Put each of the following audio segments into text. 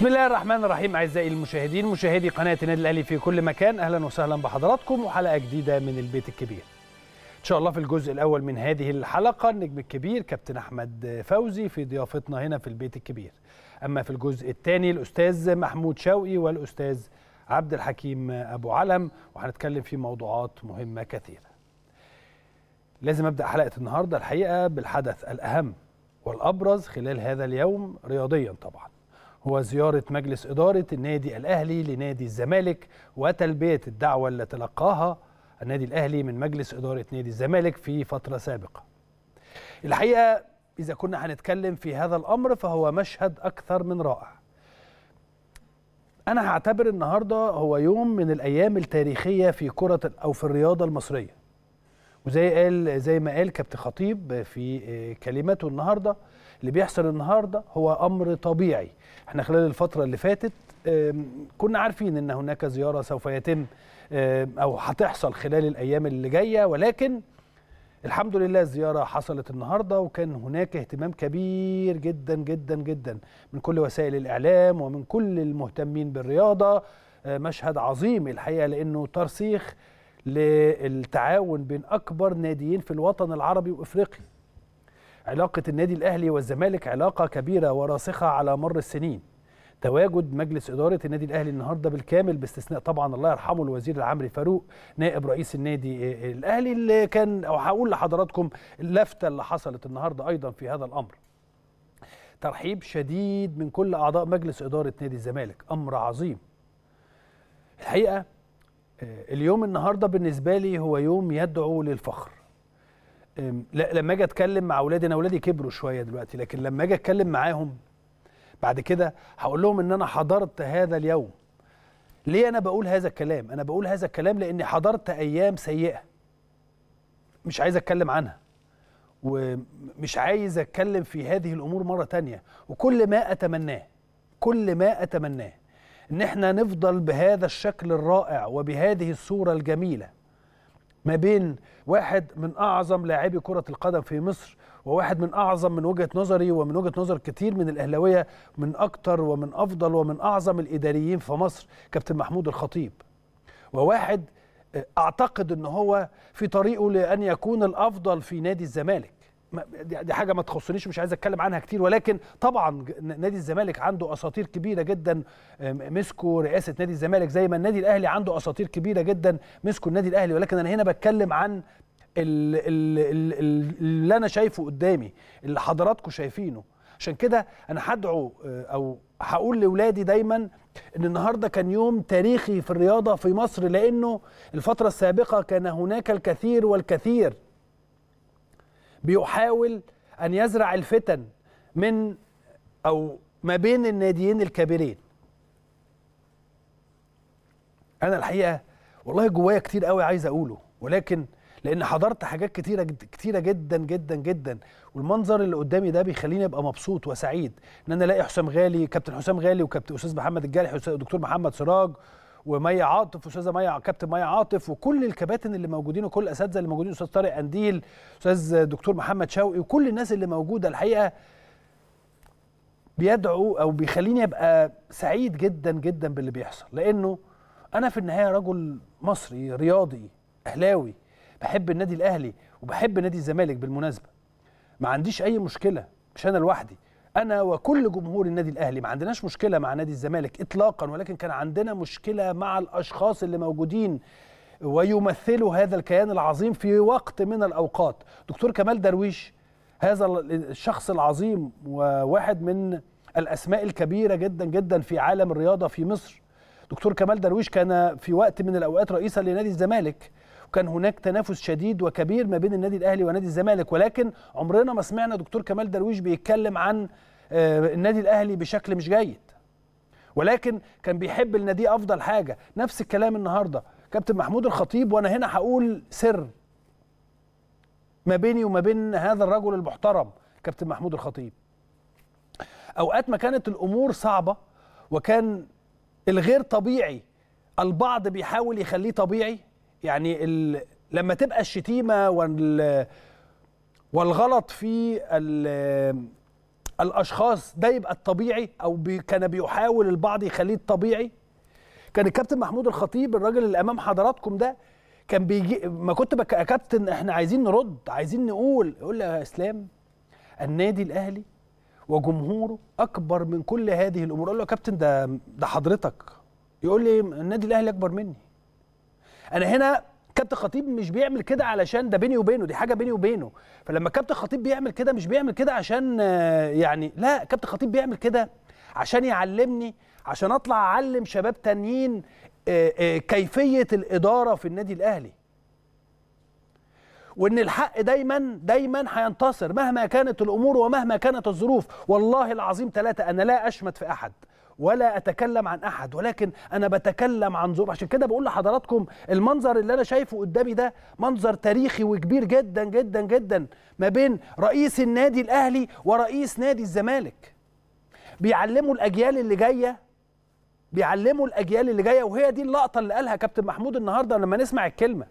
بسم الله الرحمن الرحيم اعزائي المشاهدين مشاهدي قناه النادي الاهلي في كل مكان اهلا وسهلا بحضراتكم وحلقه جديده من البيت الكبير. ان شاء الله في الجزء الاول من هذه الحلقه النجم الكبير كابتن احمد فوزي في ضيافتنا هنا في البيت الكبير. اما في الجزء الثاني الاستاذ محمود شوقي والاستاذ عبد الحكيم ابو علم وهنتكلم في موضوعات مهمه كثيره. لازم ابدا حلقه النهارده الحقيقه بالحدث الاهم والابرز خلال هذا اليوم رياضيا طبعا. هو زيارة مجلس إدارة النادي الأهلي لنادي الزمالك وتلبية الدعوة اللي تلقاها النادي الأهلي من مجلس إدارة نادي الزمالك في فترة سابقة الحقيقة إذا كنا هنتكلم في هذا الأمر فهو مشهد أكثر من رائع أنا هعتبر النهاردة هو يوم من الأيام التاريخية في كرة أو في الرياضة المصرية وزي قال زي ما قال كابتن خطيب في كلمته النهارده اللي بيحصل النهارده هو امر طبيعي احنا خلال الفتره اللي فاتت كنا عارفين ان هناك زياره سوف يتم او هتحصل خلال الايام اللي جايه ولكن الحمد لله الزياره حصلت النهارده وكان هناك اهتمام كبير جدا جدا جدا من كل وسائل الاعلام ومن كل المهتمين بالرياضه مشهد عظيم الحقيقه لانه ترسيخ للتعاون بين اكبر ناديين في الوطن العربي وافريقيا علاقه النادي الاهلي والزمالك علاقه كبيره وراسخه على مر السنين تواجد مجلس اداره النادي الاهلي النهارده بالكامل باستثناء طبعا الله يرحمه الوزير العمري فاروق نائب رئيس النادي الاهلي اللي كان او هقول لحضراتكم اللفته اللي حصلت النهارده ايضا في هذا الامر ترحيب شديد من كل اعضاء مجلس اداره نادي الزمالك امر عظيم الحقيقه اليوم النهارده بالنسبه لي هو يوم يدعو للفخر لما اجي اتكلم مع اولادي انا اولادي كبروا شويه دلوقتي لكن لما اجي اتكلم معاهم بعد كده هقول لهم ان انا حضرت هذا اليوم ليه انا بقول هذا الكلام انا بقول هذا الكلام لاني حضرت ايام سيئه مش عايز اتكلم عنها ومش عايز اتكلم في هذه الامور مره تانية وكل ما اتمناه كل ما اتمناه ان احنا نفضل بهذا الشكل الرائع وبهذه الصوره الجميله ما بين واحد من اعظم لاعبي كره القدم في مصر وواحد من اعظم من وجهه نظري ومن وجهه نظر كتير من الاهلاويه من اكتر ومن افضل ومن اعظم الاداريين في مصر كابتن محمود الخطيب وواحد اعتقد ان هو في طريقه لان يكون الافضل في نادي الزمالك دي حاجه ما تخصنيش مش عايز اتكلم عنها كتير ولكن طبعا نادي الزمالك عنده اساطير كبيره جدا مسكوا رئاسه نادي الزمالك زي ما النادي الاهلي عنده اساطير كبيره جدا مسكوا النادي الاهلي ولكن انا هنا بتكلم عن اللي انا شايفه قدامي اللي حضراتكم شايفينه عشان كده انا هدعو او هقول لاولادي دايما ان النهارده كان يوم تاريخي في الرياضه في مصر لانه الفتره السابقه كان هناك الكثير والكثير بيحاول ان يزرع الفتن من او ما بين الناديين الكبيرين انا الحقيقه والله جوايا كتير قوي عايز اقوله ولكن لان حضرت حاجات كتيره كتيره جدا جدا جدا والمنظر اللي قدامي ده بيخليني ابقى مبسوط وسعيد ان انا الاقي حسام غالي كابتن حسام غالي وكابتن استاذ محمد الجارح ودكتور محمد سراج ومية عاطف واستاذه مية كابتن مية عاطف وكل الكباتن اللي موجودين وكل الاساتذه اللي موجودين استاذ طارق قنديل استاذ دكتور محمد شوقي وكل الناس اللي موجوده الحقيقه بيدعو او بيخليني ابقى سعيد جدا جدا باللي بيحصل لانه انا في النهايه رجل مصري رياضي اهلاوي بحب النادي الاهلي وبحب نادي الزمالك بالمناسبه ما عنديش اي مشكله مش انا لوحدي انا وكل جمهور النادي الاهلي ما عندناش مشكله مع نادي الزمالك اطلاقا ولكن كان عندنا مشكله مع الاشخاص اللي موجودين ويمثلوا هذا الكيان العظيم في وقت من الاوقات دكتور كمال درويش هذا الشخص العظيم وواحد من الاسماء الكبيره جدا جدا في عالم الرياضه في مصر دكتور كمال درويش كان في وقت من الاوقات رئيسا لنادي الزمالك وكان هناك تنافس شديد وكبير ما بين النادي الاهلي ونادي الزمالك ولكن عمرنا ما سمعنا دكتور كمال درويش بيتكلم عن النادي الاهلي بشكل مش جيد ولكن كان بيحب النادي افضل حاجه نفس الكلام النهارده كابتن محمود الخطيب وانا هنا هقول سر ما بيني وما بين هذا الرجل المحترم كابتن محمود الخطيب اوقات ما كانت الامور صعبه وكان الغير طبيعي البعض بيحاول يخليه طبيعي يعني ال... لما تبقى الشتيمه وال... والغلط في ال... الاشخاص ده يبقى الطبيعي او بي كان بيحاول البعض يخليه الطبيعي كان الكابتن محمود الخطيب الراجل اللي امام حضراتكم ده كان بيجي ما كنت بك يا كابتن احنا عايزين نرد عايزين نقول يقول لي يا اسلام النادي الاهلي وجمهوره اكبر من كل هذه الامور اقول له يا كابتن ده ده حضرتك يقول لي النادي الاهلي اكبر مني انا هنا كابتن خطيب مش بيعمل كده علشان ده بيني وبينه دي حاجه بيني وبينه فلما كابتن خطيب بيعمل كده مش بيعمل كده عشان آه، يعني لا كابتن خطيب بيعمل كده عشان يعلمني عشان اطلع اعلم شباب تانيين آه، آه، كيفيه الاداره في النادي الاهلي وان الحق دايما دايما هينتصر مهما كانت الامور ومهما كانت الظروف والله العظيم ثلاثه انا لا اشمت في احد ولا اتكلم عن احد ولكن انا بتكلم عن ظروف عشان كده بقول لحضراتكم المنظر اللي انا شايفه قدامي ده منظر تاريخي وكبير جدا جدا جدا ما بين رئيس النادي الاهلي ورئيس نادي الزمالك بيعلموا الاجيال اللي جايه بيعلموا الاجيال اللي جايه وهي دي اللقطه اللي قالها كابتن محمود النهارده لما نسمع الكلمه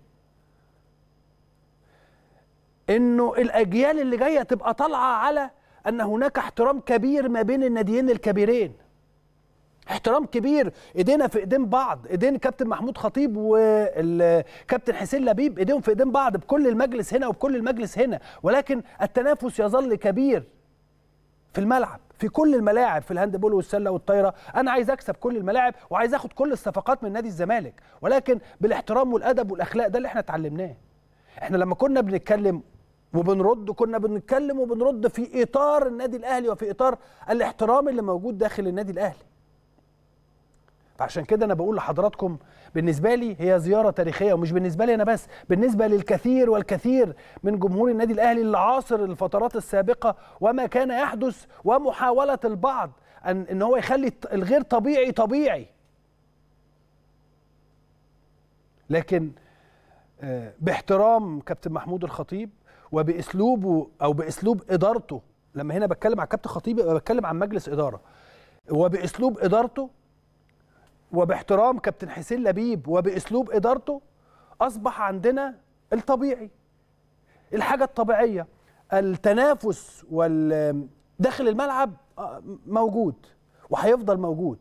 انه الاجيال اللي جايه تبقى طالعه على ان هناك احترام كبير ما بين الناديين الكبيرين احترام كبير ايدينا في ايدين بعض ايدين كابتن محمود خطيب والكابتن حسين لبيب ايديهم في ايدين بعض بكل المجلس هنا وبكل المجلس هنا ولكن التنافس يظل كبير في الملعب في كل الملاعب في الهاندبول والسله والطايره انا عايز اكسب كل الملاعب وعايز اخد كل الصفقات من نادي الزمالك ولكن بالاحترام والادب والاخلاق ده اللي احنا اتعلمناه احنا لما كنا بنتكلم وبنرد كنا بنتكلم وبنرد في اطار النادي الاهلي وفي اطار الاحترام اللي موجود داخل النادي الاهلي فعشان كده انا بقول لحضراتكم بالنسبه لي هي زياره تاريخيه ومش بالنسبه لي انا بس بالنسبه للكثير والكثير من جمهور النادي الاهلي اللي عاصر الفترات السابقه وما كان يحدث ومحاوله البعض ان ان هو يخلي الغير طبيعي طبيعي لكن آه، باحترام كابتن محمود الخطيب وباسلوبه او باسلوب ادارته لما هنا بتكلم عن كابتن خطيب يبقى بتكلم عن مجلس اداره وباسلوب ادارته وباحترام كابتن حسين لبيب وباسلوب ادارته اصبح عندنا الطبيعي الحاجه الطبيعيه التنافس وال داخل الملعب آه، موجود وهيفضل موجود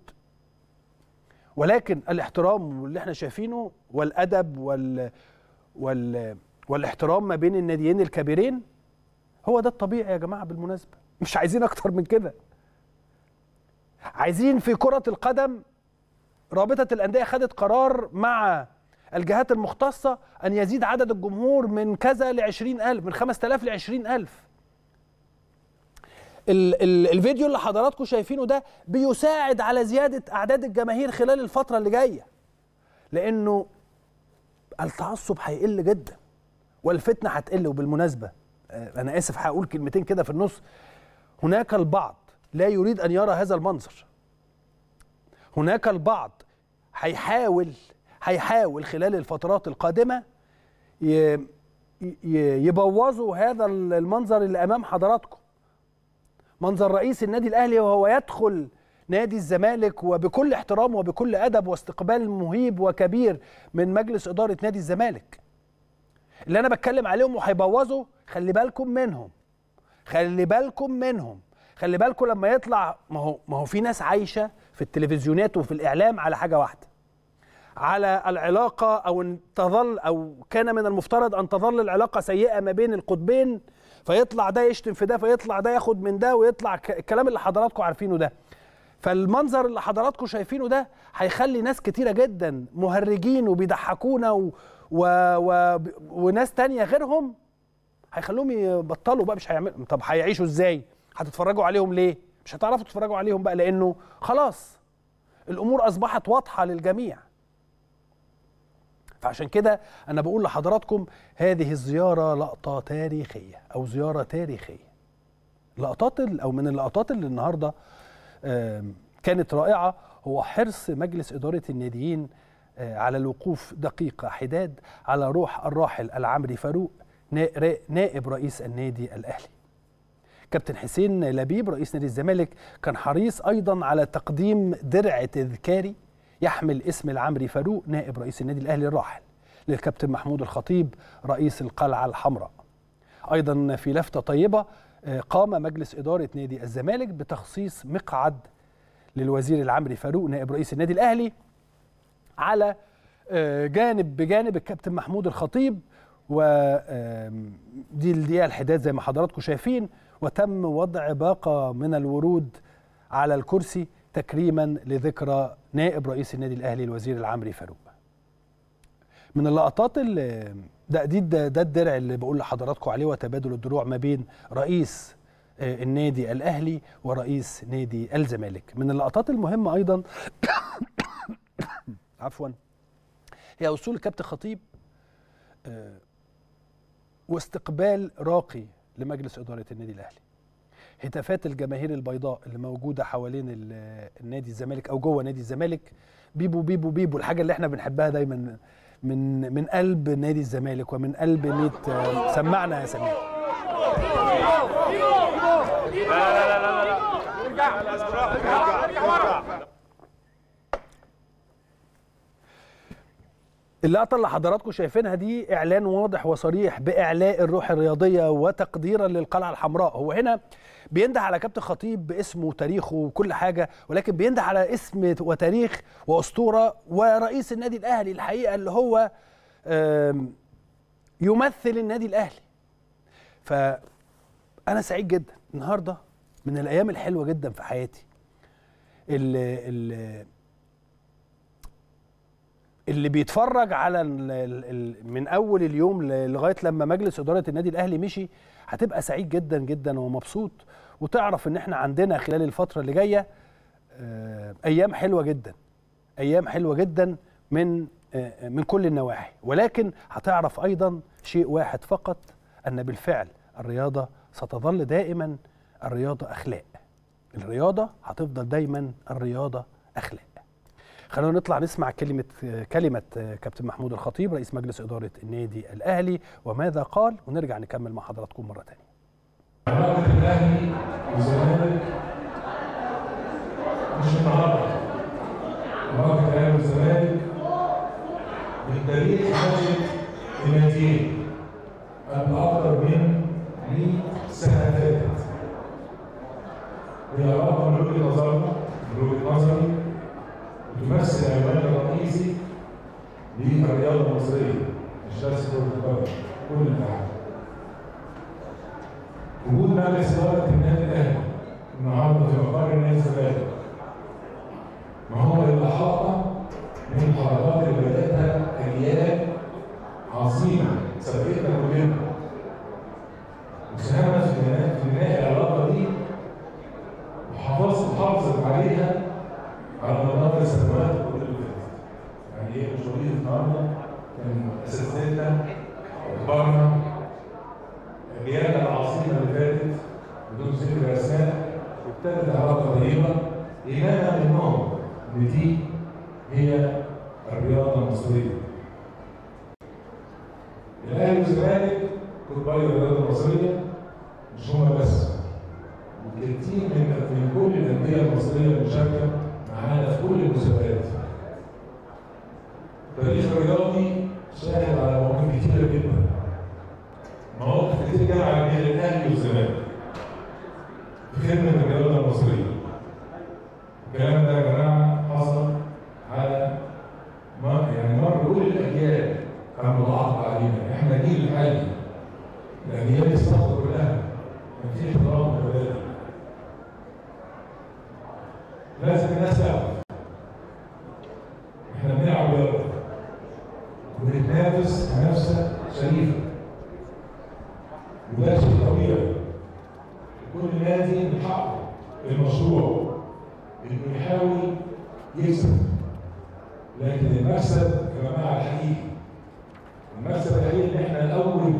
ولكن الاحترام اللي احنا شايفينه والادب وال وال والاحترام ما بين الناديين الكبيرين هو ده الطبيعي يا جماعه بالمناسبه مش عايزين اكتر من كده عايزين في كره القدم رابطه الانديه خدت قرار مع الجهات المختصه ان يزيد عدد الجمهور من كذا ل 20000 من 5000 ل 20000 ال ال الفيديو اللي حضراتكم شايفينه ده بيساعد على زياده اعداد الجماهير خلال الفتره اللي جايه لانه التعصب هيقل جدا والفتنه هتقل وبالمناسبه آه، انا اسف هقول كلمتين كده في النص هناك البعض لا يريد ان يرى هذا المنظر هناك البعض هيحاول هيحاول خلال الفترات القادمه ي- ي- يبوظوا هذا المنظر اللي امام حضراتكم منظر رئيس النادي الاهلي وهو يدخل نادي الزمالك وبكل احترام وبكل ادب واستقبال مهيب وكبير من مجلس اداره نادي الزمالك اللي انا بتكلم عليهم وهيبوظوا خلي بالكم منهم خلي بالكم منهم خلي بالكم لما يطلع ما هو ما هو في ناس عايشه في التلفزيونات وفي الاعلام على حاجه واحده على العلاقه او ان تظل او كان من المفترض ان تظل العلاقه سيئه ما بين القطبين فيطلع ده يشتم في ده فيطلع ده ياخد من ده ويطلع ك- الكلام اللي حضراتكم عارفينه ده فالمنظر اللي حضراتكم شايفينه ده هيخلي ناس كتيره جدا مهرجين وبيضحكونا و... و... و... وناس تانية غيرهم هيخلوهم يبطلوا بقى مش هيعملوا طب هيعيشوا ازاي هتتفرجوا عليهم ليه مش هتعرفوا تتفرجوا عليهم بقى لانه خلاص الامور اصبحت واضحه للجميع فعشان كده انا بقول لحضراتكم هذه الزياره لقطه تاريخيه او زياره تاريخيه لقطات ال- او من اللقطات اللي النهارده آم، كانت رائعه هو حرص مجلس اداره الناديين آه، على الوقوف دقيقه حداد على روح الراحل العمري فاروق نا- را- نائب رئيس النادي الاهلي كابتن حسين لبيب رئيس نادي الزمالك كان حريص ايضا على تقديم درع تذكاري يحمل اسم العمري فاروق نائب رئيس النادي الاهلي الراحل للكابتن محمود الخطيب رئيس القلعه الحمراء ايضا في لفته طيبه قام مجلس إدارة نادي الزمالك بتخصيص مقعد للوزير العمري فاروق نائب رئيس النادي الأهلي على جانب بجانب الكابتن محمود الخطيب ودي الدقيقة الحداد زي ما حضراتكم شايفين وتم وضع باقة من الورود على الكرسي تكريما لذكرى نائب رئيس النادي الأهلي الوزير العمري فاروق من اللقطات اللي ده دي ده, ده الدرع اللي بقول لحضراتكم عليه وتبادل الدروع ما بين رئيس النادي الاهلي ورئيس نادي الزمالك من اللقطات المهمه ايضا عفوا هي وصول الكابتن خطيب واستقبال راقي لمجلس اداره النادي الاهلي هتافات الجماهير البيضاء اللي موجوده حوالين النادي الزمالك او جوه نادي الزمالك بيبو بيبو بيبو الحاجه اللي احنا بنحبها دايما من من قلب نادي الزمالك ومن قلب 100 سمعنا يا سمير لا لا لا لا لا ارجع ارجع ورا اللقطه اللي حضراتكم شايفينها دي اعلان واضح وصريح باعلاء الروح الرياضيه وتقديرا للقلعه الحمراء هو هنا بينده على كابتن خطيب باسمه وتاريخه وكل حاجه ولكن بينده على اسم وتاريخ واسطوره ورئيس النادي الاهلي الحقيقه اللي هو يمثل النادي الاهلي فانا سعيد جدا النهارده من الايام الحلوه جدا في حياتي اللي, اللي اللي بيتفرج على ال ال من اول اليوم لغايه لما مجلس اداره النادي الاهلي مشي هتبقى سعيد جدا جدا ومبسوط وتعرف ان احنا عندنا خلال الفتره اللي جايه ايام حلوه جدا ايام حلوه جدا من من كل النواحي ولكن هتعرف ايضا شيء واحد فقط ان بالفعل الرياضه ستظل دائما الرياضه اخلاق الرياضه هتفضل دايما الرياضه اخلاق خلونا نطلع نسمع كلمة كلمة كابتن محمود الخطيب رئيس مجلس إدارة النادي الأهلي وماذا قال ونرجع نكمل مع حضراتكم مرة ثانية. علاقة الأهلي والزمالك مش النهارده. علاقة الأهلي والزمالك بالتاريخ ماشية الناديين قبل أكثر من 100 سنة فاتت. هي علاقة من وجهة نظرنا من وجهة نظري تمثل العنوان الرئيسي للرياضه المصريه مش بس كره القدم كل العالم. وجود مجلس اداره النادي الاهلي النهارده في مقر النادي الزمالك ما هو الاحاطه من الحركات اللي بداتها اجيال عظيمه سبقتنا كلنا وساهمت في بناء العلاقه دي وحافظت حافظت عليها على مدار السنوات كل اللي فاتت. يعني ايه مش وليد النهارده كان اساتذتنا وكبارنا الرياده العظيمه اللي فاتت بدون ذكر اسماء وابتدت علاقه طيبه ايمانا منهم ان دي هي الرياضه المصريه. الاهلي والزمالك كبار الرياضه المصريه مش هم بس وكتير من من كل الانديه المصريه المشاركه معانا في كل المسابقات. التاريخ الرياضي شاهد على مواقف كتيرة جدا. مواقف كتير جمع بين الأهلي والزمالك. في خدمة الرياضة المصرية. الكلام ده يا جماعة حصل على مر يعني مر كل الأجيال كان متعاقب علينا، إحنا جيل حالي. الأجيال السابقة كلها كان في احترام متبادل. لازم الناس تعرف احنا بنلعب رياضه وبنتنافس منافسه شريفه وده شيء طبيعي كل نادي من حقه المشروع انه يحاول يكسب لكن المكسب يا جماعه الحقيقي المكسب الحقيقي ان احنا الاول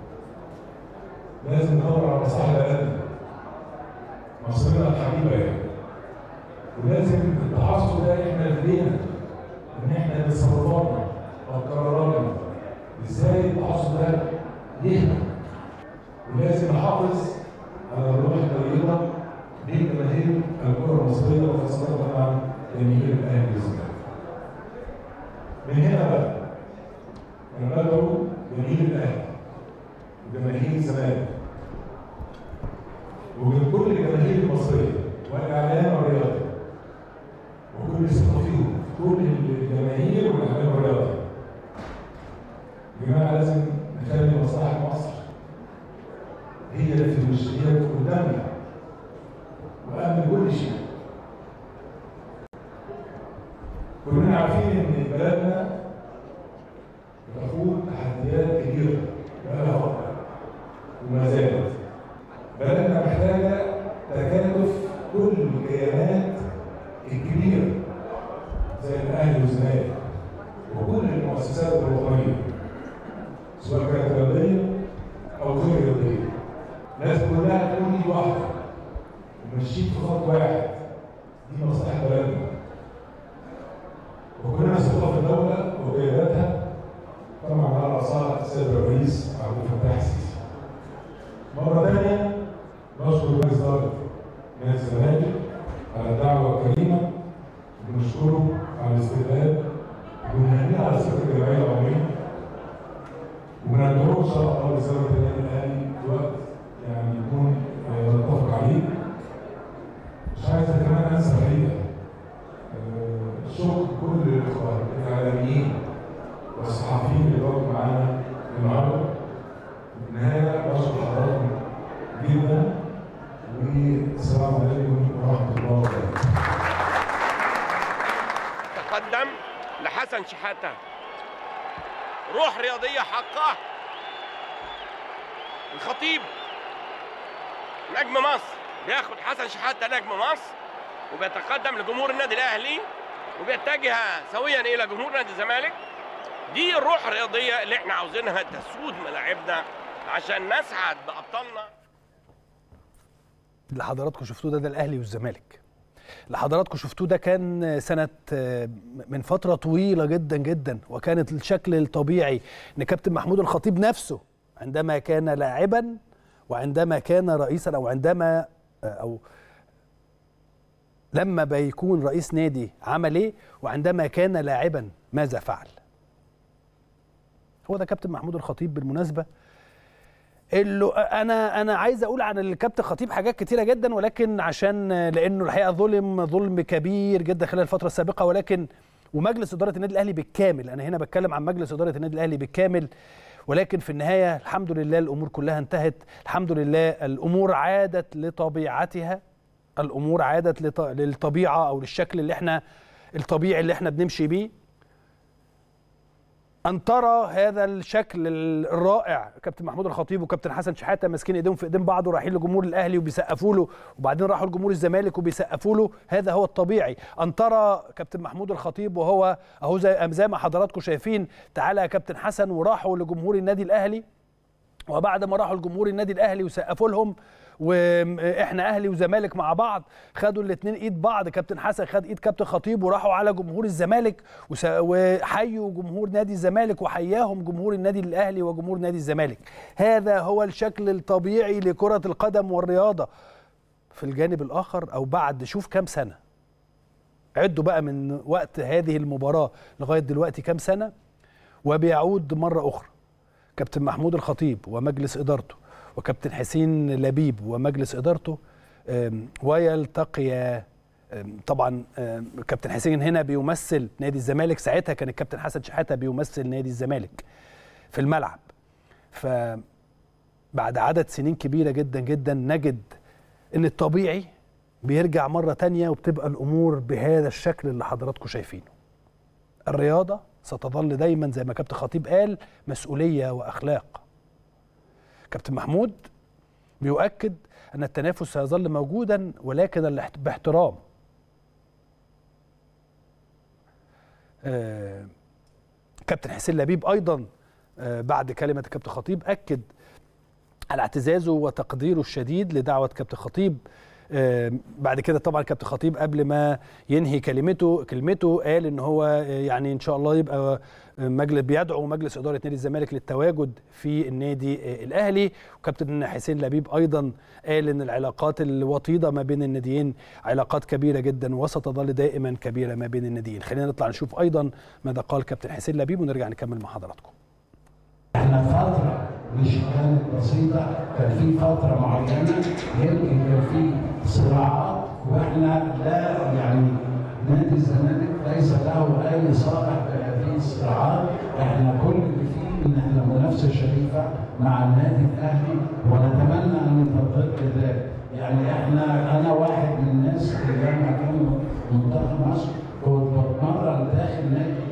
لازم ندور على مصلحه بلدنا مصرنا الحبيبه يعني ولازم التعصب ده احنا لدينا ان احنا تصرفاتنا وقراراتنا ازاي التعصب ده يهدى ولازم نحافظ على الروح الطيبه بين جماهير الكره المصريه وخاصه طبعا جماهير الاهلي والزمالك. من هنا بقى انا بدعو جماهير الاهلي وجماهير الزمالك ومن كل الجماهير المصريه والاعلام الرياضي وكل الصحفيين كل الجماهير والاعلام الرياضي يا جماعه لازم نخلي مصلحه مصر هي اللي في وش هي اللي قدامنا واهم كل شيء كلنا عارفين ان بلدنا بتخوض تحديات كبيره بقالها فتره وما زالت بلدنا محتاجه تكاتف كل الكيانات الكبيره زي الاهلي والزمالك وكل المؤسسات الوطنيه سواء كانت رياضيه او غير رياضيه لازم كلها تكون ايد واحده وماشيين في خط واحد دي مصلحه بلدنا وكلنا ثقه في الدوله وقياداتها طبعا على راسها السيد الرئيس عبد الفتاح السيسي. مره ثانيه نشكر مجلس اداره نادي الزمالك على الدعوه الكريمه ونشكره على الاستقبال ونهنيه على صفه الجمعيه العموميه وندعوه ان شاء الله لزياره النادي الاهلي في وقت يعني يكون آه، نتفق عليه. مش عايز كمان انسى الحقيقه آه، شكر كل الاخوه الاعلاميين والصحفيين اللي كانوا معانا النهارده. في النهايه بشكر حضراتكم جدا والسلام عليكم ورحمه الله وبركاته. تقدم لحسن شحاتة روح رياضية حقه الخطيب نجم مصر بياخد حسن شحاتة نجم مصر وبيتقدم لجمهور النادي الأهلي وبيتجه سويا إلى جمهور نادي الزمالك دي الروح الرياضية اللي احنا عاوزينها تسود ملاعبنا عشان نسعد بأبطالنا اللي حضراتكم شفتوه ده ده الاهلي والزمالك اللي حضراتكم شفتوه ده كان سنة آه، من فترة طويلة جدا جدا وكانت الشكل الطبيعي ان كابتن محمود الخطيب نفسه عندما كان لاعبا وعندما كان رئيسا او عندما آه، او لما بيكون رئيس نادي عمل ايه وعندما كان لاعبا ماذا فعل هو ده كابتن محمود الخطيب بالمناسبه اللي انا انا عايز اقول عن الكابتن خطيب حاجات كتيره جدا ولكن عشان لانه الحقيقه ظلم ظلم كبير جدا خلال الفتره السابقه ولكن ومجلس اداره النادي الاهلي بالكامل انا هنا بتكلم عن مجلس اداره النادي الاهلي بالكامل ولكن في النهايه الحمد لله الامور كلها انتهت الحمد لله الامور عادت لطبيعتها الامور عادت لط- للطبيعه او للشكل اللي احنا الطبيعي اللي احنا بنمشي بيه ان ترى هذا الشكل الرائع كابتن محمود الخطيب وكابتن حسن شحاته ماسكين ايديهم في ايدين بعض ورايحين لجمهور الاهلي وبيسقفوا له وبعدين راحوا لجمهور الزمالك وبيسقفوا له هذا هو الطبيعي ان ترى كابتن محمود الخطيب وهو اهو زي زي ما حضراتكم شايفين تعالى يا كابتن حسن وراحوا لجمهور النادي الاهلي وبعد ما راحوا لجمهور النادي الاهلي وسقفوا لهم واحنا اهلي وزمالك مع بعض خدوا الاثنين ايد بعض كابتن حسن خد ايد كابتن خطيب وراحوا على جمهور الزمالك وس- وحيوا جمهور نادي الزمالك وحياهم جمهور النادي الاهلي وجمهور نادي الزمالك هذا هو الشكل الطبيعي لكرة القدم والرياضة في الجانب الاخر او بعد شوف كام سنة عدوا بقى من وقت هذه المباراة لغاية دلوقتي كام سنة وبيعود مرة أخرى كابتن محمود الخطيب ومجلس إدارته وكابتن حسين لبيب ومجلس إدارته آم، ويلتقيا آم، طبعا آم، كابتن حسين هنا بيمثل نادي الزمالك ساعتها كان الكابتن حسن شحاتة بيمثل نادي الزمالك في الملعب فبعد عدد سنين كبيرة جدا جدا نجد ان الطبيعي بيرجع مرة تانية وبتبقى الأمور بهذا الشكل اللي حضراتكم شايفينه الرياضة ستظل دايما زي ما كابتن خطيب قال مسؤولية وأخلاق كابتن محمود بيؤكد أن التنافس سيظل موجودا ولكن الاحت- باحترام آه، كابتن حسين لبيب أيضا آه، بعد كلمة الكابتن خطيب أكد على اعتزازه وتقديره الشديد لدعوة كابتن خطيب آه، بعد كده طبعا كابتن خطيب قبل ما ينهي كلمته كلمته قال ان هو آه، يعني ان شاء الله يبقى آه، مجلس بيدعو مجلس اداره نادي الزمالك للتواجد في النادي آه، الاهلي وكابتن حسين لبيب ايضا قال ان العلاقات الوطيده ما بين الناديين علاقات كبيره جدا وستظل دائما كبيره ما بين الناديين خلينا نطلع نشوف ايضا ماذا قال كابتن حسين لبيب ونرجع نكمل مع حضراتكم احنا فترة مش كانت بسيطه كان في فتره معينه يمكن كان في صراعات واحنا لا يعني نادي الزمالك ليس له اي صالح بهذه الصراعات احنا كل اللي فيه ان احنا منافسه شريفه مع النادي الاهلي ونتمنى ان تظل ذلك يعني احنا انا واحد من الناس اللي لما كان منتخب مصر كنت بتمرن داخل نادي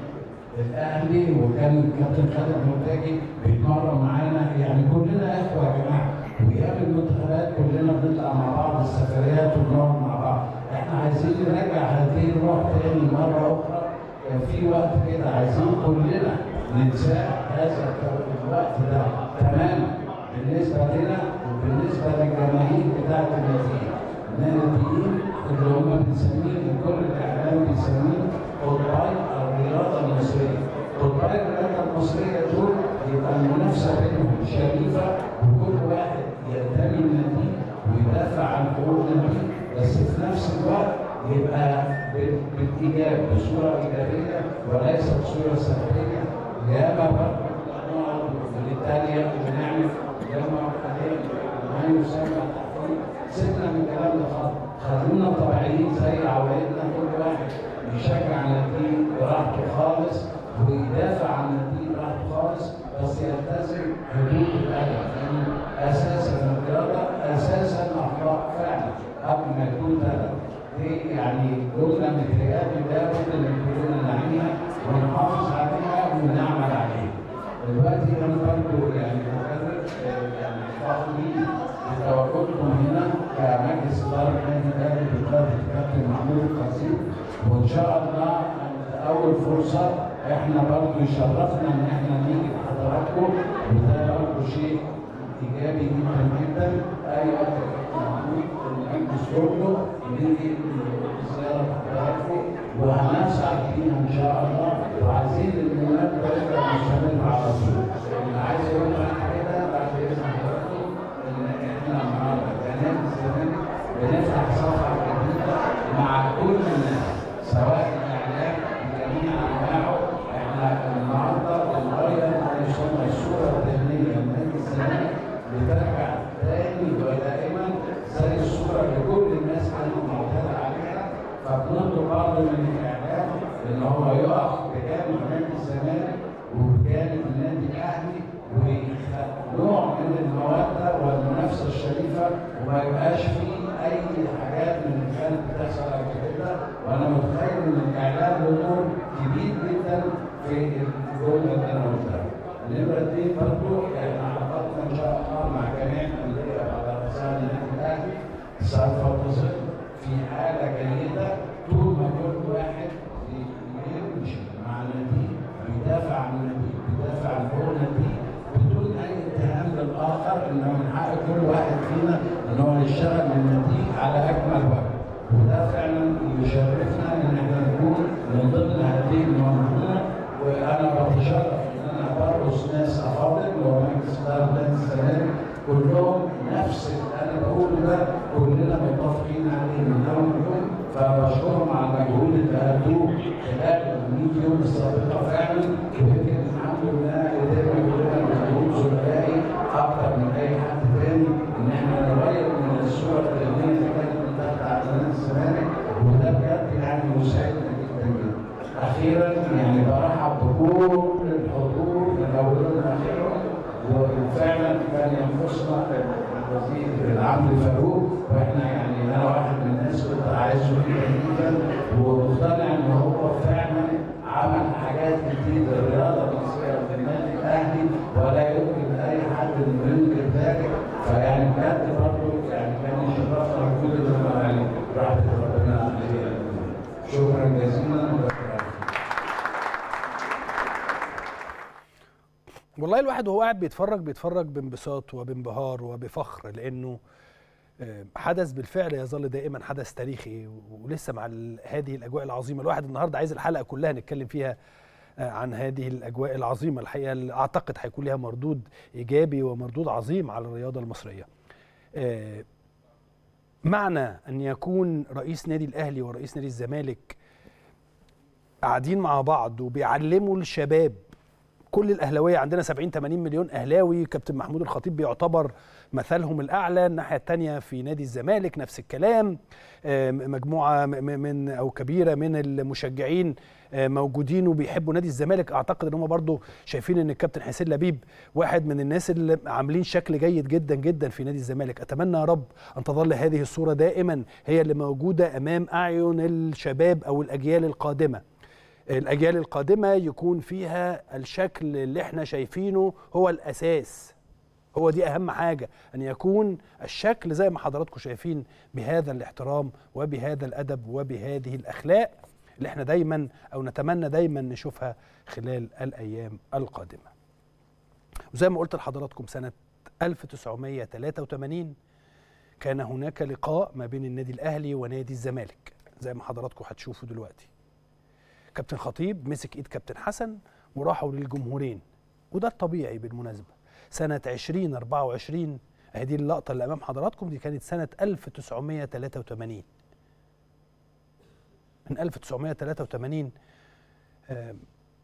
الاهلي وكان الكابتن خالد مرتجي بيتمرن معانا يعني كلنا اخوه يا جماعه وايام المنتخبات كلنا بنطلع مع بعض السفريات وبنقعد مع بعض احنا عايزين نرجع هذه الروح تاني مره اخرى كان في وقت كده عايزين كلنا ننساه هذا الوقت ده تماما بالنسبه لنا وبالنسبه للجماهير بتاعت الناديين الناديين اللي هم بنسميهم كل الاعلام بيسميهم قطبي الرياضه المصريه قطبي الرياضه المصريه دول يبقى المنافسه بينهم شريفه وكل واحد ينتمي لناديه ويدافع عن حقوق ناديه بس في نفس الوقت يبقى بال- بالايجاب بصوره ايجابيه وليست بصوره سلبيه ياما برضه بنقعد بنتريق وبنعمل ياما حاليا ما يسمى تحفيل سيبنا من الكلام ده خالص خلونا طبيعيين زي عوايدنا كل واحد يشجع ناديه براحته خالص ويدافع عن ناديه براحته خالص بس يلتزم حدود الادب لان اساسا الرياضه اساسا اخلاق فعلا قبل ما يكون ادب دي يعني جمله من الرياضه لابد ان كلنا نعيها ونحافظ عليها ونعمل عليها. دلوقتي انا برضه يعني مكرر آه، يعني فخورين بتواجدكم هنا كمجلس اداره النادي الاهلي بقياده الكابتن محمود القاسم وان شاء الله عند اول فرصه احنا برضه يشرفنا ان احنا نيجي لحضراتكم وده برضه شيء ايجابي جدا جدا اي وقت يا كابتن محمود المجلس كله نيجي زياره لحضراتكم وهنسعى فيها ان شاء الله وعايزين المناسبه تبقى مستمره على طول. اللي عايز يقول لك كده بعد اذن حضراتكم ان احنا النهارده كنادي الزمالك بنفتح صفحه جديده مع كل الناس سواء الاعلام بجميع انواعه احنا النهارده بنغير ما يسمى الصوره الذهنيه لنادي الزمالك بترجع تاني ودائما زي الصوره اللي كل الناس كانت معتاده عليها فبنطلب برضه من الاعلام ان هو يقف بجانب نادي الزمالك وبجانب النادي الاهلي ويخلق نوع من الموده والمنافسه الشريفه وما يبقاش فيه اي حاجات من اللي كانت بتحصل قبل كده وانا متخيل ان الاعلام له دور كبير جدا في الجمله اللي انا قلتها. نمرة اتنين برضه احنا عقدنا ان شاء الله مع جميع الانديه على رسائل النادي الاهلي سوف تصل في حاله جيده طول ما كل واحد يمشي مع ناديه بيدافع عن ناديه بيدافع عن حقوق ناديه بدون اي اتهام للاخر انه من حق كل واحد فينا ان هو يشتغل من ناديه على اكمل وجه وده فعلا يشرفنا ان احنا نكون من ضمن هذه المنظومه وانا بتشرف ان انا برقص ناس افاضل ومجلس اداره نادي الزمالك كلهم نفس اللي انا بقوله ده كلنا متفقين عليه من اول يوم فبشكرهم على المجهود اللي ادوه خلال ال 100 يوم السابقه فعلا ويمكن الحمد لله قدرنا كلنا مجهود ثلاثي اكتر من اي حد تاني ان احنا نغير من الصوره الذهنيه اللي كانت بتاعت على نادي الزمالك وده بجد يعني مساعدنا جدا جدا. اخيرا يعني برحب بكل الحضور من اولهم لاخرهم وفعلا كان ينقصنا الوزير العبد فاروق واحنا يعني انا واحد من الناس كنت عايزه جدا جدا ومقتنع ان هو فعلا عمل حاجات كتير للرياضه المصريه في النادي الاهلي ولا يمكن اي حد انه ينكر ذلك فيعني بجد برضه يعني كان يشرفنا كل اللي عليه رحمه ربنا عليه شكرا جزيلا وشكرا والله الواحد وهو قاعد بيتفرج بيتفرج بانبساط وبانبهار وبفخر لانه آه، حدث بالفعل يظل دائما حدث تاريخي ولسه مع ال- هذه الاجواء العظيمه الواحد النهارده عايز الحلقه كلها نتكلم فيها آه، عن هذه الاجواء العظيمه الحقيقه اللي اعتقد هيكون لها مردود ايجابي ومردود عظيم على الرياضه المصريه آه، معنى ان يكون رئيس نادي الاهلي ورئيس نادي الزمالك قاعدين مع بعض وبيعلموا الشباب كل الاهلاويه عندنا 70 80 مليون اهلاوي كابتن محمود الخطيب بيعتبر مثلهم الاعلى الناحيه الثانيه في نادي الزمالك نفس الكلام آه، مجموعه م- م- من او كبيره من المشجعين آه، موجودين وبيحبوا نادي الزمالك اعتقد ان هم برضو شايفين ان الكابتن حسين لبيب واحد من الناس اللي عاملين شكل جيد جدا جدا في نادي الزمالك اتمنى يا رب ان تظل هذه الصوره دائما هي اللي موجوده امام اعين الشباب او الاجيال القادمه الاجيال القادمه يكون فيها الشكل اللي احنا شايفينه هو الاساس هو دي اهم حاجه ان يكون الشكل زي ما حضراتكم شايفين بهذا الاحترام وبهذا الادب وبهذه الاخلاق اللي احنا دايما او نتمنى دايما نشوفها خلال الايام القادمه وزي ما قلت لحضراتكم سنه 1983 كان هناك لقاء ما بين النادي الاهلي ونادي الزمالك زي ما حضراتكم هتشوفوا دلوقتي كابتن خطيب مسك ايد كابتن حسن وراحوا للجمهورين وده الطبيعي بالمناسبه سنه 2024 اهي دي اللقطه اللي امام حضراتكم دي كانت سنه 1983 من 1983 آم،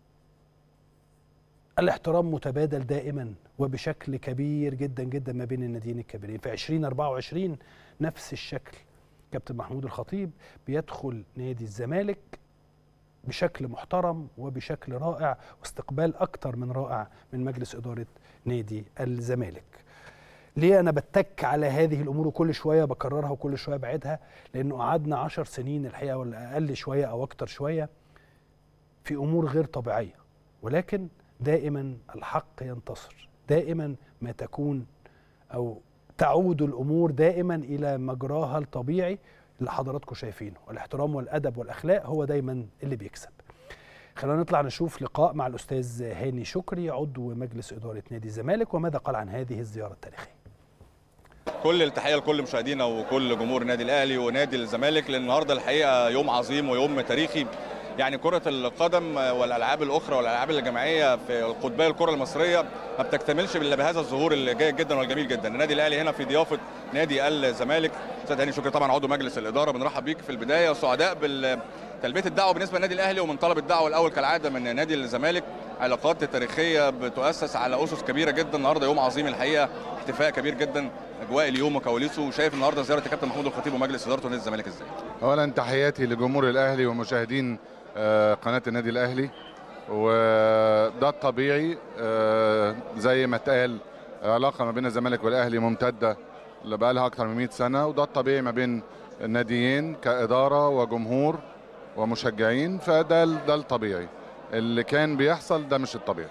الاحترام متبادل دائما وبشكل كبير جدا جدا ما بين الناديين الكبيرين في 2024 نفس الشكل كابتن محمود الخطيب بيدخل نادي الزمالك بشكل محترم وبشكل رائع واستقبال اكتر من رائع من مجلس اداره نادي الزمالك ليه انا بتك على هذه الامور وكل شويه بكررها وكل شويه بعيدها لانه قعدنا عشر سنين الحقيقه ولا اقل شويه او اكتر شويه في امور غير طبيعيه ولكن دائما الحق ينتصر دائما ما تكون او تعود الامور دائما الى مجراها الطبيعي اللي حضراتكم شايفينه الاحترام والادب والاخلاق هو دايما اللي بيكسب خلينا نطلع نشوف لقاء مع الاستاذ هاني شكري عضو مجلس اداره نادي الزمالك وماذا قال عن هذه الزياره التاريخيه كل التحيه لكل مشاهدينا وكل جمهور النادي الاهلي ونادي الزمالك لان النهارده الحقيقه يوم عظيم ويوم تاريخي يعني كرة القدم والألعاب الأخرى والألعاب الجماعية في قطبي الكرة المصرية ما بتكتملش إلا بهذا الظهور الجيد جدا والجميل جدا، النادي الأهلي هنا في ضيافة نادي الزمالك، أستاذ هاني شكري طبعا عضو مجلس الإدارة بنرحب بيك في البداية سعداء بال تلبيه الدعوه بالنسبه للنادي الاهلي ومن طلب الدعوه الاول كالعاده من نادي الزمالك علاقات تاريخيه بتؤسس على اسس كبيره جدا النهارده يوم عظيم الحقيقه احتفاء كبير جدا اجواء اليوم وكواليسه وشايف النهارده زياره الكابتن محمود الخطيب ومجلس ادارته نادي الزمالك ازاي اولا تحياتي لجمهور الاهلي ومشاهدين آه، قناه النادي الاهلي وده الطبيعي آه، زي ما اتقال علاقه ما بين الزمالك والاهلي ممتده اللي بقى لها اكثر من 100 سنه وده الطبيعي ما بين الناديين كاداره وجمهور ومشجعين فده ده الطبيعي اللي كان بيحصل ده مش الطبيعي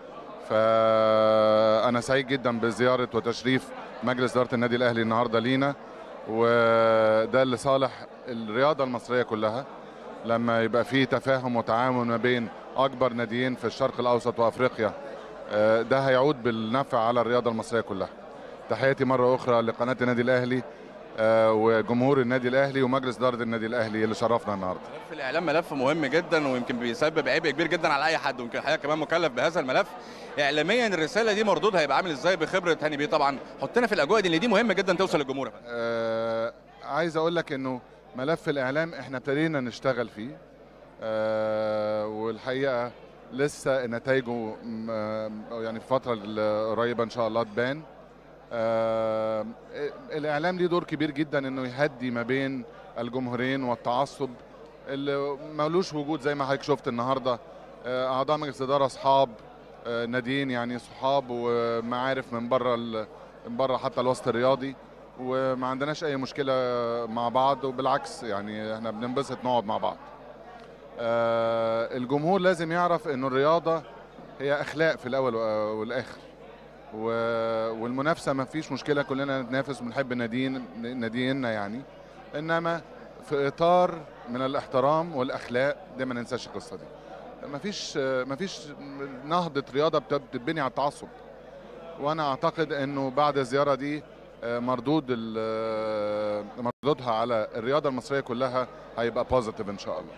فانا سعيد جدا بزياره وتشريف مجلس اداره النادي الاهلي النهارده لينا وده لصالح الرياضه المصريه كلها لما يبقى فيه تفاهم وتعاون ما بين اكبر ناديين في الشرق الاوسط وافريقيا آه، ده هيعود بالنفع على الرياضه المصريه كلها تحياتي مره اخرى لقناه النادي الاهلي آه، وجمهور النادي الاهلي ومجلس اداره النادي الاهلي اللي شرفنا النهارده ملف الاعلام ملف مهم جدا ويمكن بيسبب عبء كبير جدا على اي حد ويمكن الحقيقه كمان مكلف بهذا الملف اعلاميا الرساله دي مردودها هيبقى عامل ازاي بخبره هاني بيه طبعا حطنا في الاجواء دي اللي دي مهمه جدا توصل للجمهور يا فندم. آه، عايز اقول لك انه ملف الاعلام احنا ابتدينا نشتغل فيه آه، والحقيقه لسه نتائجه م- آه، يعني في الفتره القريبه ان شاء الله تبان آه، الاعلام ليه دور كبير جدا انه يهدي ما بين الجمهورين والتعصب اللي ملوش وجود زي ما حضرتك شفت النهارده آه، اعضاء مجلس اداره اصحاب آه، ناديين يعني صحاب ومعارف من بره ال- من بره حتى الوسط الرياضي وما عندناش اي مشكله مع بعض وبالعكس يعني احنا بننبسط نقعد مع بعض آه، الجمهور لازم يعرف انه الرياضه هي اخلاق في الاول والاخر و- والمنافسه ما فيش مشكله كلنا نتنافس وبنحب ناديين نادينا يعني انما في اطار من الاحترام والاخلاق دي ما ننساش القصه دي ما فيش ما فيش نهضه رياضه بت- بتتبني على التعصب وانا اعتقد انه بعد الزياره دي آه، مردود ال- آه، مردودها على الرياضه المصريه كلها هيبقى بوزيتيف ان شاء الله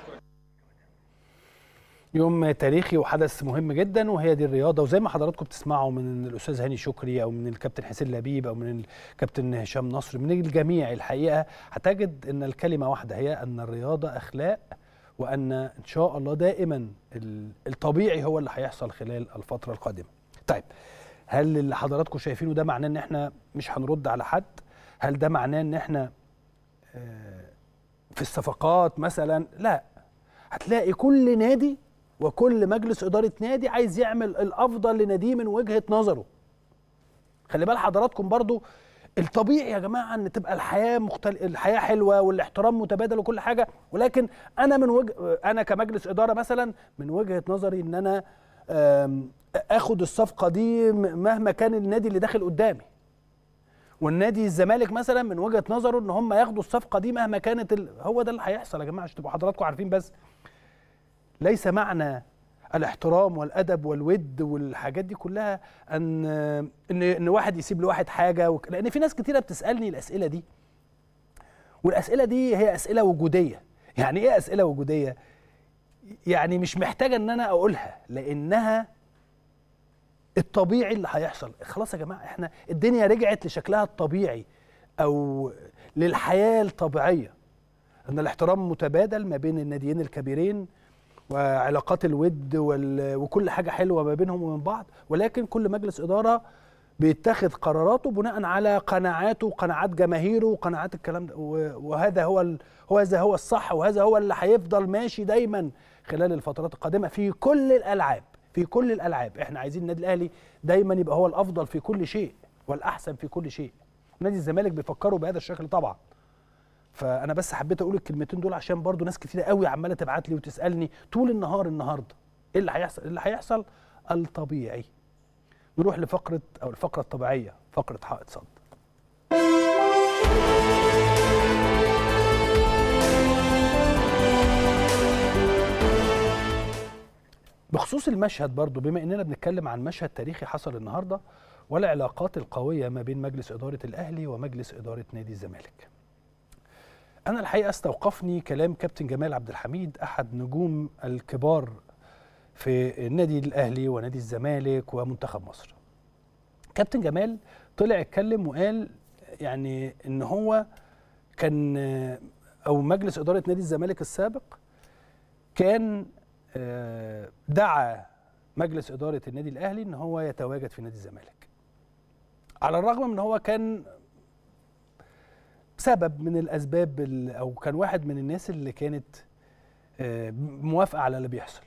يوم تاريخي وحدث مهم جدا وهي دي الرياضه وزي ما حضراتكم بتسمعوا من الاستاذ هاني شكري او من الكابتن حسين لبيب او من الكابتن هشام نصر من الجميع الحقيقه هتجد ان الكلمه واحده هي ان الرياضه اخلاق وان ان شاء الله دائما ال- الطبيعي هو اللي هيحصل خلال الفتره القادمه طيب هل اللي حضراتكم شايفينه ده معناه ان احنا مش هنرد على حد هل ده معناه ان احنا آه، في الصفقات مثلا لا هتلاقي كل نادي وكل مجلس اداره نادي عايز يعمل الافضل لناديه من وجهه نظره خلي بال حضراتكم برضو الطبيعي يا جماعه ان تبقى الحياه مختل... الحياه حلوه والاحترام متبادل وكل حاجه ولكن انا من وجه انا كمجلس اداره مثلا من وجهه نظري ان انا آم، اخد الصفقه دي م- مهما كان النادي اللي داخل قدامي والنادي الزمالك مثلا من وجهه نظره ان هم ياخدوا الصفقه دي مهما كانت ال... هو ده اللي هيحصل يا جماعه عشان تبقوا حضراتكم عارفين بس ليس معنى الاحترام والادب والود والحاجات دي كلها ان ان ان واحد يسيب لواحد حاجه وك... لان في ناس كتيره بتسالني الاسئله دي والاسئله دي هي اسئله وجوديه يعني ايه اسئله وجوديه يعني مش محتاجه ان انا اقولها لانها الطبيعي اللي هيحصل خلاص يا جماعه احنا الدنيا رجعت لشكلها الطبيعي او للحياه الطبيعيه ان الاحترام متبادل ما بين الناديين الكبيرين وعلاقات الود وال... وكل حاجه حلوه ما بينهم وبين بعض ولكن كل مجلس اداره بيتخذ قراراته بناء على قناعاته وقناعات جماهيره وقناعات الكلام ده و- وهذا هو ال... هو هذا هو الصح وهذا هو اللي هيفضل ماشي دايما خلال الفترات القادمه في كل الالعاب في كل الالعاب احنا عايزين النادي الاهلي دايما يبقى هو الافضل في كل شيء والاحسن في كل شيء نادي الزمالك بيفكروا بهذا الشكل طبعا فانا بس حبيت اقول الكلمتين دول عشان برضو ناس كتيره قوي عماله تبعت لي وتسالني طول النهار النهارده ايه اللي هيحصل اللي هيحصل الطبيعي نروح لفقره او الفقره الطبيعيه فقره حائط صد بخصوص المشهد برضو بما اننا بنتكلم عن مشهد تاريخي حصل النهارده والعلاقات القويه ما بين مجلس اداره الاهلي ومجلس اداره نادي الزمالك انا الحقيقه استوقفني كلام كابتن جمال عبد الحميد احد نجوم الكبار في النادي الاهلي ونادي الزمالك ومنتخب مصر كابتن جمال طلع اتكلم وقال يعني ان هو كان او مجلس اداره نادي الزمالك السابق كان آه، دعا مجلس اداره النادي الاهلي ان هو يتواجد في نادي الزمالك على الرغم من ان هو كان سبب من الاسباب ال- او كان واحد من الناس اللي كانت آه، موافقه على اللي بيحصل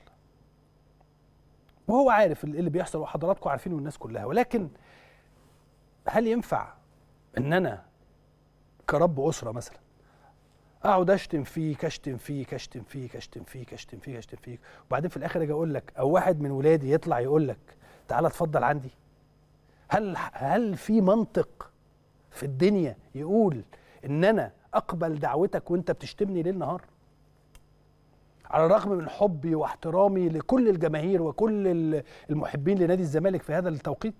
وهو عارف اللي بيحصل وحضراتكم عارفينه والناس كلها ولكن هل ينفع ان انا كرب اسره مثلا اقعد اشتم فيك اشتم فيك اشتم فيك اشتم فيك اشتم فيك اشتم فيك وبعدين في الاخر اجي اقول لك او واحد من ولادي يطلع يقول لك تعالى اتفضل عندي هل هل في منطق في الدنيا يقول ان انا اقبل دعوتك وانت بتشتمني ليل نهار على الرغم من حبي واحترامي لكل الجماهير وكل ال- المحبين لنادي الزمالك في هذا التوقيت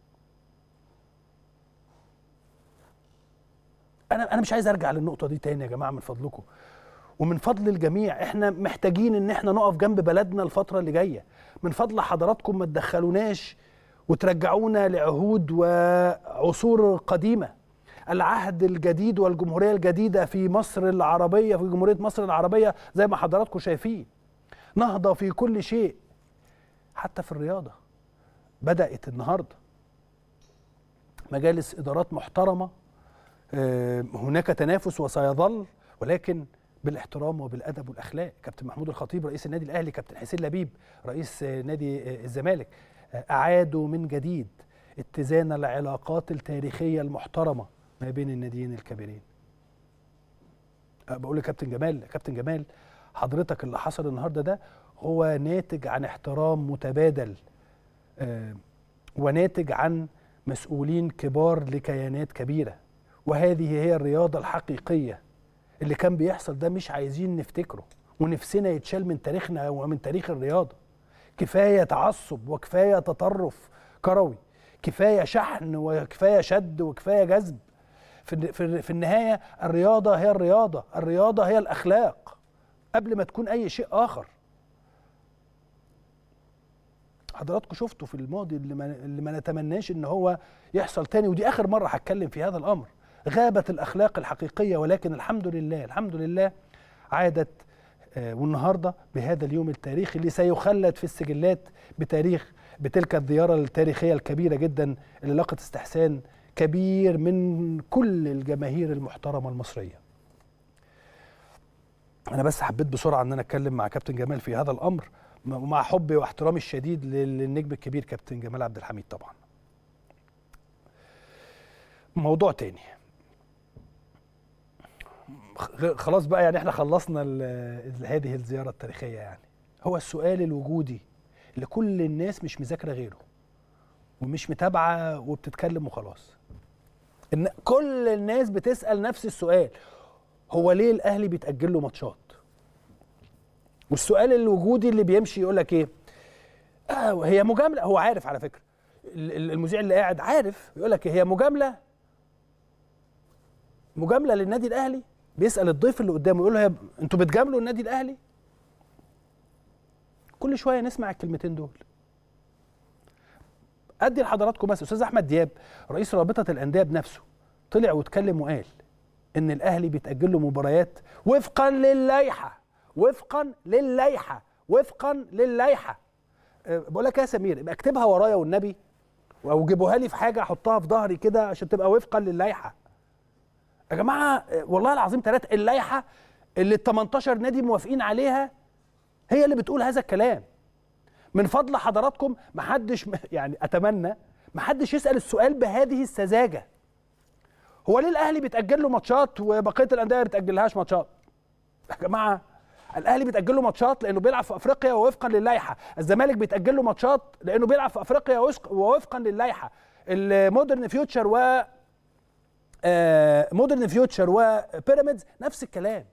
انا انا مش عايز ارجع للنقطه دي تاني يا جماعه من فضلكم ومن فضل الجميع احنا محتاجين ان احنا نقف جنب بلدنا الفتره اللي جايه من فضل حضراتكم ما تدخلوناش وترجعونا لعهود وعصور قديمه العهد الجديد والجمهوريه الجديده في مصر العربيه في جمهوريه مصر العربيه زي ما حضراتكم شايفين نهضه في كل شيء حتى في الرياضه بدات النهارده مجالس ادارات محترمه آه، هناك تنافس وسيظل ولكن بالاحترام وبالادب والاخلاق كابتن محمود الخطيب رئيس النادي الاهلي كابتن حسين لبيب رئيس آه، نادي آه، الزمالك آه، اعادوا من جديد اتزان العلاقات التاريخيه المحترمه ما بين الناديين الكبيرين أه، بقول لكابتن جمال كابتن جمال حضرتك اللي حصل النهارده ده هو ناتج عن احترام متبادل آه، وناتج عن مسؤولين كبار لكيانات كبيره وهذه هي الرياضه الحقيقيه اللي كان بيحصل ده مش عايزين نفتكره ونفسنا يتشال من تاريخنا ومن تاريخ الرياضه كفايه تعصب وكفايه تطرف كروي كفايه شحن وكفايه شد وكفايه جذب في في في النهايه الرياضه هي الرياضه الرياضه هي الاخلاق قبل ما تكون اي شيء اخر حضراتكم شفتوا في الماضي اللي ما, اللي ما نتمناش ان هو يحصل تاني ودي اخر مره هتكلم في هذا الامر غابت الاخلاق الحقيقيه ولكن الحمد لله الحمد لله عادت آه، والنهارده بهذا اليوم التاريخي اللي سيخلد في السجلات بتاريخ بتلك الزياره التاريخيه الكبيره جدا اللي لقت استحسان كبير من كل الجماهير المحترمه المصريه. انا بس حبيت بسرعه ان انا اتكلم مع كابتن جمال في هذا الامر ومع حبي واحترامي الشديد لل- للنجم الكبير كابتن جمال عبد الحميد طبعا. موضوع تاني خ- خلاص بقى يعني احنا خلصنا ال- هذه الزياره التاريخيه يعني هو السؤال الوجودي لكل الناس مش مذاكره غيره ومش متابعه وبتتكلم وخلاص ان كل الناس بتسال نفس السؤال هو ليه الاهلي بيتاجل له ماتشات والسؤال الوجودي اللي بيمشي يقول لك ايه آه هي مجامله هو عارف على فكره ال- ال- المذيع اللي قاعد عارف يقول لك هي مجامله مجامله للنادي الاهلي بيسال الضيف اللي قدامه يقول له هي انتوا بتجاملوا النادي الاهلي كل شويه نسمع الكلمتين دول ادي لحضراتكم بس استاذ احمد دياب رئيس رابطه الانديه بنفسه طلع واتكلم وقال ان الاهلي بيتاجل له مباريات وفقا للائحه وفقا للائحه وفقا للائحه أه، بقول لك يا سمير يبقى اكتبها ورايا والنبي او جيبوها لي في حاجه احطها في ظهري كده عشان تبقى وفقا للائحه يا جماعه أه، والله العظيم ثلاثه اللائحه اللي ال 18 نادي موافقين عليها هي اللي بتقول هذا الكلام من فضل حضراتكم محدش يعني اتمنى محدش يسال السؤال بهذه السذاجه هو ليه الاهلي بيتاجل له ماتشات وبقيه الانديه ما بتاجلهاش ماتشات يا جماعه الاهلي بيتاجل له ماتشات لانه بيلعب في افريقيا ووفقا للائحه الزمالك بيتاجل له ماتشات لانه بيلعب في افريقيا ووفق- ووفقا للائحه المودرن فيوتشر و آه، مودرن فيوتشر وبيراميدز نفس الكلام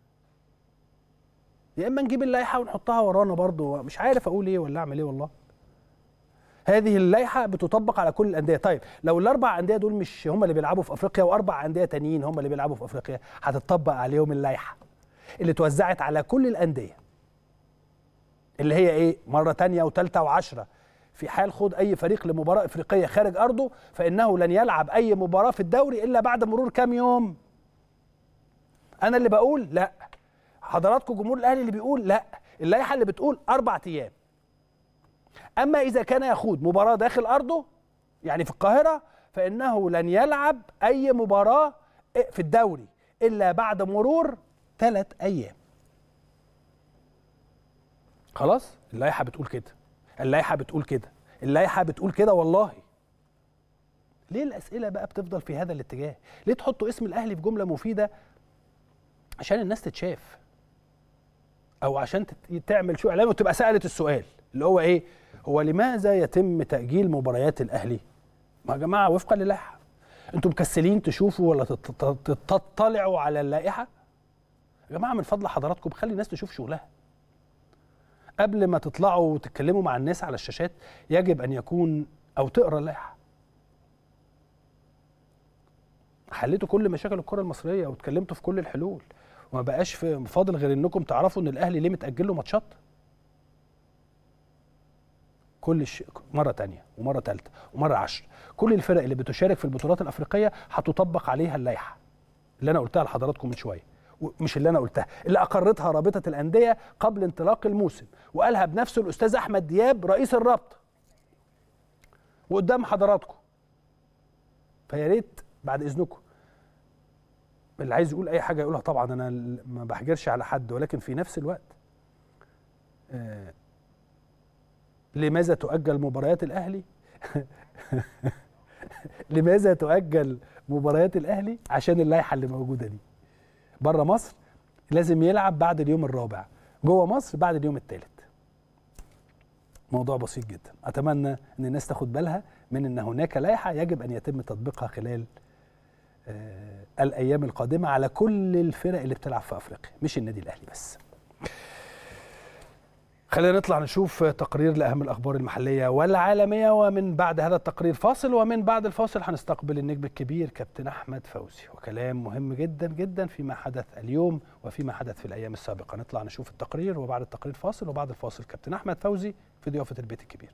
يا اما نجيب اللائحه ونحطها ورانا برضو مش عارف اقول ايه ولا اعمل ايه والله هذه اللائحه بتطبق على كل الانديه طيب لو الاربع انديه دول مش هم اللي بيلعبوا في افريقيا واربع انديه تانيين هم اللي بيلعبوا في افريقيا هتطبق عليهم اللائحه اللي اتوزعت على كل الانديه اللي هي ايه مره تانية وثالثه وعشرة في حال خوض اي فريق لمباراه افريقيه خارج ارضه فانه لن يلعب اي مباراه في الدوري الا بعد مرور كام يوم انا اللي بقول لا حضراتكم جمهور الاهلي اللي بيقول لا اللائحه اللي بتقول اربع ايام اما اذا كان يخوض مباراه داخل ارضه يعني في القاهره فانه لن يلعب اي مباراه في الدوري الا بعد مرور ثلاث ايام خلاص اللائحه بتقول كده اللائحه بتقول كده اللائحه بتقول كده والله ليه الاسئله بقى بتفضل في هذا الاتجاه ليه تحطوا اسم الاهلي في جمله مفيده عشان الناس تتشاف او عشان تت- تعمل شو اعلان وتبقى سالت السؤال اللي هو ايه هو لماذا يتم تاجيل مباريات الاهلي ما يا جماعه وفقا للائحه انتوا مكسلين تشوفوا ولا تت- تت- تطلعوا على اللائحه يا جماعه من فضل حضراتكم خلي الناس تشوف شغلها قبل ما تطلعوا وتتكلموا مع الناس على الشاشات يجب ان يكون او تقرا اللائحه حليتوا كل مشاكل الكره المصريه واتكلمتوا في كل الحلول وما بقاش في فاضل غير انكم تعرفوا ان الاهلي ليه متاجل له ماتشات كل ش... مره تانية ومره ثالثه ومره عشر كل الفرق اللي بتشارك في البطولات الافريقيه هتطبق عليها اللائحه اللي انا قلتها لحضراتكم من شويه مش اللي انا قلتها اللي اقرتها رابطه الانديه قبل انطلاق الموسم وقالها بنفسه الاستاذ احمد دياب رئيس الرابطه وقدام حضراتكم فيا ريت بعد اذنكم اللي عايز يقول اي حاجه يقولها طبعا انا ما بحجرش على حد ولكن في نفس الوقت آه لماذا تؤجل مباريات الاهلي لماذا تؤجل مباريات الاهلي عشان اللائحه اللي موجوده دي بره مصر لازم يلعب بعد اليوم الرابع جوه مصر بعد اليوم الثالث موضوع بسيط جدا اتمنى ان الناس تاخد بالها من ان هناك لائحه يجب ان يتم تطبيقها خلال آه الايام القادمه على كل الفرق اللي بتلعب في افريقيا مش النادي الاهلي بس خلينا نطلع نشوف تقرير لاهم الاخبار المحليه والعالميه ومن بعد هذا التقرير فاصل ومن بعد الفاصل هنستقبل النجم الكبير كابتن احمد فوزي وكلام مهم جدا جدا فيما حدث اليوم وفيما حدث في الايام السابقه نطلع نشوف التقرير وبعد التقرير فاصل وبعد الفاصل كابتن احمد فوزي في ضيافه البيت الكبير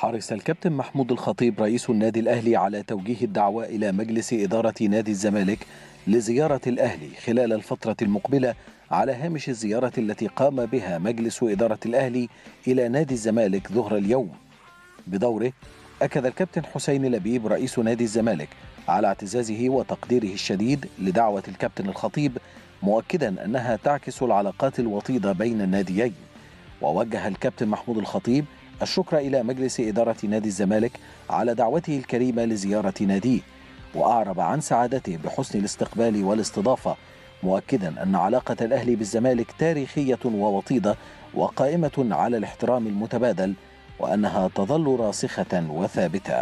حرص الكابتن محمود الخطيب رئيس النادي الأهلي على توجيه الدعوة إلى مجلس إدارة نادي الزمالك لزيارة الأهلي خلال الفترة المقبلة على هامش الزيارة التي قام بها مجلس إدارة الأهلي إلى نادي الزمالك ظهر اليوم بدوره أكد الكابتن حسين لبيب رئيس نادي الزمالك على اعتزازه وتقديره الشديد لدعوة الكابتن الخطيب مؤكدا أنها تعكس العلاقات الوطيدة بين الناديين ووجه الكابتن محمود الخطيب الشكر إلى مجلس إدارة نادي الزمالك على دعوته الكريمة لزيارة ناديه وأعرب عن سعادته بحسن الاستقبال والاستضافة مؤكدا أن علاقة الأهلي بالزمالك تاريخية ووطيدة وقائمة على الاحترام المتبادل وأنها تظل راسخة وثابتة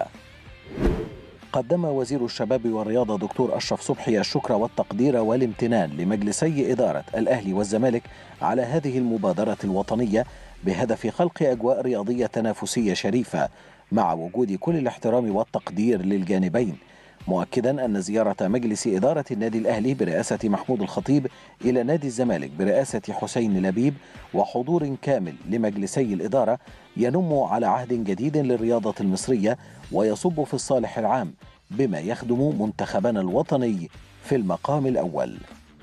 قدم وزير الشباب والرياضة دكتور أشرف صبحي الشكر والتقدير والامتنان لمجلسي إدارة الأهلي والزمالك على هذه المبادرة الوطنية بهدف خلق أجواء رياضية تنافسية شريفة مع وجود كل الاحترام والتقدير للجانبين مؤكدا أن زيارة مجلس إدارة النادي الأهلي برئاسة محمود الخطيب إلى نادي الزمالك برئاسة حسين لبيب وحضور كامل لمجلسي الإدارة ينم على عهد جديد للرياضة المصرية ويصب في الصالح العام بما يخدم منتخبنا الوطني في المقام الأول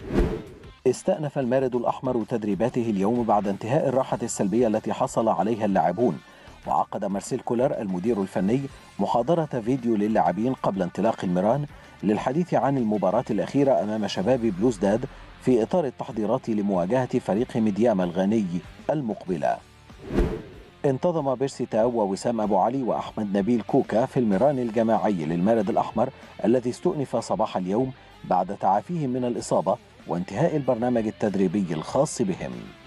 استأنف المارد الأحمر تدريباته اليوم بعد انتهاء الراحة السلبية التي حصل عليها اللاعبون وعقد مارسيل كولر المدير الفني محاضرة فيديو للاعبين قبل انطلاق الميران للحديث عن المباراة الأخيرة أمام شباب بلوزداد في إطار التحضيرات لمواجهة فريق ميدياما الغاني المقبلة انتظم بيرسي تاو ووسام أبو علي وأحمد نبيل كوكا في الميران الجماعي للمارد الأحمر الذي استؤنف صباح اليوم بعد تعافيهم من الإصابة وانتهاء البرنامج التدريبي الخاص بهم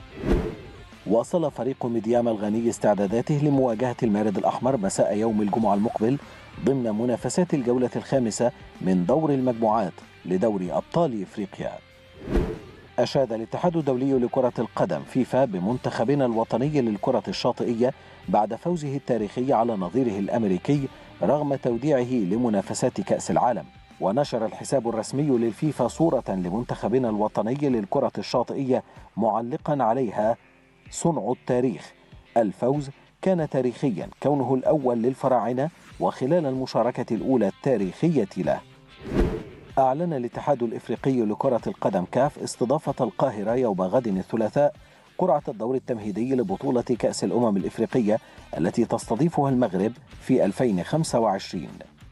واصل فريق ميدياما الغني استعداداته لمواجهة المارد الأحمر مساء يوم الجمعة المقبل ضمن منافسات الجولة الخامسة من دور المجموعات لدوري أبطال إفريقيا أشاد الاتحاد الدولي لكرة القدم فيفا بمنتخبنا الوطني للكرة الشاطئية بعد فوزه التاريخي على نظيره الأمريكي رغم توديعه لمنافسات كأس العالم ونشر الحساب الرسمي للفيفا صورة لمنتخبنا الوطني للكرة الشاطئية معلقا عليها صنع التاريخ الفوز كان تاريخيا كونه الأول للفراعنة وخلال المشاركة الأولى التاريخية له أعلن الاتحاد الإفريقي لكرة القدم كاف استضافة القاهرة يوم غد الثلاثاء قرعة الدور التمهيدي لبطولة كأس الأمم الإفريقية التي تستضيفها المغرب في 2025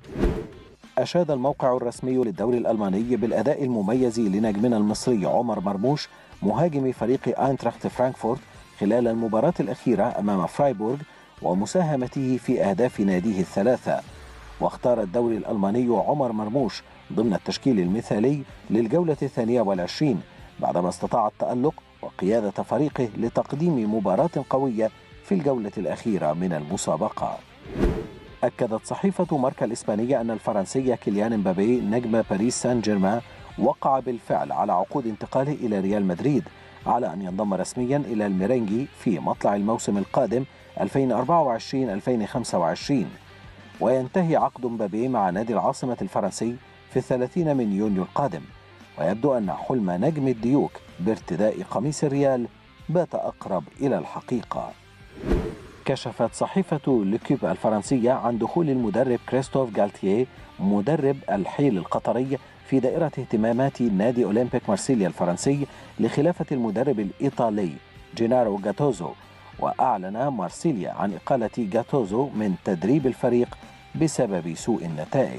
أشاد الموقع الرسمي للدوري الألماني بالأداء المميز لنجمنا المصري عمر مرموش مهاجم فريق آينتراخت فرانكفورت خلال المباراة الأخيرة أمام فرايبورغ ومساهمته في أهداف ناديه الثلاثة واختار الدوري الألماني عمر مرموش ضمن التشكيل المثالي للجولة الثانية والعشرين بعدما استطاع التألق وقيادة فريقه لتقديم مباراة قوية في الجولة الأخيرة من المسابقة أكدت صحيفة ماركا الإسبانية أن الفرنسي كيليان مبابي نجم باريس سان جيرمان وقع بالفعل على عقود انتقاله إلى ريال مدريد على أن ينضم رسميا إلى الميرينجي في مطلع الموسم القادم 2024-2025 وينتهي عقد مبابي مع نادي العاصمة الفرنسي في الثلاثين من يونيو القادم ويبدو أن حلم نجم الديوك بارتداء قميص الريال بات أقرب إلى الحقيقة كشفت صحيفة ليكيب الفرنسية عن دخول المدرب كريستوف جالتيه مدرب الحيل القطري في دائرة اهتمامات نادي أولمبيك مارسيليا الفرنسي لخلافة المدرب الإيطالي جينارو جاتوزو وأعلن مارسيليا عن إقالة جاتوزو من تدريب الفريق بسبب سوء النتائج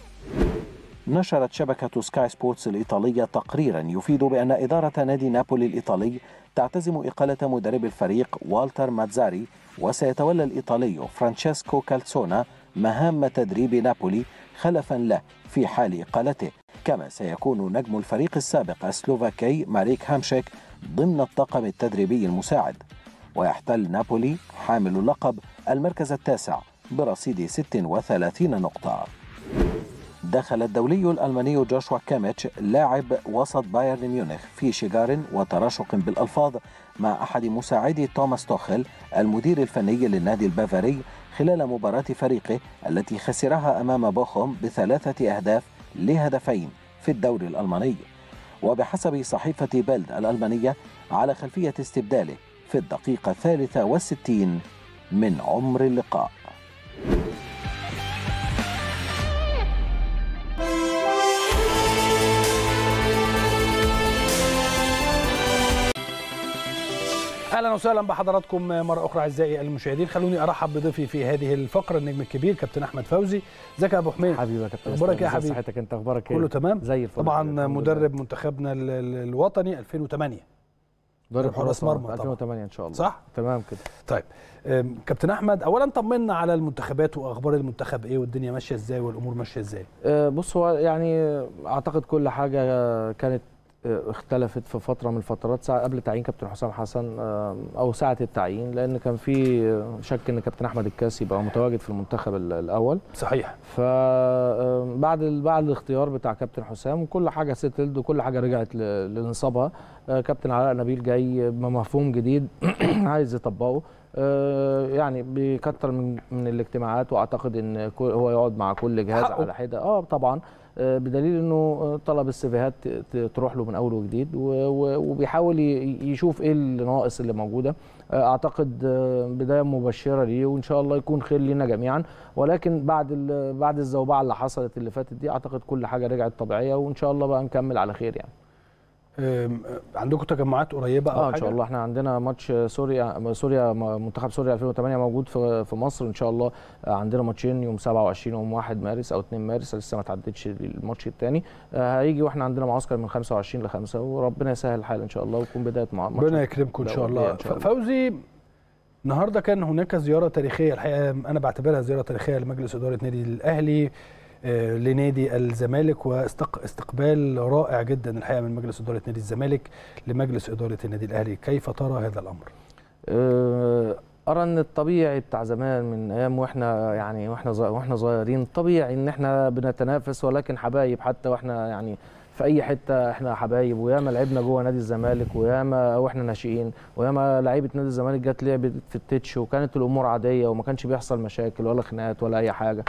نشرت شبكة سكاي سبورتس الإيطالية تقريرا يفيد بأن إدارة نادي نابولي الإيطالي تعتزم إقالة مدرب الفريق والتر ماتزاري وسيتولى الإيطالي فرانشيسكو كالتسونا مهام تدريب نابولي خلفا له في حال إقالته كما سيكون نجم الفريق السابق السلوفاكي ماريك هامشيك ضمن الطاقم التدريبي المساعد ويحتل نابولي حامل اللقب المركز التاسع برصيد 36 نقطة دخل الدولي الألماني جوشوا كاميتش لاعب وسط بايرن ميونخ في شجار وتراشق بالألفاظ مع أحد مساعدي توماس توخل المدير الفني للنادي البافاري خلال مباراة فريقه التي خسرها أمام بوخوم بثلاثة أهداف لهدفين في الدوري الألماني وبحسب صحيفة بيلد الألمانية على خلفية استبداله في الدقيقة الثالثة والستين من عمر اللقاء اهلا وسهلا بحضراتكم مره اخرى اعزائي المشاهدين خلوني ارحب بضيفي في هذه الفقره النجم الكبير كابتن احمد فوزي ازيك يا ابو حميد حبيبي يا كابتن اخبارك إيه يا إسلام؟ حبيبي؟ إزي صحتك انت اخبارك ايه كله تمام زي الفل طبعا الحمد لله. مدرب منتخبنا ال- ال- الوطني 2008 مدرب حراس حراس مرمى مرمى طبعا. 2008 ان شاء الله صح؟ تمام كده طيب أم، كابتن احمد اولا طمنا على المنتخبات واخبار المنتخب ايه والدنيا ماشيه ازاي والامور ماشيه ازاي آه، بص هو يعني اعتقد كل حاجه كانت آه، اختلفت في فتره من الفترات ساعة قبل تعيين كابتن حسام حسن آه، او ساعه التعيين لان كان في آه، شك ان كابتن احمد الكاسي يبقى متواجد في المنتخب ال- الاول صحيح فبعد بعد الاختيار بتاع كابتن حسام وكل حاجه سيتلد وكل حاجه رجعت ل- لنصابها آه، كابتن علاء نبيل جاي بمفهوم جديد عايز يطبقه آه، يعني بيكتر من من الاجتماعات واعتقد ان كو- هو يقعد مع كل جهاز حقه. على حده اه طبعا آه، بدليل انه آه، طلب السيفيهات ت- ت- تروح له من اول وجديد و- و- وبيحاول ي- يشوف ايه النواقص اللي موجوده آه، اعتقد آه، بدايه مبشره ليه وان شاء الله يكون خير لنا جميعا ولكن بعد ال- بعد الزوبعه اللي حصلت اللي فاتت دي اعتقد كل حاجه رجعت طبيعيه وان شاء الله بقى نكمل على خير يعني أم، عندكم تجمعات قريبه او اه ان حاجه شاء الله احنا عندنا ماتش سوريا سوريا منتخب سوريا 2008 موجود في في مصر ان شاء الله آه، عندنا ماتشين يوم 27 ويوم 1 مارس او 2 مارس لسه ما تعدتش الماتش الثاني هيجي واحنا عندنا معسكر من 25 ل 5 وربنا يسهل الحال ان شاء الله ويكون بدايه مع ماتش ربنا يكرمكم ان شاء دولية الله إن شاء الله. فوزي النهارده كان هناك زياره تاريخيه الحقيقه انا بعتبرها زياره تاريخيه لمجلس اداره نادي الاهلي آه، لنادي الزمالك واستقبال رائع جدا الحقيقه من مجلس اداره نادي الزمالك لمجلس اداره النادي الاهلي كيف ترى هذا الامر آه، ارى ان الطبيعي بتاع زمان من ايام واحنا يعني واحنا صغ- واحنا صغيرين طبيعي ان احنا بنتنافس ولكن حبايب حتى واحنا يعني في اي حته احنا حبايب وياما لعبنا جوه نادي الزمالك وياما واحنا ناشئين وياما لعيبه نادي الزمالك جت لعبت في التتش وكانت الامور عاديه وما كانش بيحصل مشاكل ولا خناقات ولا اي حاجه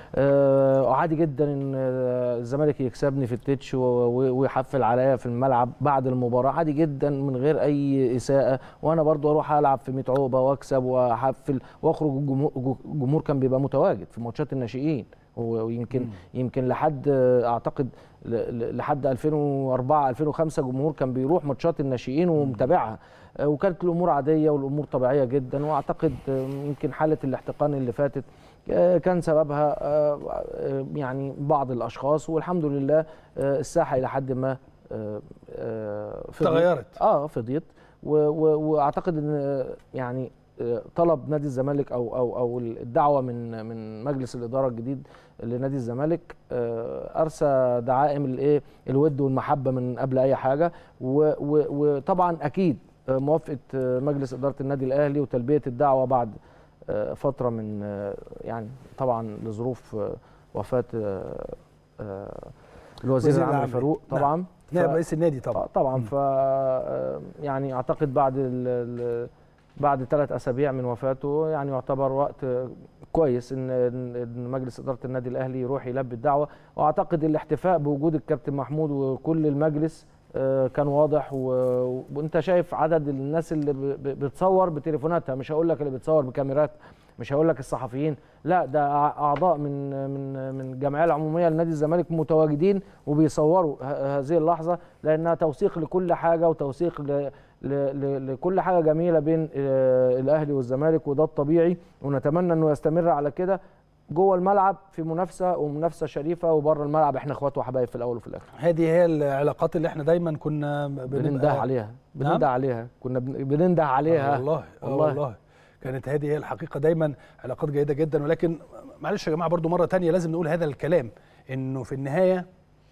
آه، وعادي جدا ان آه، الزمالك يكسبني في التتش و- و- ويحفل عليا في الملعب بعد المباراه عادي جدا من غير اي اساءه وانا برضو اروح العب في 100 عقبه واكسب واحفل واخرج الجمهور الجمهور كان بيبقى متواجد في ماتشات الناشئين و- ويمكن يمكن لحد آه، اعتقد ل- ل- لحد 2004 2005 جمهور كان بيروح ماتشات الناشئين ومتابعها آه، وكانت الامور عاديه والامور طبيعيه جدا واعتقد آه، يمكن حاله الاحتقان اللي فاتت آه، كان سببها آه، آه، يعني بعض الاشخاص والحمد لله آه، الساحه الى حد ما آه، آه، فضيت. تغيرت. اه فضيت و- و- واعتقد ان آه، يعني آه، طلب نادي الزمالك او او او الدعوه من من مجلس الاداره الجديد لنادي الزمالك آه، ارسى دعائم الايه الود والمحبه من قبل اي حاجه و- و- وطبعا اكيد آه، موافقه آه، مجلس اداره النادي الاهلي وتلبيه الدعوه بعد آه، فتره من آه، يعني طبعا لظروف آه، وفاه آه، آه، الوزير وزير العام العام. فاروق نعم. طبعا نائب ف- رئيس النادي طبعا آه، طبعا ف آه، يعني اعتقد بعد ال ال بعد ثلاث اسابيع من وفاته يعني يعتبر وقت آه، كويس ان إن- إن مجلس اداره النادي الاهلي يروح يلبي الدعوه واعتقد الاحتفاء بوجود الكابتن محمود وكل المجلس آه، كان واضح و- وانت شايف عدد الناس اللي ب- ب- بتصور بتليفوناتها مش هقول لك اللي بتصور بكاميرات مش هقول لك الصحفيين لا ده أع- اعضاء من من من الجمعيه العموميه لنادي الزمالك متواجدين وبيصوروا ه- هذه اللحظه لانها توثيق لكل حاجه وتوثيق ل ل ل لكل حاجه جميله بين آه، الاهلي والزمالك وده الطبيعي ونتمنى انه يستمر على كده جوه الملعب في منافسه ومنافسه شريفه وبره الملعب احنا اخوات وحبايب في الاول وفي الاخر هذه هي العلاقات اللي احنا دايما كنا بنبقى- بننده عليها نعم؟ بننده عليها كنا بن- بننده عليها آه والله آه والله. والله كانت هذه هي الحقيقه دايما علاقات جيده جدا ولكن معلش يا جماعه برضو مره تانية لازم نقول هذا الكلام انه في النهايه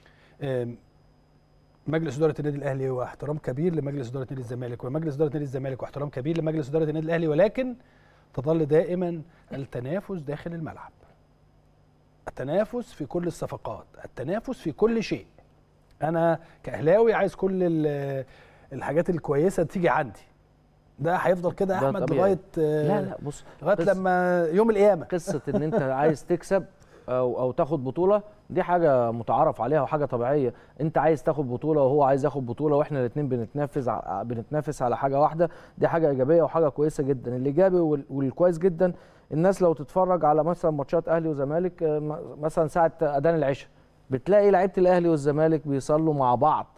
آم، مجلس اداره النادي الاهلي هو احترام كبير لمجلس اداره نادي الزمالك ومجلس اداره نادي الزمالك واحترام كبير لمجلس اداره النادي الاهلي ولكن تظل دائما التنافس داخل الملعب التنافس في كل الصفقات التنافس في كل شيء انا كاهلاوي عايز كل ال- الحاجات الكويسه تيجي عندي ده هيفضل كده يا ده احمد طبيعي. لغايه آه، لا لا بص لغايه قصة- لما يوم القيامه قصه ان انت عايز تكسب او او تاخد بطوله دي حاجه متعارف عليها وحاجه طبيعيه انت عايز تاخد بطوله وهو عايز ياخد بطوله واحنا الاثنين بنتنافس ع- بنتنافس على حاجه واحده دي حاجه ايجابيه وحاجه كويسه جدا الايجابي وال- والكويس جدا الناس لو تتفرج على مثلا ماتشات اهلي وزمالك آه، م- مثلا ساعه اذان العشاء بتلاقي لعيبه الاهلي والزمالك بيصلوا مع بعض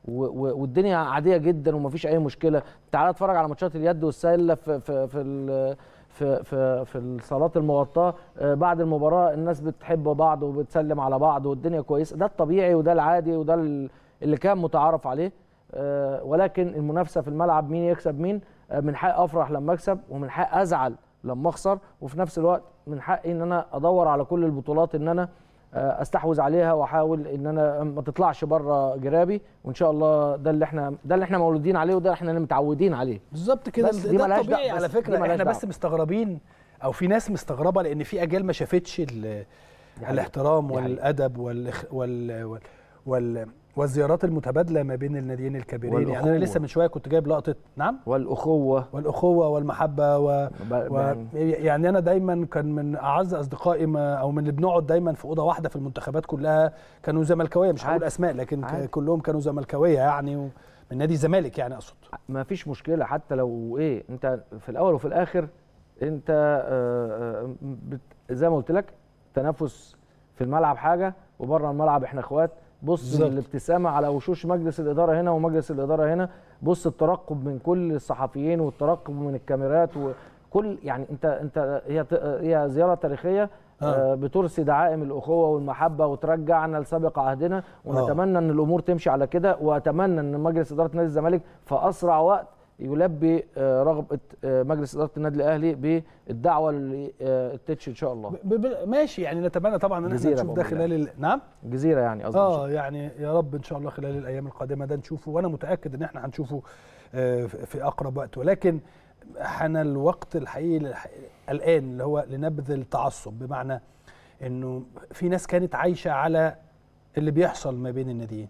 و- و- والدنيا عاديه جدا ومفيش اي مشكله تعال اتفرج على ماتشات اليد والسله في في في ال- في في, في الصالات المغطاه آه، بعد المباراه الناس بتحب بعض وبتسلم على بعض والدنيا كويسه ده الطبيعي وده العادي وده ال- اللي كان متعارف عليه آه، ولكن المنافسه في الملعب مين يكسب مين آه، من حق افرح لما اكسب ومن حق ازعل لما اخسر وفي نفس الوقت من حقي ان انا ادور على كل البطولات ان انا آه، استحوذ عليها واحاول ان انا ما تطلعش بره جرابي وان شاء الله ده اللي احنا ده اللي احنا مولودين عليه وده احنا اللي متعودين عليه بالظبط كده بس دي ده ملهاش طبيعي دعوة- على بس دي فكره ملهاش احنا بس دعوة. مستغربين او في ناس مستغربه لان في اجيال ما شافتش ال- حقيقة. الاحترام دي حقيقة. والادب وال وال وال, وال والزيارات المتبادله ما بين الناديين الكبيرين يعني انا والأخوة. لسه من شويه كنت جايب لقطه نعم والاخوه والاخوه والمحبه و... ب- و... يعني انا دايما كان من اعز اصدقائي ما او من اللي بنقعد دايما في اوضه واحده في المنتخبات كلها كانوا زملكاويه مش هقول عادي. اسماء لكن ك- عادي. كلهم كانوا زملكاويه يعني و... من نادي الزمالك يعني اقصد ما فيش مشكله حتى لو ايه انت في الاول وفي الاخر انت آه، آه، بت- زي ما قلت لك تنافس في الملعب حاجه وبره الملعب احنا اخوات بص بالظبط. الابتسامه على وشوش مجلس الاداره هنا ومجلس الاداره هنا بص الترقب من كل الصحفيين والترقب من الكاميرات وكل يعني انت انت هي ت- هي زياره تاريخيه آه. آه. بترسي دعائم الاخوه والمحبه وترجعنا لسابق عهدنا ونتمنى ان الامور تمشي على كده واتمنى ان مجلس اداره نادي الزمالك في اسرع وقت يلبي آه، رغبه آه، مجلس اداره النادي الاهلي بالدعوه للتتش ان شاء الله ب... ب... ماشي يعني نتمنى طبعا ان احنا جزيرة نشوف ده بأمر خلال ال... نعم الجزيره يعني قصدي إن شاء اه يعني يا رب ان شاء الله خلال الايام القادمه ده نشوفه وانا متاكد ان احنا هنشوفه آه، في في اقرب وقت ولكن حان الوقت الحقيقي للح- الان اللي هو لنبذ التعصب بمعنى انه في ناس كانت عايشه على اللي بيحصل ما بين الناديين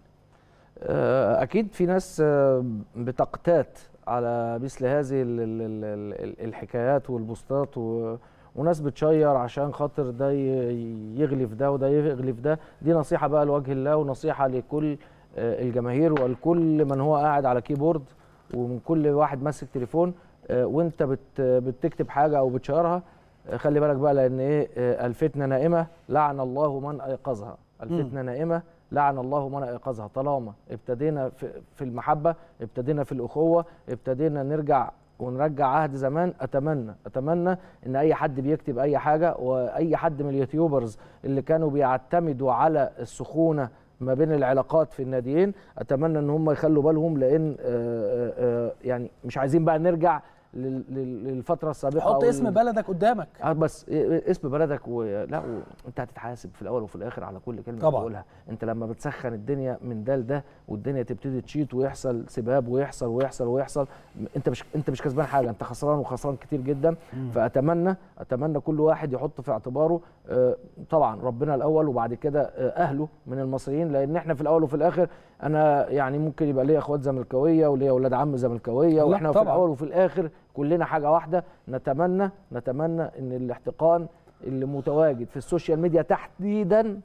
آه، اكيد في ناس آه، بتقتات على مثل هذه ال- ال- ال- ال- الحكايات والبوستات و... وناس بتشير عشان خاطر ده ي- يغلي في ده وده يغلي في ده دي نصيحه بقى لوجه الله ونصيحه لكل آه، الجماهير ولكل من هو قاعد على كيبورد ومن كل واحد ماسك تليفون آه، وانت بت بتكتب حاجه او بتشيرها آه، خلي بالك بقى لان ايه آه، الفتنه نائمه لعن الله من ايقظها الفتنه نائمه لعن الله من ايقظها طالما ابتدينا في في المحبه ابتدينا في الاخوه ابتدينا نرجع ونرجع عهد زمان اتمنى اتمنى ان اي حد بيكتب اي حاجه واي حد من اليوتيوبرز اللي كانوا بيعتمدوا على السخونه ما بين العلاقات في الناديين اتمنى ان هم يخلوا بالهم لان آه، آه، آه، يعني مش عايزين بقى نرجع لل- لل- للفتره السابقه حط أو اسم لل- بلدك قدامك اه بس إيه- اسم بلدك و... لا و... انت هتتحاسب في الاول وفي الاخر على كل كلمه طبعاً. بتقولها انت لما بتسخن الدنيا من ده لده والدنيا تبتدي تشيط ويحصل سباب ويحصل ويحصل ويحصل م- انت مش انت مش كسبان حاجه انت خسران وخسران كتير جدا فاتمنى اتمنى كل واحد يحط في اعتباره آه، طبعا ربنا الاول وبعد كده آه، اهله من المصريين لان احنا في الاول وفي الاخر انا يعني ممكن يبقى ليا اخوات زملكاويه وليا اولاد عم زملكاويه لا، واحنا في طبعاً. الاول وفي الاخر كلنا حاجه واحده نتمنى نتمنى ان الاحتقان اللي متواجد في السوشيال ميديا تحديدا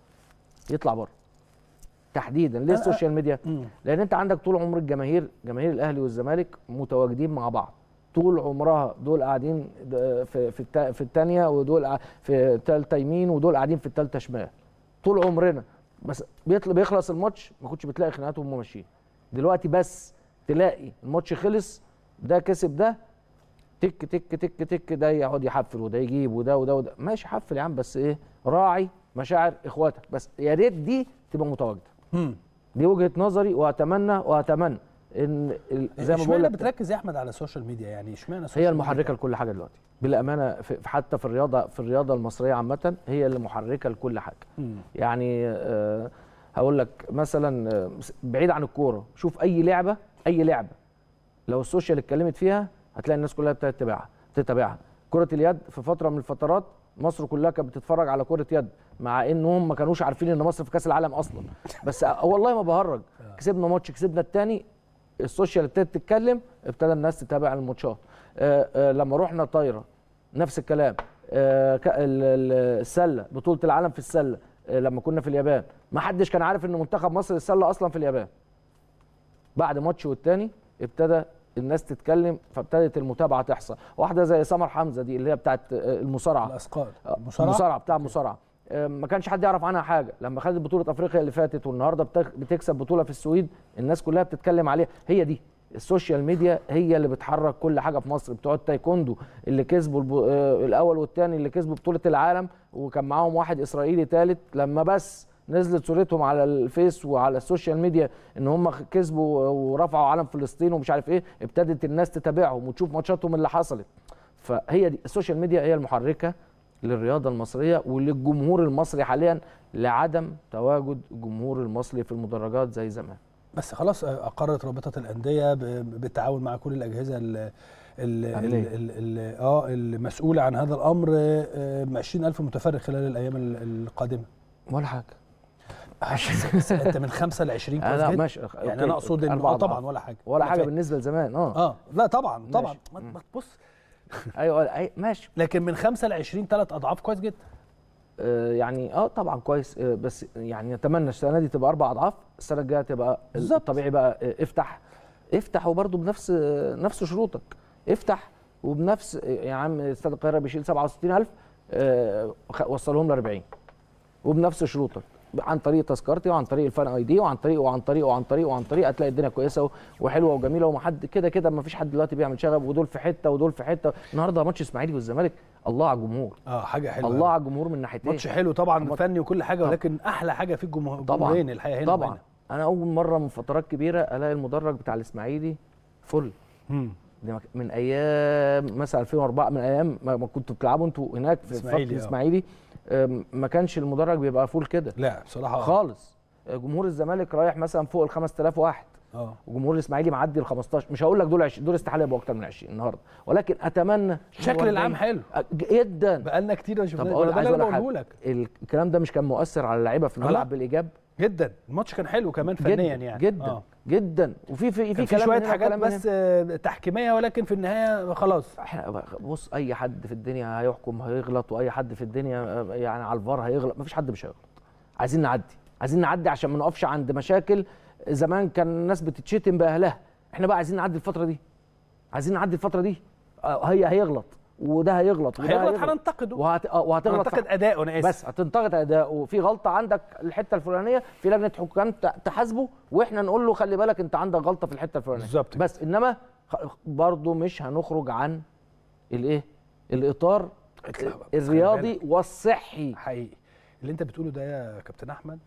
يطلع بره تحديدا ليه أنا- السوشيال ميديا مم. لان انت عندك طول عمر الجماهير جماهير الاهلي والزمالك متواجدين مع بعض طول عمرها دول قاعدين د- في في التا- في الثانيه ودول قاع- في الثالثه يمين ودول قاعدين في الثالثه شمال طول عمرنا بس بيطلع بيخلص الماتش ما كنتش بتلاقي خناقات وهم ماشيين دلوقتي بس تلاقي الماتش خلص ده كسب ده تك تك تك تك ده يقعد يحفل وده يجيب وده وده وده ماشي حفل يا عم بس ايه راعي مشاعر اخواتك بس يا ريت دي تبقى متواجده مم. دي وجهه نظري واتمنى واتمنى ان ال- زي ما بقول اشمعنى لك بتركز يا احمد على السوشيال ميديا يعني اشمعنى السوشيال هي ميديا؟ المحركه لكل حاجه دلوقتي بالامانه في في- حتى في الرياضه في الرياضه المصريه عامه هي اللي محركه لكل حاجه مم. يعني آه، هقول لك مثلا آه، بعيد عن الكوره شوف اي لعبه اي لعبه لو السوشيال اتكلمت فيها هتلاقي الناس كلها ابتدت تتابعها تتابعها كره اليد في فتره من الفترات مصر كلها كانت بتتفرج على كره يد مع انهم ما كانوش عارفين ان مصر في كاس العالم اصلا بس آه، والله ما بهرج كسبنا ماتش كسبنا الثاني السوشيال ابتدت تتكلم ابتدى الناس تتابع الماتشات آه، آه، لما رحنا طايره نفس الكلام آه، ك- ال- ال- السله بطوله العالم في السله آه، لما كنا في اليابان ما حدش كان عارف ان منتخب مصر للسله اصلا في اليابان بعد ماتش والتاني ابتدى الناس تتكلم فابتدت المتابعه تحصل واحده زي سمر حمزه دي اللي هي بتاعت آه، المصارعه الاثقال المصارعه بتاع المصارعه آه، ما كانش حد يعرف عنها حاجه لما خدت بطوله افريقيا اللي فاتت والنهارده بتك- بتكسب بطوله في السويد الناس كلها بتتكلم عليها هي دي السوشيال ميديا هي اللي بتحرك كل حاجه في مصر بتوع التايكوندو اللي كسبوا الب... آه، الاول والثاني اللي كسبوا بطوله العالم وكان معاهم واحد اسرائيلي ثالث لما بس نزلت صورتهم على الفيس وعلى السوشيال ميديا ان هم كسبوا ورفعوا علم فلسطين ومش عارف ايه ابتدت الناس تتابعهم وتشوف ماتشاتهم اللي حصلت فهي دي السوشيال ميديا هي المحركه للرياضه المصريه وللجمهور المصري حاليا لعدم تواجد الجمهور المصري في المدرجات زي زمان بس خلاص آه، اقرت رابطه الانديه ب- بالتعاون مع كل الاجهزه ال ال أهلية. ال- ال- اه المسؤوله عن هذا الامر آه، 20000 متفرغ خلال الايام ال- القادمه ولا حاجه بس- بس انت من 5 ل 20 آه كويس لا جدا. ماشي يعني أوكي. انا اقصد انه أربعة آه طبعا أضعاف. ولا حاجه ولا أنا حاجه فاهم. بالنسبه لزمان اه اه لا طبعا طبعا ماشي. ما- ما تبص ايوه أي ماشي لكن من 5 ل 20 ثلاث اضعاف كويس جدا آه يعني اه طبعا كويس آه بس يعني نتمنى السنه دي تبقى اربع اضعاف السنه الجايه تبقى بالظبط. الطبيعي بقى آه افتح افتح وبرده بنفس آه نفس شروطك افتح وبنفس آه، يا عم استاد القاهره بيشيل 67000 آه خ- وصلهم ل 40 وبنفس شروطك عن طريق تذكرتي وعن طريق الفان اي دي وعن طريق وعن طريق وعن طريق وعن طريق هتلاقي الدنيا كويسه و- وحلوه وجميله ومحد كده كده ما فيش حد دلوقتي بيعمل شغب ودول في حته ودول في حته النهارده ماتش اسماعيلي والزمالك الله على الجمهور اه حاجه حلوه الله على الجمهور من ناحيتين ماتش حلو طبعا ماتش- فني وكل حاجه طبعا. ولكن احلى حاجه في الجمهور طبعا الجمهورين الحقيقه هنا طبعا وهنا. انا اول مره من فترات كبيره الاقي المدرج بتاع الاسماعيلي فل مم. دي مك- من ايام مثلا 2004 من ايام ما ما كنتوا بتلعبوا انتوا هناك في الإسماعيلي، الإسماعيلي آه. الاسماعيلي أم، ما كانش المدرج بيبقى فول كده لا بصراحه خالص جمهور الزمالك رايح مثلا فوق ال 5000 واحد اه وجمهور الاسماعيلي معدي ال 15 مش هقول لك دول 20 دول استحاله يبقوا اكتر من 20 النهارده ولكن اتمنى الشكل العام حلو أ- جدا بقالنا كتير ما طب شفناش اقول ده عايز اللي اقول انا لك بقوله حاجه لك الكلام ده مش كان مؤثر على اللعيبه في لا. الملعب بالايجاب جدا الماتش كان حلو كمان جدا فنيا يعني جدا آه. جدا وفي في كان في في كلام شويه من هنا حاجات وكلام من بس آه، تحكيميه ولكن في النهايه خلاص احنا بص اي حد في الدنيا هيحكم هيغلط واي حد في الدنيا آه، يعني على الفار هيغلط مفيش حد مش هيغلط عايزين نعدي عايزين نعدي عشان ما نقفش عند مشاكل زمان كان الناس بتتشتم باهلها احنا بقى عايزين نعدي الفتره دي عايزين نعدي الفتره دي آه، هي هيغلط وده هيغلط وده هيغلط هننتقده وهت... آه، وهتغلط في هننتقد اداؤه انا اسف بس هتنتقد اداؤه في غلطه عندك الحته الفلانيه في لجنه حكام ت- تحاسبه واحنا نقول له خلي بالك انت عندك غلطه في الحته الفلانيه بالظبط كده. بس انما خ- برضه مش هنخرج عن الايه الاطار اطلع بقى، بس خلي الرياضي بالك. والصحي حقيقي اللي انت بتقوله ده يا كابتن احمد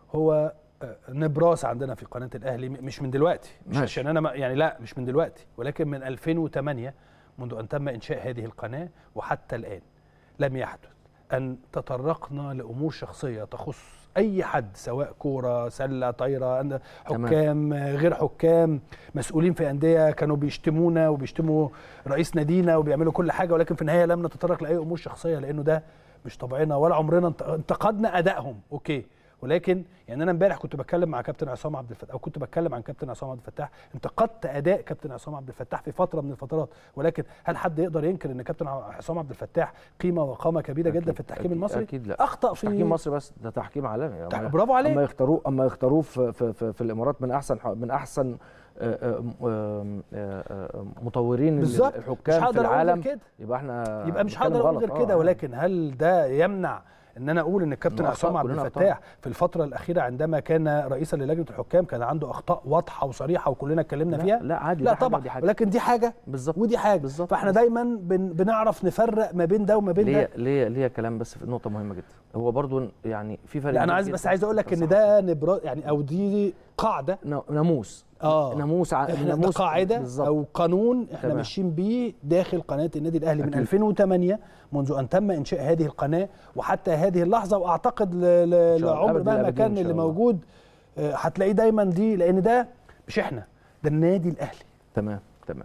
هو آه، نبراس عندنا في قناه الاهلي م- مش من دلوقتي مش ماشي. عشان انا ما- يعني لا مش من دلوقتي ولكن من 2008 منذ ان تم انشاء هذه القناه وحتى الان لم يحدث ان تطرقنا لامور شخصيه تخص اي حد سواء كوره سله طايره أن- حكام آه، غير حكام مسؤولين في انديه كانوا بيشتمونا وبيشتموا رئيس نادينا وبيعملوا كل حاجه ولكن في النهايه لم نتطرق لاي امور شخصيه لانه ده مش طبعنا ولا عمرنا انت- انتقدنا ادائهم اوكي ولكن يعني انا امبارح كنت بتكلم مع كابتن عصام عبد الفتاح او كنت بتكلم عن كابتن عصام عبد الفتاح انتقدت اداء كابتن عصام عبد الفتاح في فتره من الفترات ولكن هل حد يقدر ينكر ان كابتن عصام عبد الفتاح قيمه وقامه كبيره جدا أكيد- في التحكيم أكيد- المصري اكيد لا اخطا مش في تحكيم مصري بس ده تحكيم عالمي تح- أما- برافو عليك. اما يختاروه اما يختاروه في, في, في, في الامارات من احسن ح- من احسن آه، آه، آه، آه، مطورين ال- بالظبط مش الحكام في هقدر اقول العالم غير كده يبقى احنا يبقى مش بنتكلم هقدر اقول غلط. غير آه، كده آه. ولكن هل ده يمنع ان انا اقول ان الكابتن إنه عصام أخطاء، عبد كلنا الفتاح في الفتره الاخيره عندما كان رئيسا للجنه الحكام كان عنده اخطاء واضحه وصريحه وكلنا اتكلمنا لا، فيها لا عادي لا ده حاجة طبعا ودي حاجة. ولكن دي حاجه بالظبط ودي حاجه بالظبط فاحنا بالظبط. دايما بن بنعرف نفرق ما بين ده وما بين ليه ده ليه ليه كلام بس في نقطه مهمه جدا هو برضو يعني في فرق لا انا كبير عايز بس جداً عايز اقول لك في ان ده نبرا يعني او دي قاعده ن- ناموس اه ناموس ع... احنا ده ناموس قاعده بالظبط. او قانون احنا تمام. ماشيين بيه داخل قناه النادي الاهلي من أكيد. 2008 منذ ان تم انشاء هذه القناه وحتى هذه اللحظه واعتقد ل- ل- شاء الله. لعمر أبد مهما الآبدين كان إن شاء اللي الله. موجود آه، هتلاقيه دايما دي لان ده مش احنا ده النادي الاهلي تمام تمام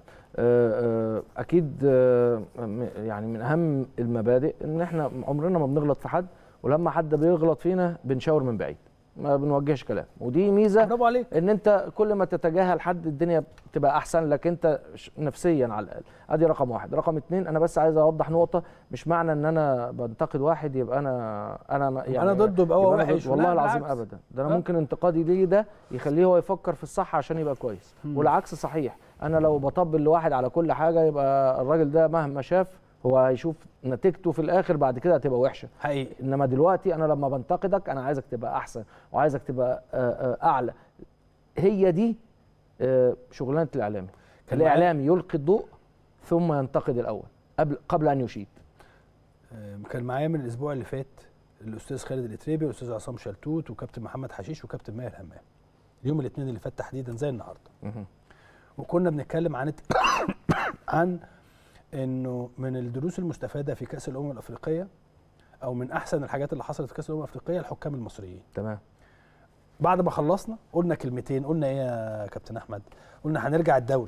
آه، آه، اكيد آه، م- يعني من اهم المبادئ ان احنا عمرنا ما بنغلط في حد ولما حد بيغلط فينا بنشاور من بعيد ما بنوجهش كلام ودي ميزه برافو عليك ان انت كل ما تتجاهل حد الدنيا بتبقى احسن لك انت ش- نفسيا على الاقل ادي رقم واحد رقم اتنين انا بس عايز اوضح نقطه مش معنى ان انا بنتقد واحد يبقى انا انا ما- يعني أنا ضده يبقى هو يبقى أنا وحش. ضد- والله لا، العظيم بالعكس. ابدا ده انا آه. ممكن انتقادي ليه ده يخليه هو يفكر في الصح عشان يبقى كويس مم. والعكس صحيح انا لو بطبل لواحد على كل حاجه يبقى الراجل ده مهما شاف هو هيشوف نتيجته في الاخر بعد كده هتبقى وحشه حقيقي انما دلوقتي انا لما بنتقدك انا عايزك تبقى احسن وعايزك تبقى آه، آه، اعلى هي دي آه، شغلانه الاعلامي كان الاعلامي يلقي الضوء ثم ينتقد الاول قبل قبل ان يشيد آه، كان معايا من الاسبوع اللي فات الاستاذ خالد الاتريبي والاستاذ عصام شلتوت وكابتن محمد حشيش وكابتن ماهر همام اليوم الاثنين اللي فات تحديدا زي النهارده مهم. وكنا بنتكلم عن عن انه من الدروس المستفاده في كاس الامم الافريقيه او من احسن الحاجات اللي حصلت في كاس الامم الافريقيه الحكام المصريين تمام بعد ما خلصنا قلنا كلمتين قلنا ايه يا كابتن احمد قلنا هنرجع الدوري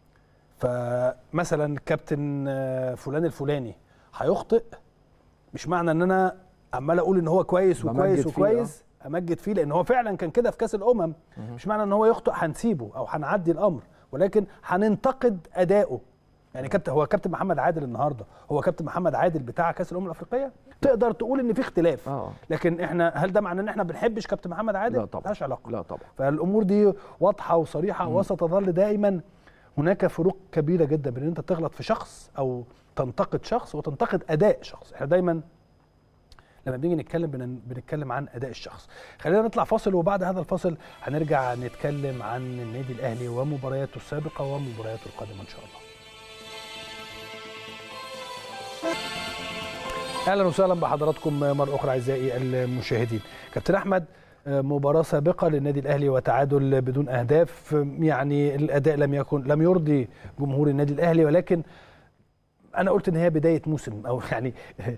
فمثلا كابتن آه، فلان الفلاني هيخطئ مش معنى ان انا عمال اقول ان هو كويس بمجد وكويس فيه، وكويس امجد فيه لان هو فعلا كان كده في كاس الامم مش معنى ان هو يخطئ هنسيبه او هنعدي الامر ولكن هننتقد اداؤه يعني كابتن هو كابتن محمد عادل النهارده هو كابتن محمد عادل بتاع كاس الامم الافريقيه تقدر تقول ان في اختلاف اه لكن احنا هل ده معناه ان احنا بنحبش كابتن محمد عادل لا طبعا. ملهاش علاقه لا طبعا فالامور دي واضحه وصريحه وستظل دائما هناك فروق كبيره جدا بين ان انت تغلط في شخص او تنتقد شخص وتنتقد اداء شخص احنا دايما لما بنيجي نتكلم بن- بنتكلم عن اداء الشخص خلينا نطلع فاصل وبعد هذا الفاصل هنرجع نتكلم عن النادي الاهلي ومبارياته السابقه ومبارياته القادمه ان شاء الله اهلا وسهلا بحضراتكم مره اخرى اعزائي المشاهدين كابتن احمد مباراه سابقه للنادي الاهلي وتعادل بدون اهداف يعني الاداء لم يكن لم يرضي جمهور النادي الاهلي ولكن انا قلت ان هي بدايه موسم او يعني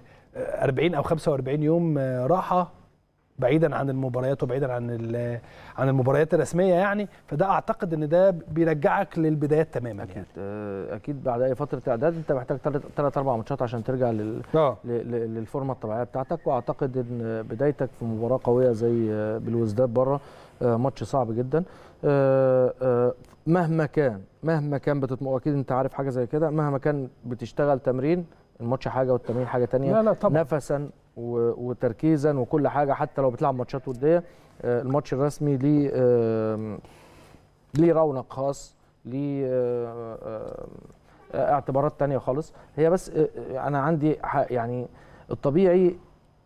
40 او 45 يوم راحه بعيدا عن المباريات وبعيدا عن ال- عن المباريات الرسميه يعني فده اعتقد ان ده بيرجعك للبدايات تماما اكيد يعني آه، اكيد بعد اي فتره اعداد انت محتاج ثلاث اربع ماتشات عشان ترجع لل اه ل- ل- للفورمه الطبيعيه بتاعتك واعتقد ان بدايتك في مباراه قويه زي آه، بالوزداد بره آه، ماتش صعب جدا آه، آه، مهما كان مهما كان بتتم اكيد انت عارف حاجه زي كده مهما كان بتشتغل تمرين الماتش حاجه والتمرين حاجه تانية لا لا طبعا نفسا و- وتركيزا وكل حاجه حتى لو بتلعب ماتشات وديه آه، الماتش الرسمي ليه آم، ليه رونق خاص ليه آه، آه، آه، اعتبارات تانية خالص هي بس آه، آه، انا عندي ح- يعني الطبيعي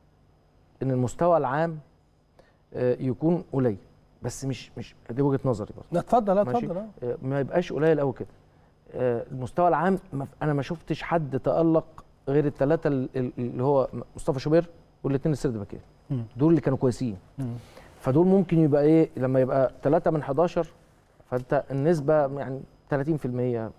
ان المستوى العام آه، يكون قليل بس مش مش دي وجهه نظري برضه لا اتفضل لا ماشي. اتفضل آه. آه، ما يبقاش قليل قوي كده آه، المستوى العام ما- انا ما شفتش حد تالق غير الثلاثه اللي هو مصطفى شوبير والاثنين السرد باكين مم. دول اللي كانوا كويسين مم. فدول ممكن يبقى ايه لما يبقى 3 من 11 فانت النسبه يعني 30%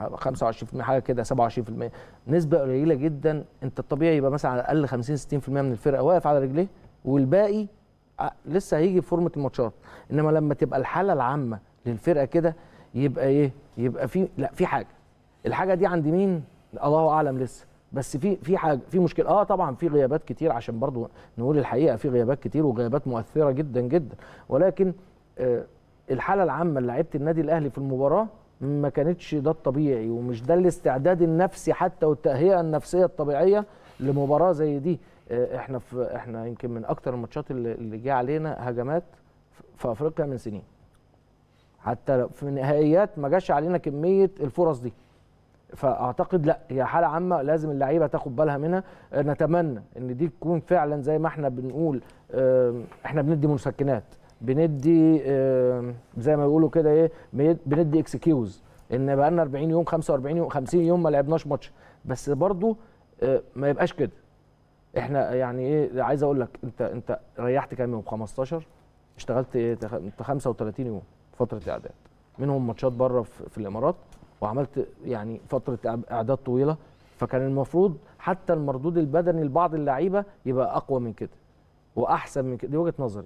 25% حاجه كده 27% نسبه قليله جدا انت الطبيعي يبقى مثلا على الاقل 50 60% من الفرقه واقف على رجليه والباقي ع- لسه هيجي في فورمه الماتشات انما لما تبقى الحاله العامه للفرقه كده يبقى ايه يبقى في لا في حاجه الحاجه دي عند مين الله اعلم لسه بس في في حاجه في مشكله اه طبعا في غيابات كتير عشان برضو نقول الحقيقه في غيابات كتير وغيابات مؤثره جدا جدا ولكن آه الحاله العامه لعيبه النادي الاهلي في المباراه ما كانتش ده الطبيعي ومش ده الاستعداد النفسي حتى والتهيئه النفسيه الطبيعيه لمباراه زي دي آه احنا في احنا يمكن من اكتر الماتشات اللي, اللي جه علينا هجمات في افريقيا من سنين حتى لو في النهائيات ما جاش علينا كميه الفرص دي فاعتقد لا هي حاله عامه لازم اللعيبه تاخد بالها منها آه، نتمنى ان دي تكون فعلا زي ما احنا بنقول آم، احنا بندي مسكنات بندي آم، زي ما بيقولوا كده ايه بن- بندي اكسكيوز ان بقى لنا 40 يوم 45 يوم 50 يوم ما لعبناش ماتش بس برضو آه، ما يبقاش كده احنا يعني ايه عايز اقول لك انت انت ريحت كام يوم 15 اشتغلت ايه تخ- انت 35 يوم فتره اعداد منهم ماتشات بره في, في الامارات وعملت يعني فتره إع- اعداد طويله فكان المفروض حتى المردود البدني لبعض اللعيبه يبقى اقوى من كده واحسن من كده دي وجهه نظري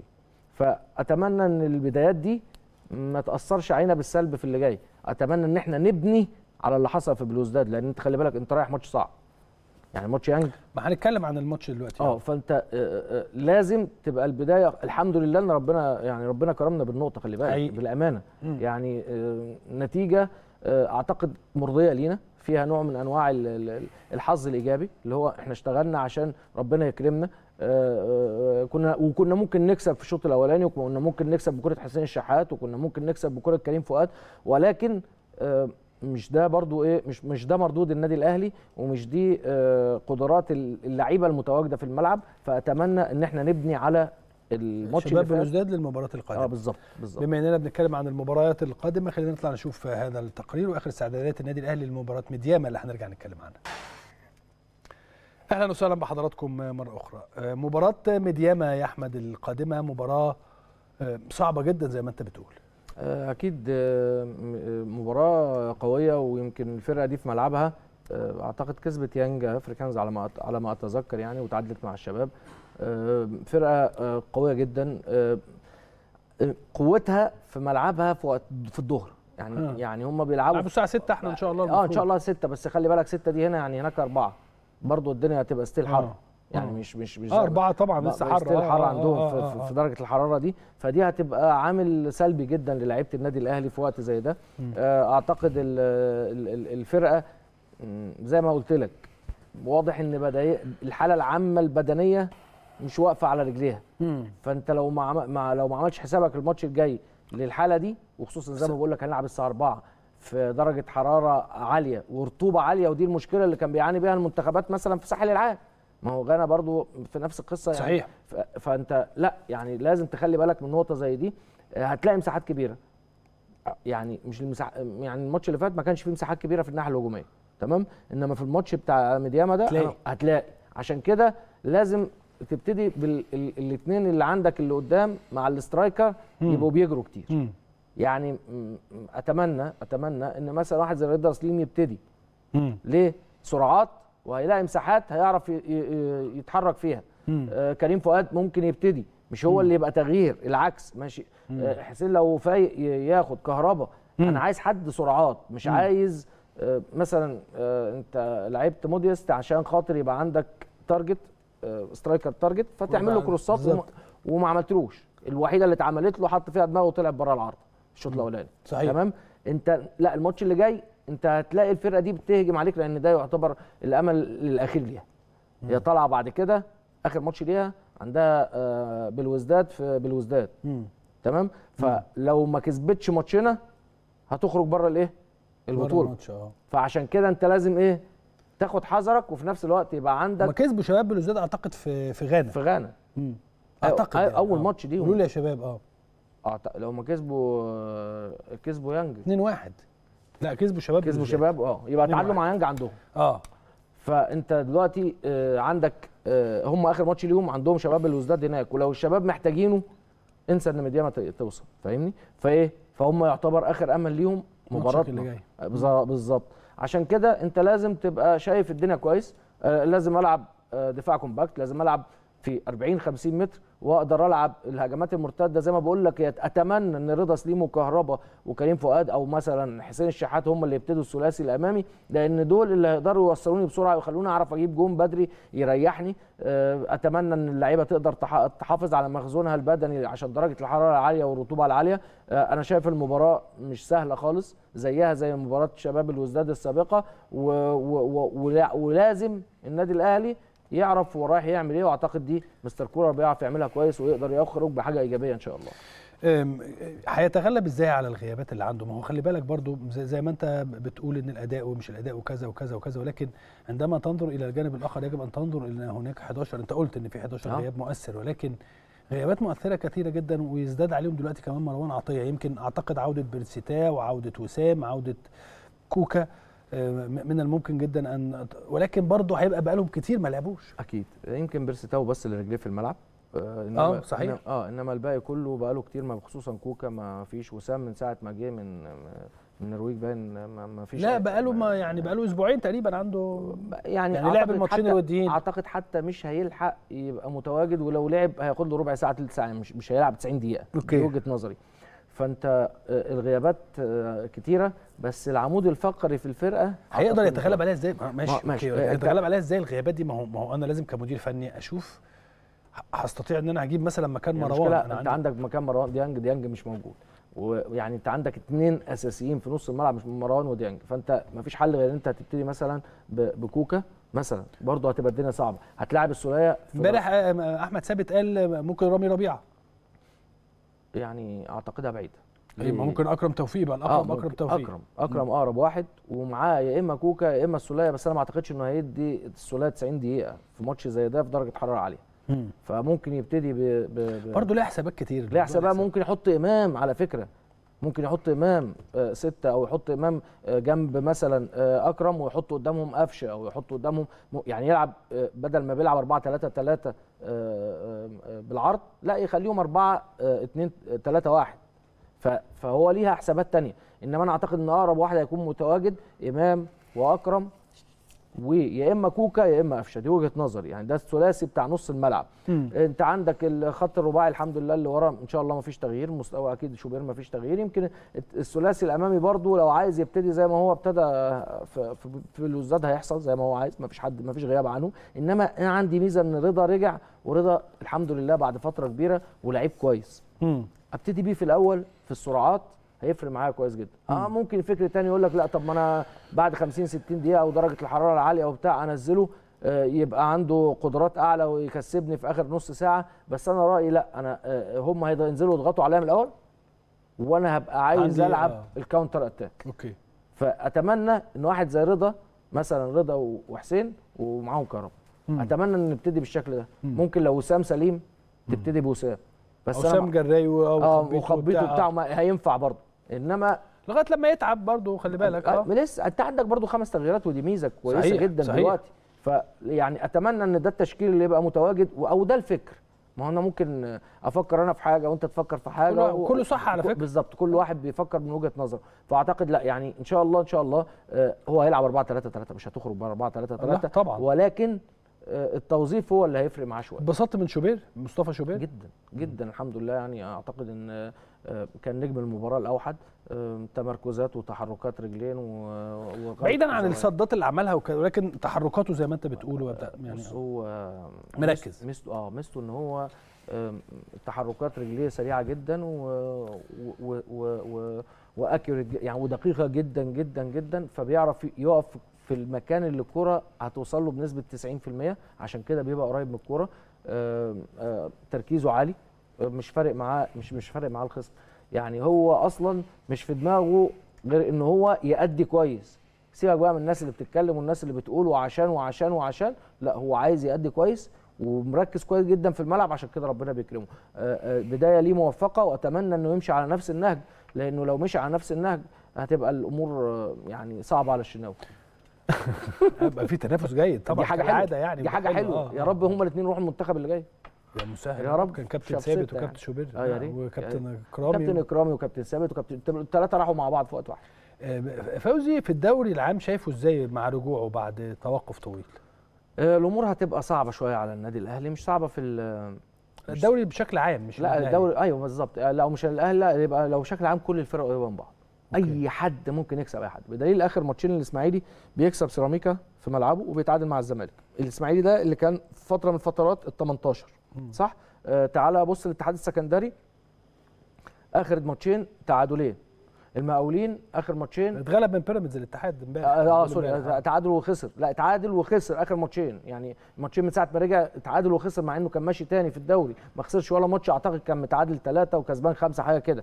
فاتمنى ان البدايات دي ما تاثرش علينا بالسلب في اللي جاي اتمنى ان احنا نبني على اللي حصل في بلوزداد لان انت خلي بالك انت رايح ماتش صعب يعني ماتش يانج ما هنتكلم عن الماتش دلوقتي اه فانت آه، آه، لازم تبقى البدايه الحمد لله ان ربنا يعني ربنا كرمنا بالنقطه خلي بالك حقيقي. بالامانه مم. يعني آه، نتيجه آه، اعتقد مرضيه لينا فيها نوع من انواع ال- ال- الحظ الايجابي اللي هو احنا اشتغلنا عشان ربنا يكرمنا آه، آه، كنا وكنا ممكن نكسب في الشوط الاولاني وكنا ممكن نكسب بكره حسين الشحات وكنا ممكن نكسب بكره كريم فؤاد ولكن آه، مش ده برضو ايه مش مش ده مردود النادي الاهلي ومش دي آه، قدرات اللعيبه المتواجده في الملعب فاتمنى ان احنا نبني على الماتش شباب اللي فات بلوزداد للمباراه القادمه اه بالظبط بالظبط بما اننا بنتكلم عن المباريات القادمه خلينا نطلع نشوف هذا التقرير واخر استعدادات النادي الاهلي لمباراه ميدياما اللي هنرجع نتكلم عنها. اهلا وسهلا بحضراتكم مره اخرى. مباراه ميدياما يا احمد القادمه مباراه صعبه جدا زي ما انت بتقول. آه، اكيد آه، م- مباراه قويه ويمكن الفرقه دي في ملعبها آه، اعتقد كسبت يانج افريكانز على ما أت- على ما اتذكر يعني وتعادلت مع الشباب آه، فرقه آه، قويه جدا آه، آه، قوتها في ملعبها في وقت في الظهر يعني آه. يعني هم بيلعبوا لعبوا الساعه 6 احنا ان شاء الله اه ان المفروض. شاء الله ستة بس خلي بالك ستة دي هنا يعني هناك أربعة برضو الدنيا هتبقى ستيل حر آه. يعني آه. مش مش مش اه اربعه طبعا بقى- لسه بقى حر ستيل آه، حر آه، عندهم آه، في, آه، في, آه. في درجه الحراره دي فدي هتبقى عامل سلبي جدا للعيبه النادي الاهلي في وقت زي ده مم. آه، اعتقد ال- ال- ال- الفرقه مم، زي ما قلت لك واضح ان بدأ الحاله العامه البدنيه مش واقفه على رجليها مم. فانت لو ما عم- ما لو ما عملتش حسابك الماتش الجاي للحاله دي وخصوصا زي ما بقول لك هنلعب الساعه 4 في درجه حراره عاليه ورطوبه عاليه ودي المشكله اللي كان بيعاني بيها المنتخبات مثلا في ساحل العاج ما هو غانا برضو في نفس القصه يعني صحيح. ف- فانت لا يعني لازم تخلي بالك من نقطه زي دي آه، هتلاقي مساحات كبيره يعني مش المساح... يعني الماتش اللي فات ما كانش فيه مساحات كبيره في الناحيه الهجوميه تمام انما في الماتش بتاع ميدياما ده هتلاقي. أنا- هتلاقي عشان كده لازم تبتدي بالاثنين اللي عندك اللي قدام مع الاسترايكر مم. يبقوا بيجروا كتير مم. يعني م- م- اتمنى اتمنى ان مثلا واحد زي رضا سليم يبتدي مم. ليه سرعات وهيلاقي مساحات هيعرف ي- ي- يتحرك فيها مم. آه كريم فؤاد ممكن يبتدي مش هو اللي يبقى تغيير العكس ماشي آه حسين لو فايق ي- ياخد كهربا مم. انا عايز حد سرعات مش مم. عايز آه مثلا آه انت لعبت موديست عشان خاطر يبقى عندك تارجت آه سترايكر تارجت فتعمل له ويبقى كروسات وما, بالظبط. وما عملتلوش الوحيده اللي اتعملت له حط فيها دماغه وطلع بره العرض الشوط الاولاني صحيح. تمام انت لا الماتش اللي جاي انت هتلاقي الفرقه دي بتهجم عليك لان ده يعتبر الامل الاخير ليها هي طالعه بعد كده اخر ماتش ليها عندها آه، بالوزداد في بالوزداد مم. تمام فلو ما كسبتش ماتشنا هتخرج بره الايه بره البطوله الماتش، اه فعشان كده انت لازم ايه تاخد حذرك وفي نفس الوقت يبقى هما عندك كسبوا شباب بلوزداد اعتقد في في غانا في غانا مم. أيوة، اعتقد أيوة، أول ماتش ليهم. قولوا لي يا شباب اه أعت- لو ما كسبوا آه، كسبوا يانج 2 1 لا كسبوا شباب كسبوا بلوزداد. شباب اه يبقى اتنين تعادلوا واحد. مع يانج عندهم اه فانت دلوقتي آه، عندك آه، هم اخر ماتش ليهم عندهم شباب الوزداد هناك ولو الشباب محتاجينه انسى ان ميدياما ت- توصل فاهمني فايه فهم يعتبر اخر امل ليهم ماتشك مباراتنا اللي جاي. آه، بالظ- بالظبط عشان كده انت لازم تبقى شايف الدنيا كويس آه، لازم العب آه، دفاع كومباكت لازم العب في 40 50 متر واقدر العب الهجمات المرتده زي ما بقول لك يت- اتمنى ان رضا سليم وكهربا وكريم فؤاد او مثلا حسين الشحات هم اللي يبتدوا الثلاثي الامامي لان دول اللي هيقدروا يوصلوني بسرعه ويخلوني اعرف اجيب جون بدري يريحني آه، اتمنى ان اللعيبه تقدر تح- تحافظ على مخزونها البدني عشان درجه الحراره العاليه والرطوبه العاليه آه، انا شايف المباراه مش سهله خالص زيها زي مباراه شباب الوزداد السابقه و و و ولا- ولازم النادي الاهلي يعرف هو رايح يعمل ايه واعتقد دي مستر كولر بيعرف يعملها كويس ويقدر يخرج بحاجه ايجابيه ان شاء الله أم، هيتغلب ازاي على الغيابات اللي عنده ما هو خلي بالك برضو زي, زي ما انت بتقول ان الاداء ومش الاداء وكذا وكذا وكذا ولكن عندما تنظر الى الجانب الاخر يجب ان تنظر الى ان هناك 11 انت قلت ان في 11 آه. غياب مؤثر ولكن غيابات مؤثره كثيره جدا ويزداد عليهم دلوقتي كمان مروان عطيه يمكن اعتقد عوده بيرسيتا وعوده وسام عوده كوكا أم، من الممكن جدا ان ولكن برضه هيبقى بقالهم كتير ما لعبوش اكيد يمكن بيرستاو بس اللي رجليه في الملعب آه إنما آه، صحيح. إنما- اه انما الباقي كله بقاله كتير ما خصوصا كوكا ما فيش وسام من ساعه ما جه من من النرويج باين ما, ما فيش لا بقاله ما يعني بقاله اسبوعين تقريبا عنده يعني, يعني لعب أعتقد الماتشين حتى- الوديين. اعتقد حتى مش هيلحق يبقى متواجد ولو لعب هياخد له ربع ساعه ثلث ساعه مش مش هيلعب 90 دقيقه أوكي. دي وجهه نظري فانت آه، الغيابات آه، كتيره بس العمود الفقري في الفرقه هيقدر أعتقد يتغلب إن- عليها ازاي ما- ماشي ما- ماشي. ماشي آه، يتغلب عليها ازاي الغيابات دي ما هو ما هو انا لازم كمدير فني اشوف ه- هستطيع ان انا هجيب مثلا مكان يعني مروان المشكله انا انت عندي عندك مكان مروان ديانج ديانج مش موجود ويعني انت عندك اثنين اساسيين في نص الملعب مش مروان وديانج فانت ما فيش حل غير ان انت هتبتدي مثلا ب- بكوكا مثلا برضه هتبقى الدنيا صعبه هتلاعب السوليه في- امبارح آه، احمد ثابت قال ممكن رامي ربيعه يعني اعتقدها بعيده أي ما ممكن اكرم توفيق يبقى الاقرب اكرم ممكن. توفيق اكرم اكرم اقرب واحد ومعاه يا اما كوكا يا اما السوليه بس انا ما اعتقدش انه هيدي السوليه 90 دقيقه في ماتش زي ده في درجه حراره عاليه مم. فممكن يبتدي ب, ب... ب... برضه ليه حسابات كتير ليه حسابها ممكن يحط امام على فكره ممكن يحط امام آه، ستة او يحط امام آه، جنب مثلا آه، اكرم ويحط قدامهم قفشه او يحط قدامهم م- يعني يلعب آه، بدل ما بيلعب 4 3 3 بالعرض لا يخليهم 4 2 3 1 ف- فهو ليها حسابات تانية انما انا اعتقد ان اقرب واحد هيكون متواجد امام واكرم ويا اما كوكا يا اما قفشه دي وجهه نظري يعني ده الثلاثي بتاع نص الملعب مم. انت عندك الخط الرباعي الحمد لله اللي ورا ان شاء الله ما فيش تغيير مستوى اكيد شوبير ما فيش تغيير يمكن الثلاثي الامامي برضو لو عايز يبتدي زي ما هو ابتدى في في, في الوزاد هيحصل زي ما هو عايز ما فيش حد ما فيش غياب عنه انما انا عندي ميزه ان رضا رجع ورضا الحمد لله بعد فتره كبيره ولعيب كويس مم. ابتدي بيه في الاول في السرعات هيفرق معايا كويس جدا اه ممكن فكر تاني يقول لك لا طب ما انا بعد 50 60 دقيقه ودرجه الحراره العاليه وبتاع انزله آه، يبقى عنده قدرات اعلى ويكسبني في اخر نص ساعه بس انا رايي لا انا آه، هم هينزلوا يضغطوا عليا من الاول وانا هبقى عايز عندي- العب آه. الكاونتر اتاك اوكي فاتمنى ان واحد زي رضا مثلا رضا و- وحسين ومعاهم كهرباء مم. اتمنى ان نبتدي بالشكل ده مم. ممكن لو وسام سليم تبتدي بوسام بس انا حسام جراي اه وخبيته وخبيته بتاعه ما هينفع برضه انما لغايه لما يتعب برضه خلي بالك آه. اه لسه انت عندك برضه خمس تغييرات ودي ميزه كويسه صحيح، جدا صحيح. دلوقتي فيعني اتمنى ان ده التشكيل اللي يبقى متواجد و- او ده الفكر ما هو انا ممكن افكر انا في حاجه وانت تفكر في حاجه كله- و- كله صح على ك- فكرة. بالظبط كل واحد بيفكر من وجهه نظره فاعتقد لا يعني ان شاء الله ان شاء الله آه، هو هيلعب 4 3 3 مش هتخرج بره 4 3 لا، 3 طبعا. ولكن آه، التوظيف هو اللي هيفرق معاه شويه اتبسطت من شوبير مصطفى شوبير جدا جدا الحمد لله يعني اعتقد ان آه، كان نجم المباراه الاوحد آه، تمركزات وتحركات رجلين و وغلق بعيدا عن زوايا. الصدات اللي عملها وكده ولكن تحركاته زي ما انت بتقول وبتاع- يعني بص هو مركز. ميزته اه ميزته ان هو آم، تحركات رجليه سريعه جدا و و و و واكيوريت ج- يعني ودقيقه جدا جدا جدا فبيعرف يقف في المكان اللي الكره هتوصل له بنسبه 90% عشان كده بيبقى قريب من الكره آم، آم، تركيزه عالي آم، مش فارق معاه مش مش فارق معاه الخصم يعني هو اصلا مش في دماغه غير ان هو يأدي كويس سيبك بقى من الناس اللي بتتكلم والناس اللي بتقول وعشان وعشان وعشان لا هو عايز يأدي كويس ومركز كويس جدا في الملعب عشان كده ربنا بيكرمه آه، آه، بدايه ليه موفقه واتمنى انه يمشي على نفس النهج لانه لو مشي على نفس النهج هتبقى الامور آه، يعني صعبه على الشناوي يبقى في تنافس جيد طبعا دي حاجه كالعادة حلوه يعني دي حاجه حلوه آه، يا آه. رب هما الاثنين يروحوا المنتخب اللي جاي يا مسهل يا رب. كان كابتن شاف ثابت ستة وكابتن يعني. شوبير اه يا ريت وكابتن كابتن كرامي اكرامي وكابتن ثابت وكابتن الثلاثه راحوا مع بعض في وقت واحد آه، فوزي في الدوري العام شايفه ازاي مع رجوعه بعد توقف طويل آه، الامور هتبقى صعبه شويه على النادي الاهلي مش صعبه في ال- مش- الدوري بشكل عام مش لا الأهلي. الدوري ايوه بالظبط آه، لو مش الاهلي لا يبقى لو بشكل عام كل الفرق قريبه من بعض اي حد ممكن يكسب اي حد بدليل اخر ماتشين الاسماعيلي بيكسب سيراميكا في ملعبه وبيتعادل مع الزمالك الاسماعيلي ده اللي كان في فتره من الفترات ال 18 صح آه تعالى بص الاتحاد السكندري اخر ماتشين تعادلين المقاولين اخر ماتشين اتغلب من بيراميدز الاتحاد امبارح اه, آه أول سوري امبارح. آه، تعادل وخسر لا تعادل وخسر اخر ماتشين يعني ماتشين من ساعه ما رجع تعادل وخسر مع انه كان ماشي تاني في الدوري ما خسرش ولا ماتش اعتقد كان متعادل ثلاثه وكسبان خمسه حاجه كده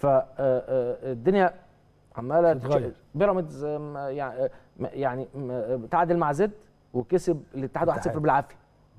فالدنيا عماله تتغير. تتش- بيراميدز آم، يعني آه، م- يعني م- تعادل مع زد وكسب الاتحاد 1-0 الاتحاد. بالعافيه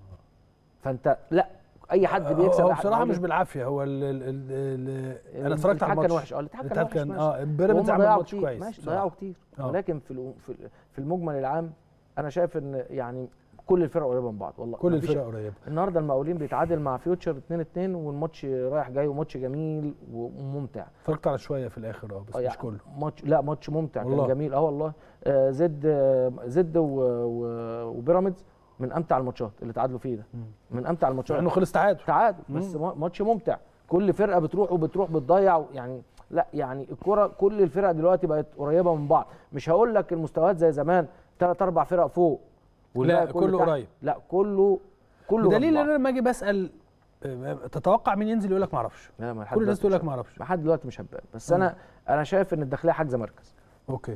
فانت لا اي حد بيكسب هو أحد بصراحه معقول. مش بالعافيه هو ال ال ال ال انا اتفرجت على الاتحاد الماتش كان وحش اه الاتحاد كان الاتحاد وحش كان ماشي. اه بيراميدز وهم عمل ضيعوا ماتش كتير كويس ماشي بصراحة. ضيعوا كتير آه. ولكن في الأم- في ال- في المجمل العام انا شايف ان يعني كل الفرق قريبه من بعض والله كل مفيش- الفرق قريبه النهارده المقاولين بيتعادل مع فيوتشر 2 2 والماتش رايح جاي وماتش جميل وممتع اتفرجت على شويه في الاخر اه بس آه مش يعني كله ماتش لا ماتش ممتع والله. كان جميل اه والله آه زد آه زد و- و- وبيراميدز من امتع الماتشات اللي تعادلوا فيه ده من امتع الماتشات مع انه خلص تعادل تعادل بس ما- ماتش ممتع كل فرقه بتروح وبتروح بتضيع يعني لا يعني الكره كل الفرق دلوقتي بقت قريبه من بعض مش هقول لك المستويات زي زمان ثلاث اربع فرق فوق والباقي لا كله تحت. قريب لا كله كله بدليل جنب ان بعض. انا لما اجي بسال آه، تتوقع مين ينزل يقول لك ما اعرفش لا ما لحد كل الناس دلوقتي تقول مش لك ما اعرفش لحد دلوقتي مش هبان بس انا انا شايف ان الداخليه حاجزه مركز اوكي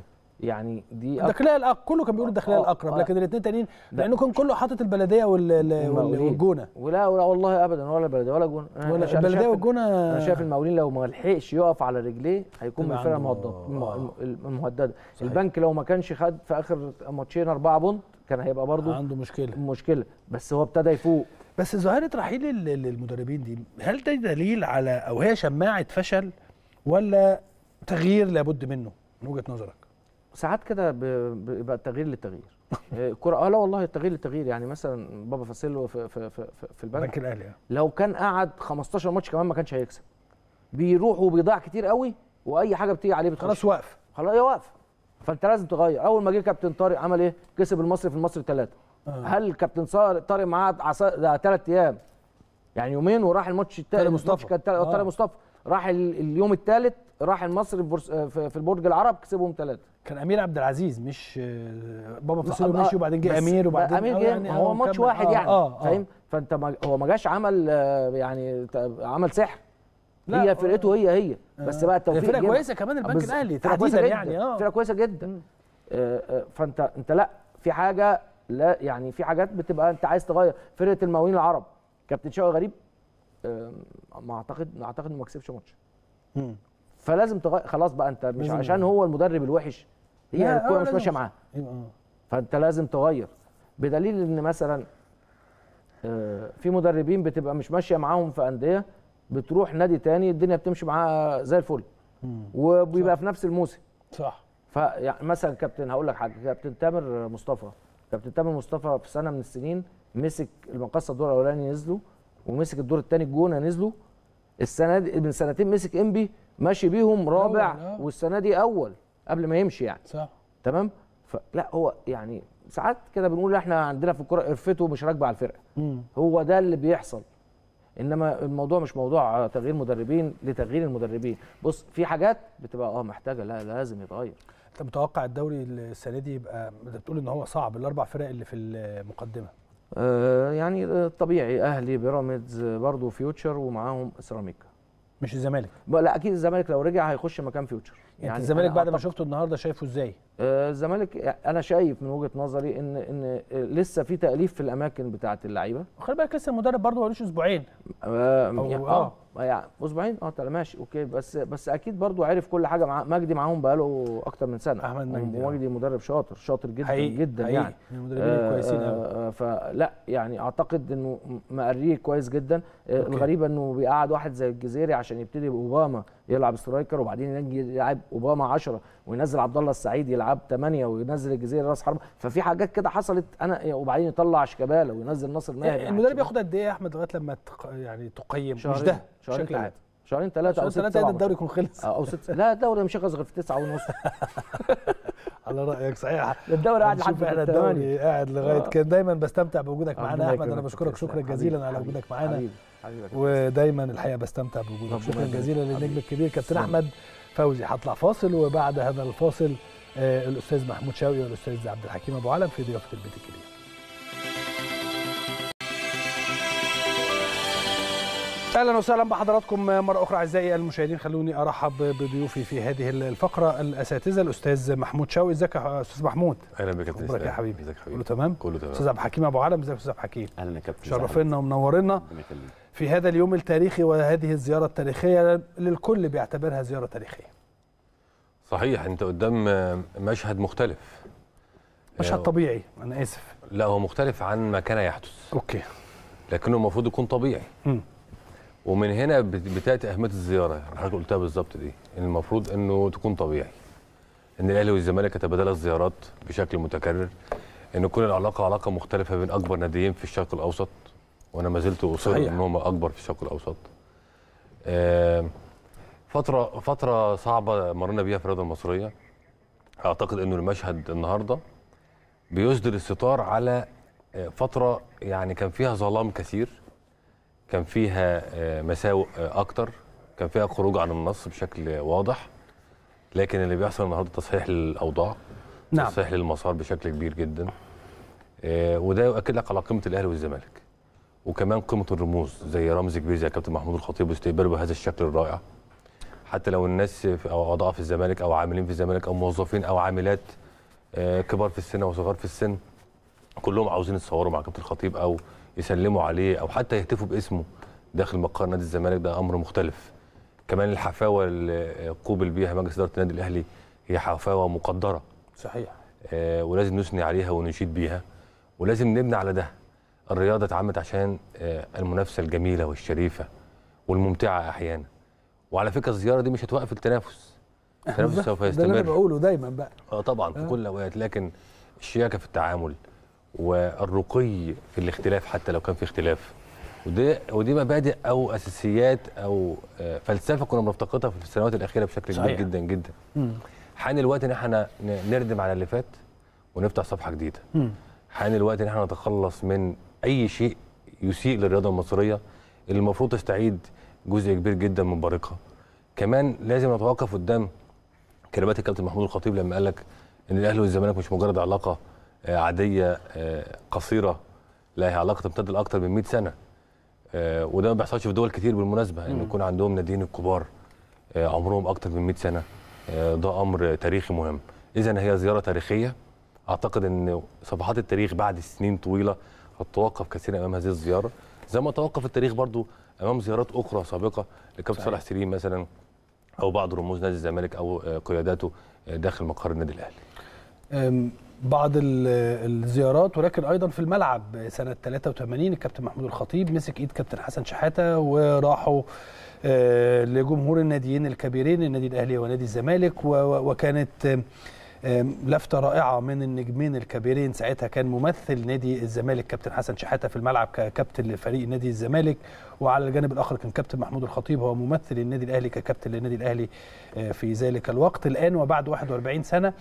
يعني دي أك- الداخليه الأقرب كله كان بيقول الداخليه آه، الاقرب آه. لكن الاثنين تانيين لا. لانه كان كله حاطط البلديه وال- وال- المقاولين. والجونه ولا ولا والله ابدا ولا البلديه ولا جون أنا- ولا أنا شايف- البلديه شايف- والجونه انا شايف المقاولين لو ما لحقش يقف على رجليه هيكون من تبقى الفرقه عنده- المهدده آه. الم- الم- المهدده صحيح. البنك لو ما كانش خد في اخر ماتشين اربعه بونت كان هيبقى برضه عنده مشكله مشكله بس هو ابتدى يفوق بس ظاهره رحيل ال- ال- المدربين دي هل ده دليل على او هي شماعه فشل ولا تغيير لابد منه من وجهه نظرك ساعات كده ب- بيبقى التغيير للتغيير الكرة اه لا والله التغيير للتغيير يعني مثلا بابا فاسيلو في في في, في, في البنك البنك الاهلي آه. لو كان قعد 15 ماتش كمان ما كانش هيكسب بيروح وبيضيع كتير قوي واي حاجه بتيجي عليه بتخش خلاص واقف خلاص هي واقفه فانت لازم تغير اول ما جه كابتن طارق عمل ايه كسب المصري في المصري ثلاثه آه. هل كابتن صار- طارق معاه عصا ده ثلاث ايام يعني يومين وراح الماتش التاني طارق مصطفى. كان تل- آه. طارق مصطفى راح ال- اليوم الثالث راح المصري في, بورس- في في البرج العرب كسبهم ثلاثه كان امير عبد العزيز مش آه، بابا فاصيلو آه، مشي وبعدين جه بس امير وبعدين امير آه، جه يعني هو ماتش مكمل. واحد آه، يعني آه، آه. فاهم فانت ما هو ما جاش عمل آه، يعني ت- عمل سحر لا، هي فرقته هي هي بس بقى هي التوفيق فرقه جه. كويسه كمان البنك بس- الاهلي فرقه كويسه تحديدا جدا يعني اه فرقه كويسه جدا آه، آه، فانت انت لا في حاجه لا يعني في حاجات بتبقى انت عايز تغير فرقه المقاولين العرب كابتن شوقي غريب آه، ما اعتقد اعتقد انه ما كسبش ماتش مم. فلازم تغير خلاص بقى انت مش لازم عشان هو المدرب الوحش هي لا، آه، الكوره مش لازم. ماشيه معاه يبقى آه. فانت لازم تغير بدليل ان مثلا آه، في مدربين بتبقى مش ماشيه معاهم في انديه بتروح نادي تاني الدنيا بتمشي معاه زي الفل مم. وبيبقى في نفس الموسم صح فيعني مثلا كابتن هقول لك حاجه كابتن تامر مصطفى كابتن تامر مصطفى في سنه من السنين مسك المقصه الدور الاولاني نزلوا ومسك الدور الثاني الجونه نزلوا السنه دي من سنتين مسك انبي ماشي بيهم رابع أول، آه. والسنه دي اول قبل ما يمشي يعني صح تمام فلا هو يعني ساعات كده بنقول احنا عندنا في الكوره قرفته مش راكبه على الفرقه مم. هو ده اللي بيحصل انما الموضوع مش موضوع تغيير مدربين لتغيير المدربين بص في حاجات بتبقى اه محتاجه لا لازم يتغير انت متوقع الدوري السنه دي يبقى انت بتقول ان هو صعب الاربع فرق اللي في المقدمه آه يعني آه، طبيعي اهلي بيراميدز آه، برضه فيوتشر ومعاهم سيراميكا مش الزمالك بقى لا اكيد الزمالك لو رجع هيخش مكان فيوتشر يعني الزمالك أنا بعد ما أعتقد- شفته النهارده شايفه ازاي آه، الزمالك انا شايف من وجهه نظري ان ان آه، لسه في تاليف في الاماكن بتاعه اللعيبه وخلي بالك لسه المدرب برضه مالوش اسبوعين آه أو- يعني آه. اه يعني اسبوعين اه طلع ماشي اوكي بس بس اكيد برضو عرف كل حاجه مع مجدي معاهم بقاله اكتر من سنه أحمد مجدي، آه. ومجدي مدرب شاطر شاطر جدا حقيقي جدا حقيقي. يعني من المدربين الكويسين قوي آه فلا يعني اعتقد انه مقريه كويس جدا آه أوكي. الغريبه انه بيقعد واحد زي الجزيري عشان يبتدي باوباما يلعب سترايكر وبعدين يجي يلعب اوباما 10 وينزل عبد الله السعيد يلعب 8 وينزل الجزيري راس حربه ففي حاجات كده حصلت انا وبعدين يطلع شيكابالا وينزل ناصر ماهر يعني المدرب ياخد قد ايه يا احمد لغايه لما تق... يعني تقيم مش شهرين ده شهرين بشكل عام. ثلاثه شهرين ثلاثه او عشان ست ثلاثة سبع الدوري يكون خلص آه، او ست لا الدوري مش هيخلص غير في تسعة ونص على رايك صحيح الدوري قاعد لحد هنشوف احنا الثمانية. الدوري قاعد لغايه آه. كده دايما بستمتع بوجودك ربنا معانا يا احمد يكرمك انا يا بشكرك كابتن شكرا إسلام. جزيلا على حبيبي، وجودك معانا حبيبي حبيبي ودايما الحقيقه بستمتع بوجودك ربنا شكرا يبارك جزيلا فيك. للنجم الكبير كابتن تسلم. احمد فوزي هطلع فاصل وبعد هذا الفاصل آه، الاستاذ محمود شوقي والاستاذ عبد الحكيم ابو علم في ضيافه البيت الكبير اهلا وسهلا بحضراتكم مره اخرى اعزائي المشاهدين خلوني ارحب بضيوفي في هذه الفقره الاساتذه الاستاذ محمود شوقي ازيك يا استاذ محمود اهلا بك يا كابتن اخبارك يا إسلام. حبيبي ازيك يا كله حبيبي تمام كله تمام استاذ عبد الحكيم ابو علم ازيك يا استاذ عبد الحكيم اهلا يا كابتن شرفنا ومنورنا ربنا يخليك في هذا اليوم التاريخي وهذه الزياره التاريخيه للكل بيعتبرها زياره تاريخيه صحيح انت قدام مشهد مختلف مشهد آه، طبيعي انا اسف لا هو مختلف عن ما كان يحدث اوكي لكنه المفروض يكون طبيعي مم. ومن ومن هنا بت- بتاتي اهميه الزياره اللي حضرتك قلتها بالظبط دي ان المفروض انه تكون طبيعي ان الاهلي والزمالك يتبادلا الزيارات بشكل متكرر ان تكون العلاقه علاقه مختلفه بين اكبر ناديين في الشرق الاوسط وانا ما زلت اصر صحيح. ان هم اكبر في الشرق الاوسط آه، فتره فتره صعبه مرينا بيها في الرياضه المصريه اعتقد انه المشهد النهارده بيصدر الستار على آه، فتره يعني كان فيها ظلام كثير كان فيها آه، مساوئ آه، اكتر كان فيها خروج عن النص بشكل واضح لكن اللي بيحصل النهارده تصحيح للاوضاع نعم. تصحيح للمسار بشكل كبير جدا آه، وده يؤكد لك على قيمه الاهلي والزمالك وكمان قيمه الرموز زي رمز كبير زي كابتن محمود الخطيب واستقباله بهذا الشكل الرائع حتى لو الناس في- او اعضاء في الزمالك او عاملين في الزمالك او موظفين او عاملات آه، كبار في السن او صغار في السن كلهم عاوزين يتصوروا مع كابتن الخطيب او يسلموا عليه او حتى يهتفوا باسمه داخل مقر نادي الزمالك ده امر مختلف كمان الحفاوه اللي قوبل بيها مجلس اداره النادي الاهلي هي حفاوه مقدره صحيح آه، ولازم نثني عليها ونشيد بيها ولازم نبني على ده الرياضه اتعملت عشان آه، المنافسه الجميله والشريفه والممتعه احيانا وعلى فكره الزياره دي مش هتوقف التنافس التنافس سوف ده اللي انا يستمر بقوله دايما بقى اه طبعا في كل الاوقات لكن الشياكه في التعامل والرقي في الاختلاف حتى لو كان في اختلاف ودي ودي مبادئ او اساسيات او آه، فلسفه كنا بنفتقدها في السنوات الاخيره بشكل كبير صحيح. جدا جدا حان الوقت ان احنا ن- نردم على اللي فات ونفتح صفحه جديده مم. حان الوقت ان احنا نتخلص من اي شيء يسيء للرياضه المصريه اللي المفروض تستعيد جزء كبير جدا من بريقها كمان لازم نتوقف قدام كلمات الكابتن محمود الخطيب لما قال لك ان الاهلي والزمالك مش مجرد علاقه آه، عاديه آه، قصيره لا هي علاقه تمتد لاكثر من 100 سنه آه، وده ما بيحصلش في دول كتير بالمناسبه ان يكون عندهم ناديين الكبار آه، عمرهم اكثر من 100 سنه آه، ده امر تاريخي مهم اذا هي زياره تاريخيه اعتقد ان صفحات التاريخ بعد سنين طويله هتتوقف كثيرا امام هذه الزياره زي ما توقف التاريخ برضو امام زيارات اخرى سابقه لكابتن صالح سليم مثلا او بعض رموز نادي الزمالك او آه، قياداته آه، داخل مقر النادي الاهلي أم، بعض ال- الزيارات ولكن ايضا في الملعب سنه 83 الكابتن محمود الخطيب مسك ايد كابتن حسن شحاته وراحوا آه، لجمهور الناديين الكبيرين النادي الاهلي ونادي الزمالك و- و- وكانت آم، آم، لفته رائعه من النجمين الكبيرين ساعتها كان ممثل نادي الزمالك كابتن حسن شحاته في الملعب ككابتن لفريق نادي الزمالك وعلى الجانب الاخر كان كابتن محمود الخطيب هو ممثل النادي الاهلي ككابتن للنادي الاهلي آه، في ذلك الوقت الان وبعد 41 سنه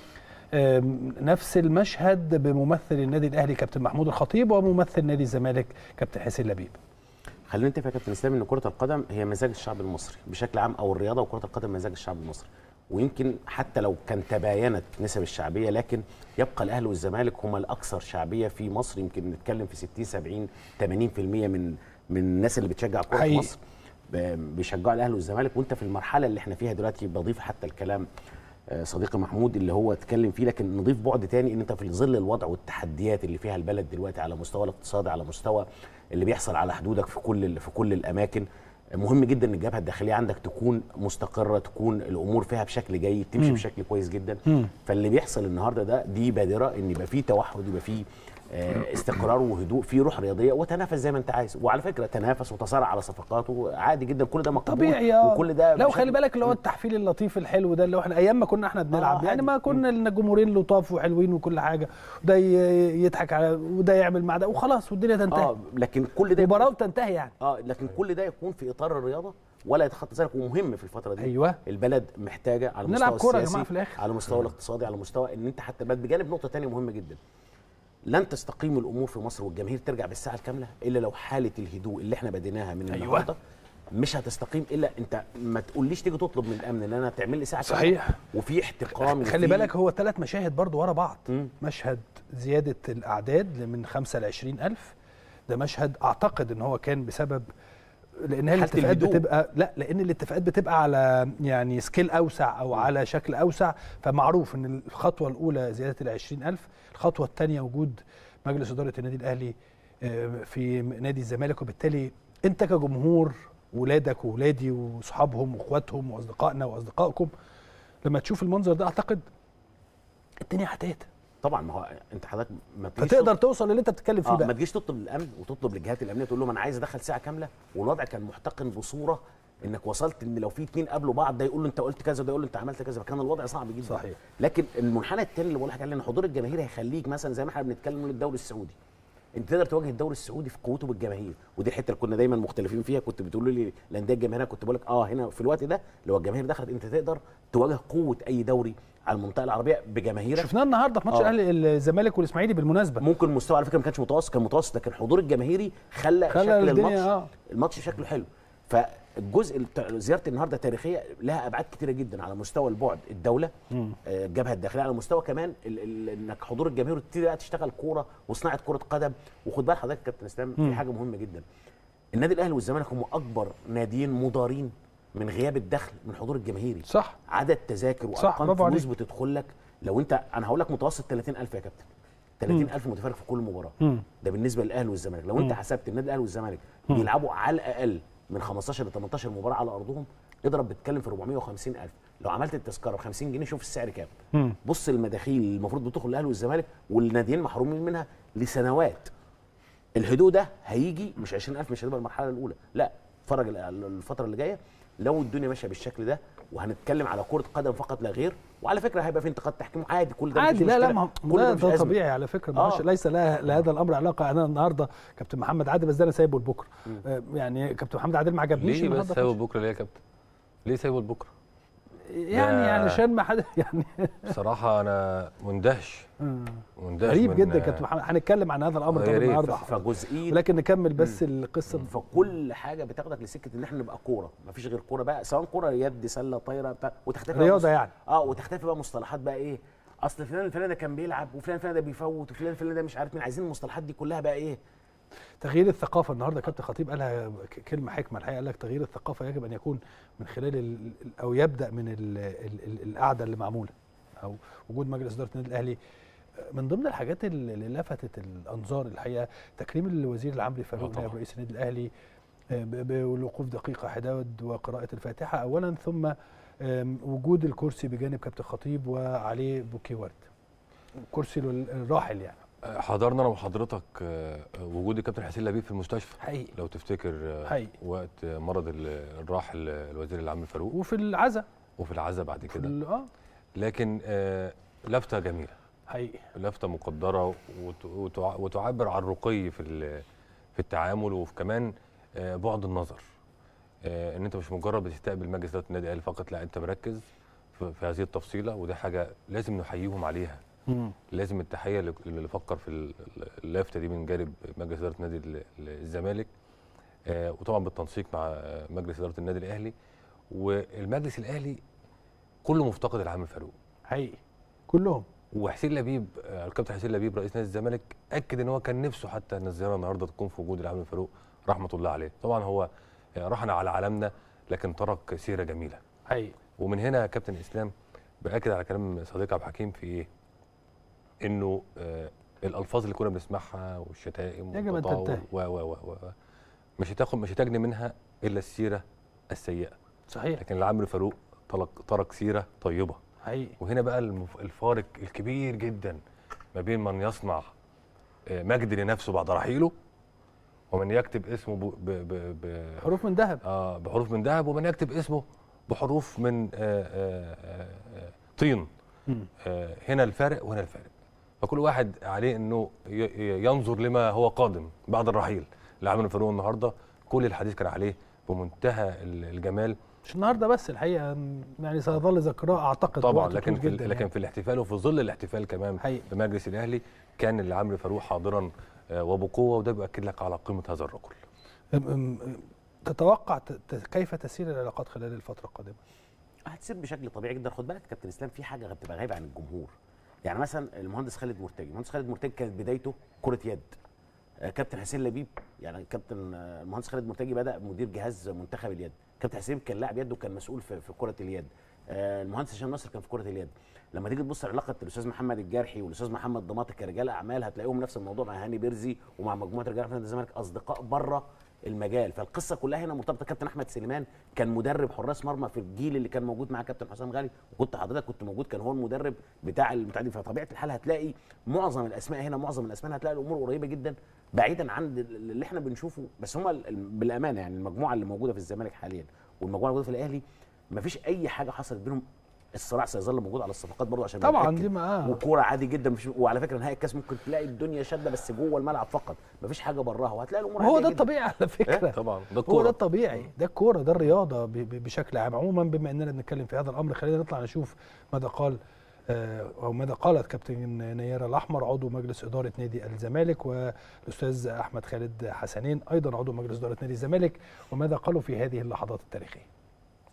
آم، نفس المشهد بممثل النادي الاهلي كابتن محمود الخطيب وممثل نادي الزمالك كابتن حسين لبيب خلينا نتفق يا كابتن اسلام ان كره القدم هي مزاج الشعب المصري بشكل عام او الرياضه وكره القدم مزاج الشعب المصري ويمكن حتى لو كان تباينت نسب الشعبيه لكن يبقى الاهلي والزمالك هما الاكثر شعبيه في مصر يمكن نتكلم في 60 70 80% من من الناس اللي بتشجع كره في حقيقي. مصر ب- بيشجعوا الاهلي والزمالك وانت في المرحله اللي احنا فيها دلوقتي بضيف حتى الكلام آه، صديقي محمود اللي هو اتكلم فيه لكن نضيف بعد تاني ان انت في ظل الوضع والتحديات اللي فيها البلد دلوقتي على مستوى الاقتصادي على مستوى اللي بيحصل على حدودك في كل في كل الاماكن مهم جدا ان الجبهه الداخليه عندك تكون مستقره تكون الامور فيها بشكل جيد تمشي مم. بشكل كويس جدا مم. فاللي بيحصل النهارده ده دي بادره ان يبقى فيه توحد يبقى فيه آه، استقرار وهدوء في روح رياضيه وتنافس زي ما انت عايز وعلى فكره تنافس وتصارع على صفقات عادي جدا كل ده مقبول طبيعي اه وكل ده لو بشكل- خلي بالك اللي هو التحفيل اللطيف الحلو ده اللي هو احنا ايام ما كنا احنا بنلعب آه، يعني عادي. ما كنا الجمهورين لطاف وحلوين وكل حاجه وده ي- يضحك على وده يعمل مع ده وخلاص والدنيا تنتهي اه لكن كل ده مباراه وتنتهي يعني اه لكن كل ده يكون في اطار الرياضه ولا يتخطى ذلك ومهم في الفتره دي ايوه البلد محتاجه على نلعب المستوى كورة يا السياسي جماعة في الآخر. على المستوى الاقتصادي على مستوى ان انت حتى البلد بجانب نقطه تانية مهمه جدا لن تستقيم الامور في مصر والجماهير ترجع بالساعه الكامله الا لو حاله الهدوء اللي احنا بديناها من أيوة. النهارده مش هتستقيم الا انت ما تقوليش تيجي تطلب من الامن ان انا تعمل لي ساعه كاملة صحيح. وفي احتقان خلي وفي- بالك هو ثلاث مشاهد برضو ورا بعض مم. مشهد زيادة الأعداد من خمسة ل ألف ده مشهد أعتقد إن هو كان بسبب لأن هي حالة الاتفاقات الهدوء. بتبقى لا لأن الاتفاقات بتبقى على يعني سكيل أوسع أو على شكل أوسع فمعروف إن الخطوة الأولى زيادة ال ألف الخطوة الثانية وجود مجلس إدارة النادي الأهلي آه، في نادي الزمالك وبالتالي أنت كجمهور ولادك وولادي وصحابهم واخواتهم واصدقائنا واصدقائكم لما تشوف المنظر ده اعتقد الدنيا هتهدى طبعا ما هو انت حضرتك ما تجيش فتقدر توصل للي انت بتتكلم فيه اه ما بقى تجيش تطلب للامن وتطلب للجهات الامنيه تقول لهم انا عايز ادخل ساعه كامله والوضع كان محتقن بصوره انك وصلت ان لو في اتنين قابلوا بعض ده يقول له انت قلت كذا وده يقول له انت عملت كذا فكان الوضع صعب جدا صحيح. لكن المنحنى التاني اللي بقول لك عليه ان حضور الجماهير هيخليك مثلا زي ما احنا بنتكلم الدوري السعودي انت تقدر تواجه الدوري السعودي في قوته بالجماهير ودي الحته اللي كنا دايما مختلفين فيها كنت بتقول لي الانديه الجماهيريه كنت بقول لك اه هنا في الوقت ده لو الجماهير دخلت انت تقدر تواجه قوه اي دوري على المنطقه العربيه بجماهيرك شفناه النهارده في ماتش آه. الاهلي الزمالك والاسماعيلي بالمناسبه ممكن المستوى على فكره ما كانش متوسط كان متوسط لكن حضور الجماهيري خلى, خلى شكل الدنيا- الماتش آه. الماتش شكله حلو فالجزء بتاع زياره النهارده تاريخيه لها ابعاد كتيره جدا على مستوى البعد الدوله آه، الجبهه الداخليه على مستوى كمان ال ال انك حضور الجماهير وتبتدي بقى تشتغل كوره وصناعه كره قدم وخد بال حضرتك يا كابتن اسلام في حاجه مهمه جدا النادي الاهلي والزمالك هم اكبر ناديين مضارين من غياب الدخل من حضور الجماهيري صح عدد تذاكر صح، وارقام برافو فلوس عليك. بتدخل لك لو انت انا هقول لك متوسط 30000 يا كابتن 30000 متفرج في كل مباراه مم. ده بالنسبه للاهلي والزمالك لو انت مم. حسبت النادي الاهلي والزمالك مم. بيلعبوا على الاقل من 15 ل 18 مباراه على ارضهم اضرب بتتكلم في 450000 لو عملت التذكره ب 50 جنيه شوف السعر كام مم. بص المداخيل اللي المفروض بتدخل الاهلي والزمالك والناديين محرومين منها لسنوات الهدوء ده هيجي مش 20000 مش هتبقى المرحله الاولى لا اتفرج ال- الفتره اللي جايه لو الدنيا ماشيه بالشكل ده وهنتكلم على كره قدم فقط لا غير وعلى فكره هيبقى في انتقاد تحكيم عادي كل ده مفيش عادي لا لا مشكلة. ما هو- كل ده, مش ده أزمة. طبيعي على فكره آه. آه. ليس لها لهذا الامر علاقه انا النهارده كابتن محمد عادل بس ده انا سايبه لبكره آه يعني كابتن محمد عادل ما عجبنيش ليه بس النهارده سايبه خالص. بكره ليه يا كابتن؟ ليه سايبه لبكره؟ يعني ده- علشان ما حد يعني بصراحه انا مندهش آه. مندهش غريب من- جدا كابتن محمد هنتكلم عن هذا الامر يا طبعا ريت. النهارده فجزئيه ولكن نكمل بس القصه فكل حاجه بتاخدك لسكه ان احنا نبقى كوره مفيش غير كوره بقى سواء كوره يد سله طايره بتاع وتختفي بقى رياضة مص- يعني. اه وتختفي بقى مصطلحات بقى ايه اصل فلان الفلاني ده كان بيلعب وفلان الفلاني ده بيفوت وفلان الفلاني ده مش عارف مين عايزين المصطلحات دي كلها بقى ايه تغيير الثقافه النهارده كابتن خطيب قالها ك- كلمه حكمه الحقيقه قال لك تغيير الثقافه يجب ان يكون من خلال ال او يبدا من ال ال ال القعده اللي معموله او وجود مجلس اداره النادي الاهلي من ضمن الحاجات اللي اللي لفتت الانظار الحقيقه تكريم الوزير العمري فاروق نائب رئيس النادي الاهلي آه، ب- بالوقوف دقيقه حداد وقراءه الفاتحه اولا ثم آم، وجود الكرسي بجانب كابتن خطيب وعليه بوكيه ورد كرسي الراحل يعني حضرنا انا وحضرتك آه، وجود الكابتن حسين لبيب في المستشفى حقيقي لو تفتكر آه، حقيقي. وقت مرض ال- الراحل الوزير العام فاروق وفي العزاء وفي العزاء بعد في كده ال- اه لكن آه، لفته جميله حقيقي لفته مقدره وت- وتع- وتعبر عن رقي في ال- في التعامل وفي كمان آه، بعد النظر آه، ان انت مش مجرد بتستقبل مجلس اداره النادي الاهلي فقط لا انت مركز في في هذه التفصيله ودي حاجه لازم نحييهم عليها مم. لازم التحيه اللي اللي فكر في ال- اللافته دي من جانب مجلس اداره نادي ال- ال- الزمالك آه، وطبعا بالتنسيق مع آه، مجلس اداره النادي الاهلي والمجلس الاهلي كله مفتقد العام فاروق حقيقي كلهم وحسين لبيب آه، الكابتن حسين لبيب رئيس نادي الزمالك اكد ان هو كان نفسه حتى ان الزياره النهارده تكون في وجود العام فاروق رحمه الله عليه طبعا هو آه، رهن على علمنا لكن ترك سيره جميله حقيقي ومن هنا يا كابتن اسلام باكد على كلام صديقي عبد الحكيم في ايه انه آه الالفاظ اللي كنا بنسمعها والشتائم يجب أن والتطاول تنتهي. و و و و مش هتاخد مش هتجني منها الا السيره السيئه صحيح لكن العمرو فاروق ترك ترك سيره طيبه حقيقي وهنا بقى المف- الفارق الكبير جدا ما بين من يصنع آه، مجد لنفسه بعد رحيله ومن يكتب اسمه ب ب ب ب حروف من ذهب آه بحروف من ذهب ومن يكتب اسمه بحروف من آه آه آه آه طين مم. آه هنا الفارق وهنا الفارق فكل واحد عليه انه ي- ي- ينظر لما هو قادم بعد الرحيل لعمل فاروق النهارده كل الحديث كان عليه بمنتهى ال- الجمال مش النهارده بس الحقيقه م- يعني سيظل ذكراه اعتقد طبعا وقت لكن طويل في جدا لكن يعني. في الاحتفال وفي ظل الاحتفال كمان حقيقي. بمجلس الاهلي كان اللي عمرو فاروق حاضرا آه، وبقوه وده بيؤكد لك على قيمه هذا الرجل أم- أم- تتوقع ت- ت- كيف تسير العلاقات خلال الفتره القادمه هتسير بشكل طبيعي جدا خد بالك كابتن اسلام في حاجه بتبقى غايبه عن الجمهور يعني مثلا المهندس خالد مرتجي المهندس خالد مرتجي كانت بدايته كره يد آه، كابتن حسين لبيب يعني كابتن آه، المهندس خالد مرتجي بدا مدير جهاز منتخب اليد كابتن حسين كان لاعب يد وكان مسؤول في, في كره اليد آه، المهندس هشام نصر كان في كره اليد لما تيجي تبص علاقه الاستاذ محمد الجرحي والاستاذ محمد ضماطي كرجال اعمال هتلاقيهم نفس الموضوع مع هاني بيرزي ومع مجموعه رجال في نادي الزمالك اصدقاء بره المجال فالقصه كلها هنا مرتبطه كابتن احمد سليمان كان مدرب حراس مرمى في الجيل اللي كان موجود مع كابتن حسام غالي وكنت حضرتك كنت موجود كان هو المدرب بتاع البتاع دي فطبيعه الحال هتلاقي معظم الاسماء هنا معظم الاسماء هتلاقي الامور قريبه جدا بعيدا عن اللي احنا بنشوفه بس هم بالامانه يعني المجموعه اللي موجوده في الزمالك حاليا والمجموعه اللي موجوده في الاهلي مفيش اي حاجه حصلت بينهم الصراع سيظل موجود على الصفقات برضه عشان طبعاً نتأكد. دي ما- آه. وكوره عادي جدا مش وعلى فكره نهائي الكاس ممكن تلاقي الدنيا شاده بس جوه الملعب فقط مفيش حاجه براها وهتلاقي الامور هو عادية ده جداً. الطبيعي على فكره طبعا ده هو ده الكوره الطبيعي ده الكوره ده الرياضه ب- ب- بشكل عام عموما بما اننا بنتكلم في هذا الامر خلينا نطلع نشوف ماذا قال آه، او ماذا قالت كابتن نيره الاحمر عضو مجلس اداره نادي الزمالك والاستاذ احمد خالد حسنين ايضا عضو مجلس اداره نادي الزمالك وماذا قالوا في هذه اللحظات التاريخيه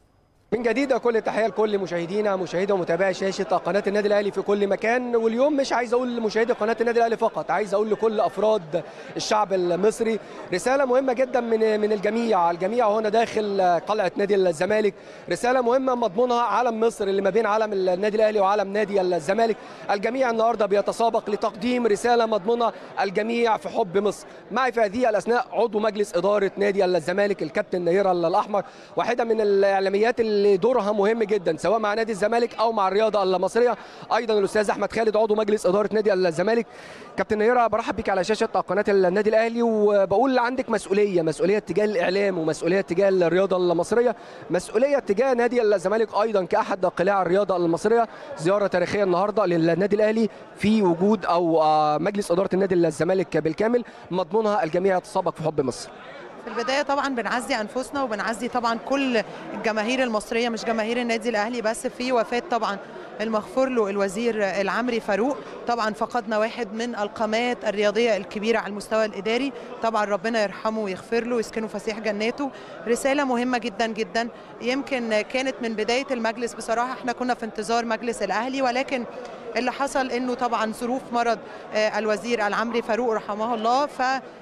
من جديد كل التحيه لكل مشاهدينا مشاهدي ومتابعي شاشه قناه النادي الاهلي في كل مكان واليوم مش عايز اقول لمشاهدي قناه النادي الاهلي فقط عايز اقول لكل افراد الشعب المصري رساله مهمه جدا من من الجميع الجميع هنا داخل قلعه نادي الزمالك رساله مهمه مضمونها علم مصر اللي ما بين علم النادي الاهلي وعلم نادي الزمالك الجميع النهارده بيتسابق لتقديم رساله مضمونها الجميع في حب مصر معي في هذه الاثناء عضو مجلس اداره نادي الزمالك الكابتن نيره الاحمر واحده من الاعلاميات اللي دورها مهم جدا سواء مع نادي الزمالك او مع الرياضه المصريه ايضا الاستاذ احمد خالد عضو مجلس اداره نادي الزمالك كابتن نيره برحب بيك على شاشه قناه النادي الاهلي وبقول عندك مسؤوليه مسؤوليه تجاه الاعلام ومسؤوليه تجاه الرياضه المصريه مسؤوليه تجاه نادي الزمالك ايضا كاحد قلاع الرياضه المصريه زياره تاريخيه النهارده للنادي الاهلي في وجود او مجلس اداره النادي الزمالك بالكامل مضمونها الجميع يتسابق في حب مصر في البدايه طبعا بنعزي انفسنا وبنعزي طبعا كل الجماهير المصريه مش جماهير النادي الاهلي بس في وفاه طبعا المغفور له الوزير العمري فاروق طبعا فقدنا واحد من القامات الرياضيه الكبيره على المستوى الاداري طبعا ربنا يرحمه ويغفر له ويسكنه فسيح جناته رساله مهمه جدا جدا يمكن كانت من بدايه المجلس بصراحه احنا كنا في انتظار مجلس الاهلي ولكن اللي حصل انه طبعا ظروف مرض الوزير العمري فاروق رحمه الله ف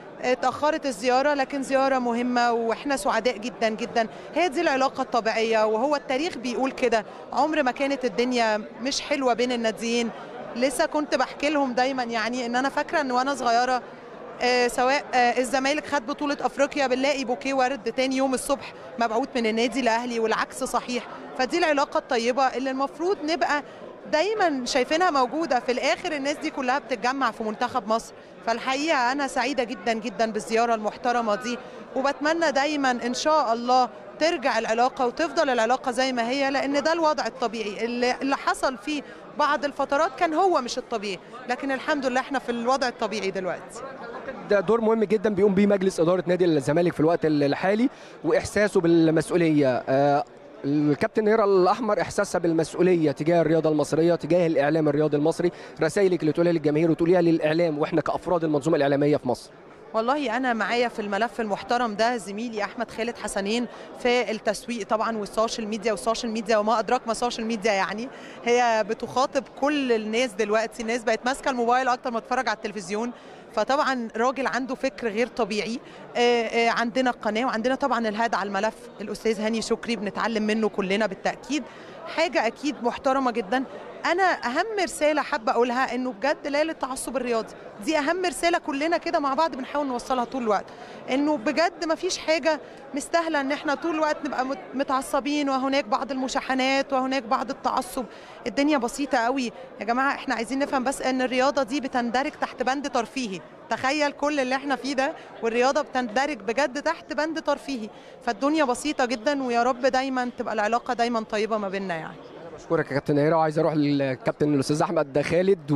اتأخرت الزيارة لكن زيارة مهمة وإحنا سعداء جدا جدا هي دي العلاقة الطبيعية وهو التاريخ بيقول كده عمر ما كانت الدنيا مش حلوة بين الناديين لسه كنت بحكي لهم دايما يعني إن أنا فاكرة إن وأنا صغيرة آه سواء آه الزمالك خد بطولة أفريقيا بنلاقي بوكيه ورد تاني يوم الصبح مبعوث من النادي الأهلي والعكس صحيح فدي العلاقة الطيبة اللي المفروض نبقى دايما شايفينها موجودة في الآخر الناس دي كلها بتتجمع في منتخب مصر فالحقيقة أنا سعيدة جدا جدا بالزيارة المحترمة دي وبتمنى دايما إن شاء الله ترجع العلاقة وتفضل العلاقة زي ما هي لأن ده الوضع الطبيعي اللي, اللي حصل فيه بعض الفترات كان هو مش الطبيعي لكن الحمد لله احنا في الوضع الطبيعي دلوقتي ده دور مهم جدا بيقوم بيه مجلس اداره نادي الزمالك في الوقت الحالي واحساسه بالمسؤوليه الكابتن نيرة الأحمر إحساسها بالمسؤولية تجاه الرياضة المصرية تجاه الإعلام الرياضي المصري رسائلك اللي تقولها للجماهير وتقوليها للإعلام وإحنا كأفراد المنظومة الإعلامية في مصر والله انا معايا في الملف المحترم ده زميلي احمد خالد حسنين في التسويق طبعا والسوشيال ميديا والسوشيال ميديا وما ادراك ما السوشيال ميديا يعني هي بتخاطب كل الناس دلوقتي الناس بقت ماسكه الموبايل اكتر ما تتفرج على التلفزيون فطبعا راجل عنده فكر غير طبيعي عندنا القناه وعندنا طبعا الهاد على الملف الاستاذ هاني شكري بنتعلم منه كلنا بالتاكيد حاجه اكيد محترمه جدا انا اهم رساله حابه اقولها انه بجد لا للتعصب الرياضي دي اهم رساله كلنا كده مع بعض بنحاول نوصلها طول الوقت انه بجد ما فيش حاجه مستاهله ان احنا طول الوقت نبقى متعصبين وهناك بعض المشاحنات وهناك بعض التعصب الدنيا بسيطه قوي يا جماعه احنا عايزين نفهم بس ان الرياضه دي بتندرج تحت بند ترفيهي تخيل كل اللي احنا فيه ده والرياضه بتندرج بجد تحت بند ترفيهي فالدنيا بسيطه جدا ويا رب دايما تبقى العلاقه دايما طيبه ما بيننا يعني بشكرك يا كابتن نيره وعايز اروح للكابتن الاستاذ احمد خالد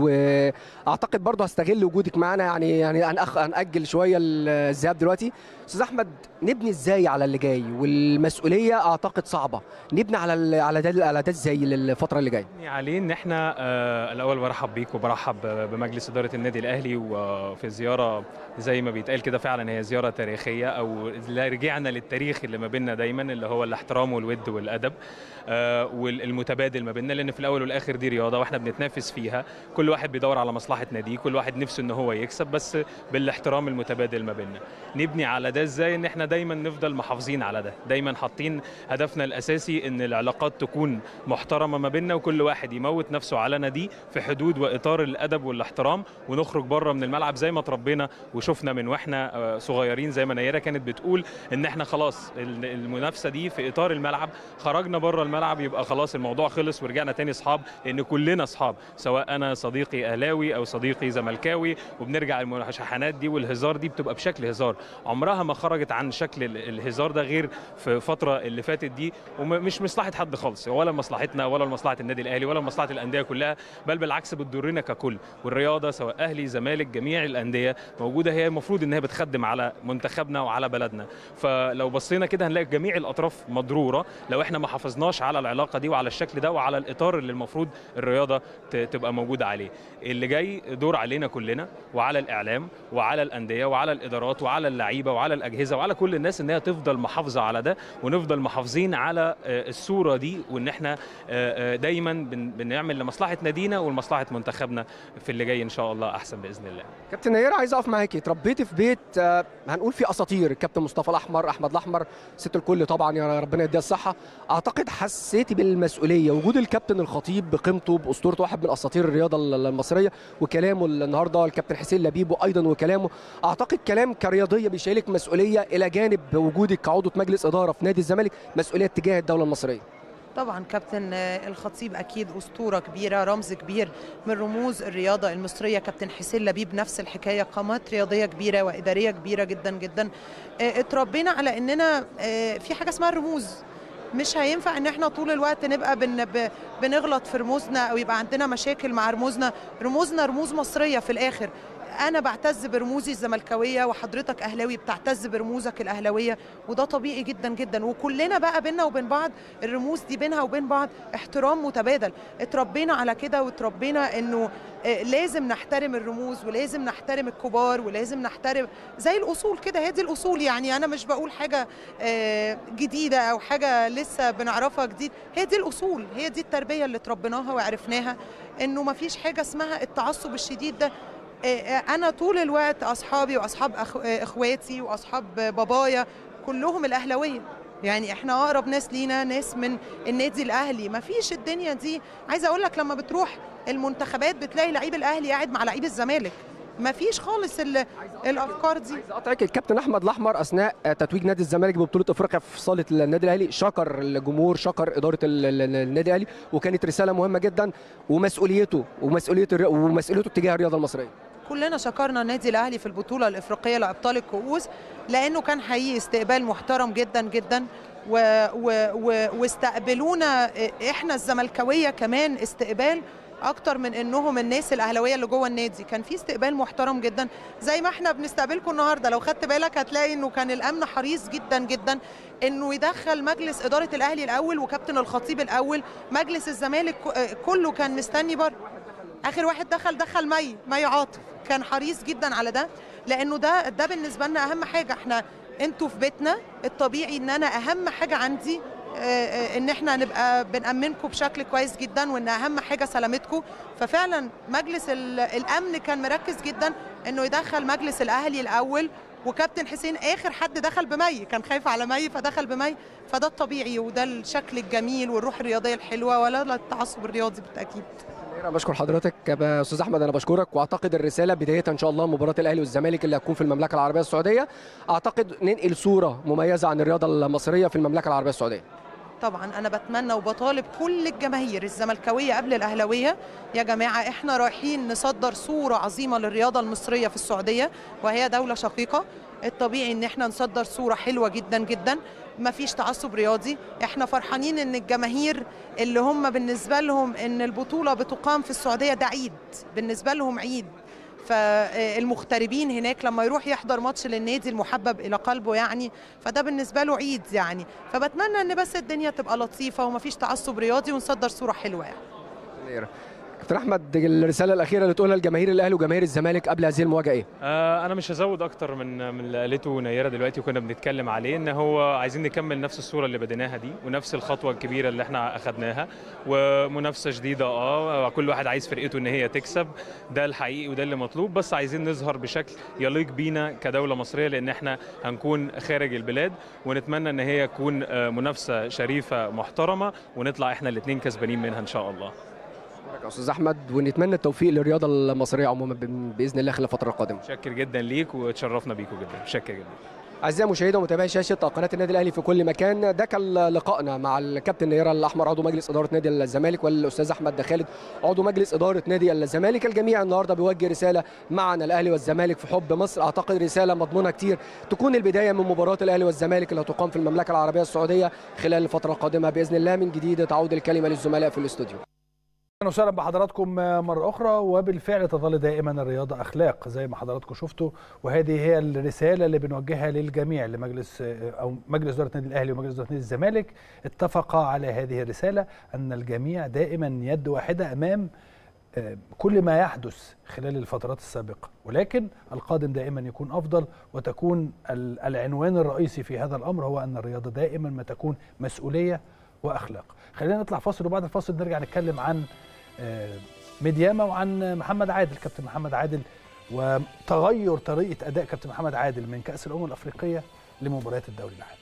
واعتقد برضه هستغل وجودك معانا يعني يعني هنأخ هنأجل شويه الذهاب دلوقتي استاذ احمد نبني ازاي على اللي جاي والمسؤوليه اعتقد صعبه نبني على على ده على ده ازاي للفتره اللي جايه عليه ان احنا آه الاول برحب بيك وبرحب بمجلس اداره النادي الاهلي وفي زياره زي ما بيتقال كده فعلا هي زياره تاريخيه او رجعنا للتاريخ اللي ما بيننا دايما اللي هو الاحترام والود والادب آه والمتبادل ما بيننا لان في الاول والاخر دي رياضه واحنا بنتنافس فيها كل واحد بيدور على مصلحه ناديه كل واحد نفسه ان هو يكسب بس بالاحترام المتبادل ما بيننا نبني على ده ازاي ان احنا دايما نفضل محافظين على ده دايما حاطين هدفنا الاساسي ان العلاقات تكون محترمه ما بيننا وكل واحد يموت نفسه على ناديه في حدود واطار الادب والاحترام ونخرج بره من الملعب زي ما تربينا وشفنا من واحنا صغيرين زي ما نيره كانت بتقول ان احنا خلاص المنافسه دي في اطار الملعب خرجنا بره الملعب يبقى خلاص الموضوع خلص ورجعنا تاني اصحاب لان كلنا اصحاب سواء انا صديقي اهلاوي او صديقي زملكاوي وبنرجع المشاحنات دي والهزار دي بتبقى بشكل هزار عمرها ما خرجت عن شكل الهزار ده غير في الفتره اللي فاتت دي ومش مصلحه حد خالص ولا مصلحتنا ولا مصلحه النادي الاهلي ولا مصلحه الانديه كلها بل بالعكس بتضرنا ككل والرياضه سواء اهلي زمالك جميع الانديه موجوده هي المفروض ان هي بتخدم على منتخبنا وعلى بلدنا فلو بصينا كده هنلاقي جميع الاطراف مضروره لو احنا ما حافظناش على العلاقه دي وعلى الشكل ده ده وعلى الاطار اللي المفروض الرياضه ت- تبقى موجوده عليه اللي جاي دور علينا كلنا وعلى الاعلام وعلى الانديه وعلى الادارات وعلى اللعيبه وعلى الاجهزه وعلى كل الناس ان هي تفضل محافظه على ده ونفضل محافظين على آه، الصوره دي وان احنا آه، آه، دايما بن- بنعمل لمصلحه نادينا ولمصلحه منتخبنا في اللي جاي ان شاء الله احسن باذن الله كابتن نير عايز اقف معاكي اتربيتي في بيت آه، هنقول فيه اساطير الكابتن مصطفى الاحمر احمد الاحمر ست الكل طبعا يا ربنا يديها الصحه اعتقد حسيتي بالمسؤوليه وجود الكابتن الخطيب بقيمته باسطورته واحد من اساطير الرياضه ال- المصريه وكلامه النهارده الكابتن حسين لبيب وايضا وكلامه اعتقد كلام كرياضيه بيشيلك مسؤوليه الى جانب وجودك كعضو مجلس اداره في نادي الزمالك مسؤوليه تجاه الدوله المصريه طبعا كابتن آه، الخطيب اكيد اسطوره كبيره رمز كبير من رموز الرياضه المصريه كابتن حسين لبيب نفس الحكايه قامات رياضيه كبيره واداريه كبيره جدا جدا آه، اتربينا على اننا آه، في حاجه اسمها الرموز مش هينفع ان احنا طول الوقت نبقى بن ب- بنغلط في رموزنا او يبقى عندنا مشاكل مع رموزنا رموزنا رموز مصريه في الاخر انا بعتز برموزي الزملكاويه وحضرتك اهلاوي بتعتز برموزك الاهلاويه وده طبيعي جدا جدا وكلنا بقى بينا وبين بعض الرموز دي بينها وبين بعض احترام متبادل اتربينا على كده واتربينا انه آه، لازم نحترم الرموز ولازم نحترم الكبار ولازم نحترم زي الاصول كده هي دي الاصول يعني انا مش بقول حاجه آه، جديده او حاجه لسه بنعرفها جديد هي دي الاصول هي دي التربيه اللي اتربيناها وعرفناها انه ما فيش حاجه اسمها التعصب الشديد ده آه، آه، انا طول الوقت اصحابي واصحاب أخ- آه، اخواتي واصحاب بابايا كلهم الاهلاويه يعني احنا اقرب ناس لينا ناس من النادي الاهلي ما فيش الدنيا دي عايزه اقول لك لما بتروح المنتخبات بتلاقي لعيب الاهلي قاعد مع لعيب الزمالك ما فيش خالص ال- الافكار دي قطعك الكابتن احمد الاحمر اثناء تتويج نادي الزمالك ببطوله افريقيا في صاله النادي الاهلي شكر الجمهور شكر اداره ال- ال- النادي الاهلي وكانت رساله مهمه جدا ومسؤوليته ومسؤوليه الري- ومسؤوليته تجاه الرياضه المصريه كلنا شكرنا النادي الاهلي في البطوله الافريقيه لابطال الكؤوس لانه كان حقيقي استقبال محترم جدا جدا و و و واستقبلونا احنا الزملكاويه كمان استقبال اكتر من انهم الناس الاهلاويه اللي جوه النادي كان في استقبال محترم جدا زي ما احنا بنستقبلكم النهارده لو خدت بالك هتلاقي انه كان الامن حريص جدا جدا انه يدخل مجلس اداره الاهلي الاول وكابتن الخطيب الاول مجلس الزمالك ك- كله كان مستني بره اخر واحد دخل دخل مي مي عاطف كان حريص جدا على ده لانه ده ده بالنسبه لنا اهم حاجه احنا انتوا في بيتنا الطبيعي ان انا اهم حاجه عندي آه، آه، ان احنا نبقى بنأمنكم بشكل كويس جدا وان اهم حاجه سلامتكم ففعلا مجلس ال- الامن كان مركز جدا انه يدخل مجلس الاهلي الاول وكابتن حسين اخر حد دخل بمي كان خايف على مي فدخل بمي فده الطبيعي وده الشكل الجميل والروح الرياضيه الحلوه ولا لا التعصب الرياضي بالتاكيد انا بشكر حضرتك يا استاذ احمد انا بشكرك واعتقد الرساله بدايه ان شاء الله مباراه الاهلي والزمالك اللي هتكون في المملكه العربيه السعوديه اعتقد ننقل صوره مميزه عن الرياضه المصريه في المملكه العربيه السعوديه طبعا انا بتمنى وبطالب كل الجماهير الزملكاويه قبل الاهلاويه يا جماعه احنا رايحين نصدر صوره عظيمه للرياضه المصريه في السعوديه وهي دوله شقيقه الطبيعي ان احنا نصدر صوره حلوه جدا جدا ما فيش تعصب رياضي احنا فرحانين ان الجماهير اللي هم بالنسبه لهم ان البطوله بتقام في السعوديه ده عيد بالنسبه لهم عيد فالمغتربين هناك لما يروح يحضر ماتش للنادي المحبب الى قلبه يعني فده بالنسبه له عيد يعني فبتمنى ان بس الدنيا تبقى لطيفه ومفيش تعصب رياضي ونصدر صوره حلوه يعني كابتن احمد الرساله الاخيره اللي تقولها لجماهير الاهلي وجماهير الزمالك قبل هذه المواجهه ايه آه، انا مش هزود اكتر من من اللي قالته نيره دلوقتي وكنا بنتكلم عليه ان هو عايزين نكمل نفس الصوره اللي بديناها دي ونفس الخطوه الكبيره اللي احنا اخدناها ومنافسه شديده اه كل واحد عايز فرقته ان هي تكسب ده الحقيقي وده اللي مطلوب بس عايزين نظهر بشكل يليق بينا كدوله مصريه لان احنا هنكون خارج البلاد ونتمنى ان هي تكون آه، منافسه شريفه محترمه ونطلع احنا الاثنين كسبانين منها ان شاء الله يا استاذ احمد ونتمنى التوفيق للرياضه المصريه عموما ب- باذن الله خلال الفتره القادمه متشكر جدا ليك وتشرفنا بيكم جدا متشكر جدا اعزائي مشاهدي ومتابعي شاشه قناه النادي الاهلي في كل مكان ده كان لقائنا مع الكابتن نيره الاحمر عضو مجلس اداره نادي الزمالك والاستاذ احمد خالد عضو مجلس اداره نادي الزمالك الجميع النهارده بيوجه رساله معنا الاهلي والزمالك في حب مصر اعتقد رساله مضمونه كتير تكون البدايه من مباراه الاهلي والزمالك اللي هتقام في المملكه العربيه السعوديه خلال الفتره القادمه باذن الله من جديد تعود الكلمه للزملاء في الاستوديو اهلا وسهلا بحضراتكم مره اخرى وبالفعل تظل دائما الرياضه اخلاق زي ما حضراتكم شفتوا وهذه هي الرساله اللي بنوجهها للجميع لمجلس او مجلس اداره النادي الاهلي ومجلس اداره نادي الزمالك اتفقا على هذه الرساله ان الجميع دائما يد واحده امام كل ما يحدث خلال الفترات السابقه ولكن القادم دائما يكون افضل وتكون العنوان الرئيسي في هذا الامر هو ان الرياضه دائما ما تكون مسؤوليه واخلاق خلينا نطلع فاصل وبعد الفاصل نرجع نتكلم عن ميدياما وعن محمد عادل كابتن محمد عادل وتغير طريقه اداء كابتن محمد عادل من كاس الامم الافريقيه لمباريات الدوري العام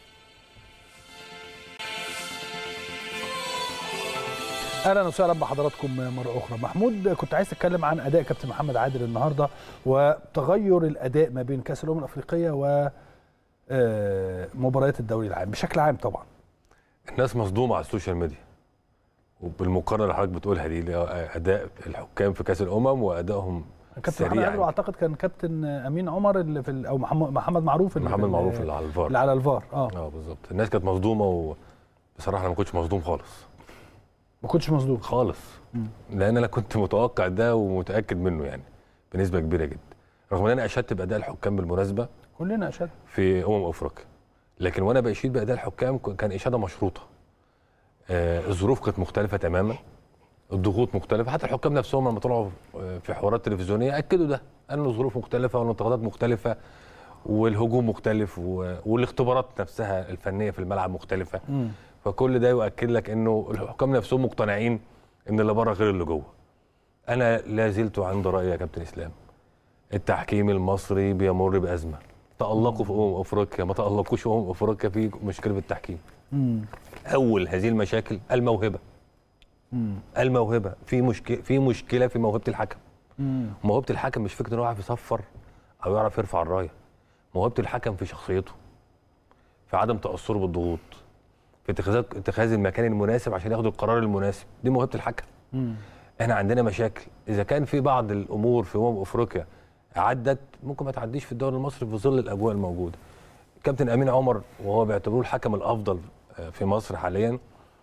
اهلا وسهلا بحضراتكم مره اخرى محمود كنت عايز تتكلم عن اداء كابتن محمد عادل النهارده وتغير الاداء ما بين كاس الامم الافريقيه و مباريات الدوري العام بشكل عام طبعا الناس مصدومه على السوشيال ميديا وبالمقارنه اللي حضرتك بتقولها دي اللي اداء الحكام في كاس الامم وادائهم كابتن محمد عادل اعتقد كان كابتن امين عمر اللي في او محمد معروف اللي محمد معروف اللي على الفار اللي على الفار اه اه بالظبط الناس كانت مصدومه وبصراحه انا ما كنتش مصدوم خالص ما كنتش مصدوم خالص مم. لان انا كنت متوقع ده ومتاكد منه يعني بنسبه كبيره جدا رغم ان انا اشدت باداء الحكام بالمناسبه كلنا اشد في امم افريقيا لكن وانا بشيد باداء الحكام كان اشاده مشروطه آه الظروف كانت مختلفه تماما الضغوط مختلفه حتى الحكام نفسهم لما طلعوا في حوارات تلفزيونيه اكدوا ده انه الظروف مختلفه والانتقادات مختلفه والهجوم مختلف والاختبارات نفسها الفنيه في الملعب مختلفه م. فكل ده يؤكد لك انه الحكام نفسهم مقتنعين ان اللي بره غير اللي جوه انا لا زلت عند رايي يا كابتن اسلام التحكيم المصري بيمر بازمه تالقوا في امم افريقيا ما تالقوش في امم افريقيا في مشكله في التحكيم مم. اول هذه المشاكل الموهبه مم. الموهبه في مشكله في مشكله في موهبه الحكم مم. موهبه الحكم مش فكره انه يعرف يصفر او يعرف يرفع الرايه موهبه الحكم في شخصيته في عدم تاثره بالضغوط في اتخاذ اتخاذ المكان المناسب عشان ياخد القرار المناسب دي موهبه الحكم مم. احنا عندنا مشاكل اذا كان في بعض الامور في امم افريقيا عدت ممكن ما تعديش في الدوري المصري في ظل الاجواء الموجوده كابتن امين عمر وهو بيعتبروه الحكم الافضل في مصر حاليا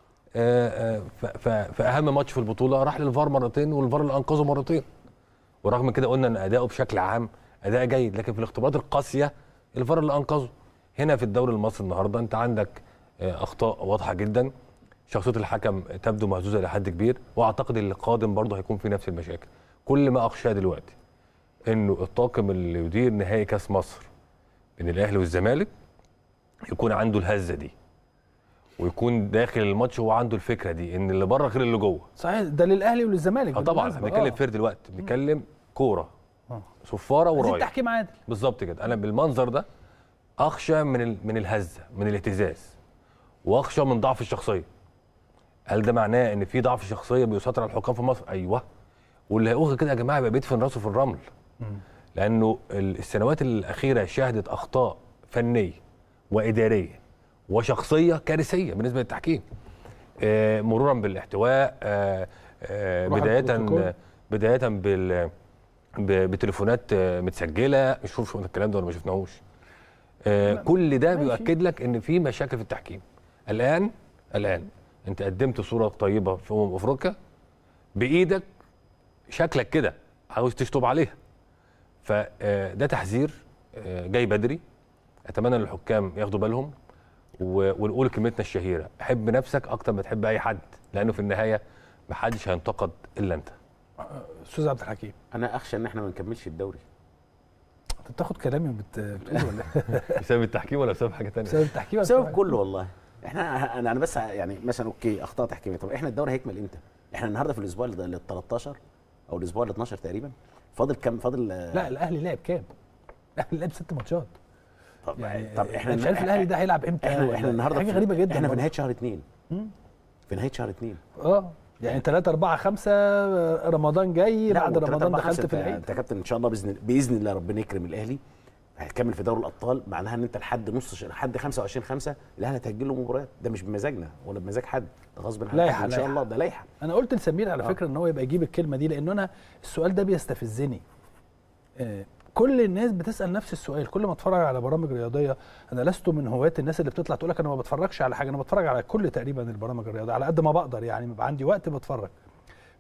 في اهم ماتش في البطوله راح للفار مرتين والفار اللي انقذه مرتين ورغم كده قلنا ان اداؤه بشكل عام اداء جيد لكن في الاختبارات القاسيه الفار اللي انقذه هنا في الدوري المصري النهارده انت عندك اخطاء واضحه جدا شخصيه الحكم تبدو مهزوزه الى حد كبير واعتقد اللي قادم برضه هيكون في نفس المشاكل كل ما اخشاه دلوقتي انه الطاقم اللي يدير نهائي كاس مصر بين الاهلي والزمالك يكون عنده الهزه دي ويكون داخل الماتش هو عنده الفكره دي ان اللي بره غير اللي جوه صحيح ده للاهلي وللزمالك اه طبعا احنا بنتكلم فير دلوقتي بنتكلم كوره صفاره ورايه التحكيم عادل بالظبط كده انا بالمنظر ده اخشى من ال... من الهزه من الاهتزاز واخشى من ضعف الشخصيه هل ده معناه ان في ضعف شخصيه بيسيطر على الحكام في مصر ايوه واللي هيقول كده يا جماعه يبقى بيدفن راسه في الرمل مم. لانه السنوات الاخيره شهدت اخطاء فنيه واداريه وشخصيه كارثيه بالنسبه للتحكيم آه مرورا بالاحتواء آه آه بدايه بدايه بال بتليفونات متسجله نشوف الكلام ده ولا ما شفناهوش آه كل ده بيؤكد لك ان في مشاكل في التحكيم الان الان انت قدمت صوره طيبه في امم افريقيا بايدك شكلك كده عاوز تشطب عليها فده تحذير جاي بدري اتمنى ان الحكام ياخدوا بالهم ونقول كلمتنا الشهيره حب نفسك اكتر ما تحب اي حد لانه في النهايه محدش هينتقد الا انت استاذ عبد الحكيم انا اخشى ان احنا ما نكملش الدوري انت بتاخد كلامي بت... بتقول ولا بسبب التحكيم ولا بسبب حاجه ثانيه بسبب التحكيم بسبب كله والله احنا انا انا بس يعني مثلا اوكي اخطاء تحكيميه طب احنا الدوري هيكمل امتى احنا النهارده في الاسبوع ال 13 او الاسبوع ال 12 تقريبا فاضل كام فاضل لا الاهلي لعب كام الاهلي لعب ست ماتشات طب يعني طب احنا مش عارف الاهلي ده هيلعب امتى احنا, احنا النهارده حاجه غريبه جدا احنا في نهايه شهر اثنين في نهايه شهر اثنين اه يعني 3 4 5 رمضان جاي بعد رمضان دخلت في العيد انت يا كابتن ان شاء الله باذن باذن الله ربنا يكرم الاهلي هتكمل في دوري الابطال معناها ان انت لحد نص لحد 25 5 الاهلي هتاجل له مباريات ده مش بمزاجنا ولا بمزاج حد ده غصب عن لائحه ان شاء الله ده لائحه انا قلت لسمير على آه. فكره ان هو يبقى يجيب الكلمه دي لان انا السؤال ده بيستفزني آه كل الناس بتسال نفس السؤال كل ما اتفرج على برامج رياضيه انا لست من هواة الناس اللي بتطلع تقول لك انا ما بتفرجش على حاجه انا بتفرج على كل تقريبا البرامج الرياضيه على قد ما بقدر يعني بيبقى عندي وقت بتفرج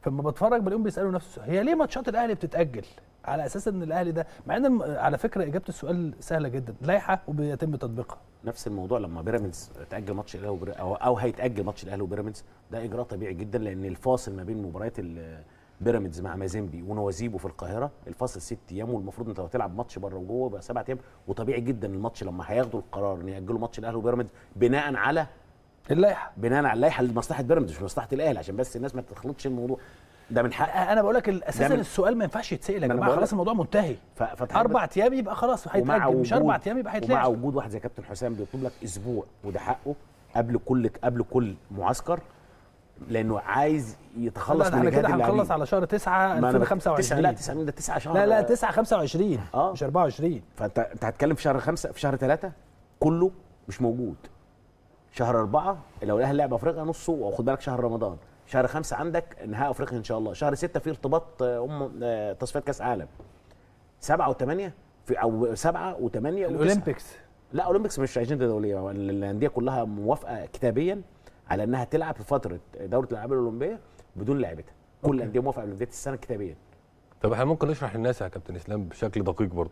فلما بتفرج بلاقيهم بيسالوا نفس السؤال هي ليه ماتشات الاهلي بتتاجل على اساس ان الاهلي ده مع ان الم- على فكره اجابه السؤال سهله جدا لائحه وبيتم تطبيقها نفس الموضوع لما بيراميدز تاجل ماتش الاهلي وبير- او او هيتاجل ماتش الاهلي وبيراميدز ده اجراء طبيعي جدا لان الفاصل ما بين مباريات ال- بيراميدز مع مازيمبي ونوازيبو في القاهره الفاصل ست ايام والمفروض انت لو هتلعب ماتش بره وجوه بقى سبع ايام وطبيعي جدا الماتش لما هياخدوا القرار ان ياجلوا ماتش الاهلي وبيراميدز بناء على اللائحه بناء على اللائحه لمصلحه بيراميدز مش لمصلحه الاهلي عشان بس الناس ما تخلطش الموضوع ده من حق انا بقول لك اساسا ده من- السؤال ما ينفعش يتسال يا ما أنا جماعه بقول خلاص لك. الموضوع منتهي ف- فتحب- اربع ايام يبقى خلاص ومع هيتاجل مش وجود- اربع ايام يبقى ومع هيتلعب وجود واحد زي كابتن حسام بيطلب لك اسبوع وده حقه قبل كل قبل كل معسكر لانه عايز يتخلص لا من احنا اجهاد كده هنخلص اللاعبين. على شهر 9 ما أنا بت- 2025 تسعة- لا 9 ده 9 شهر لا لا 9 25 اه مش 24 فانت انت هتتكلم في شهر خمسة في شهر ثلاثة كله مش موجود شهر أربعة لو الأهلي لعب أفريقيا نصه وخد بالك شهر رمضان شهر خمسة عندك نهائي أفريقيا إن شاء الله شهر ستة في ارتباط آه، أم آه، تصفيات كأس عالم سبعة وثمانية في أو سبعة وثمانية وتسعة. الاولمبيكس لا اولمبيكس مش اجنده دوليه الانديه كلها موافقه كتابيا على انها تلعب في فتره دوره الالعاب الاولمبيه بدون لعبتها كل الانديه موافقه قبل بدايه السنه كتابيا طب احنا ممكن نشرح للناس يا كابتن اسلام بشكل دقيق برضه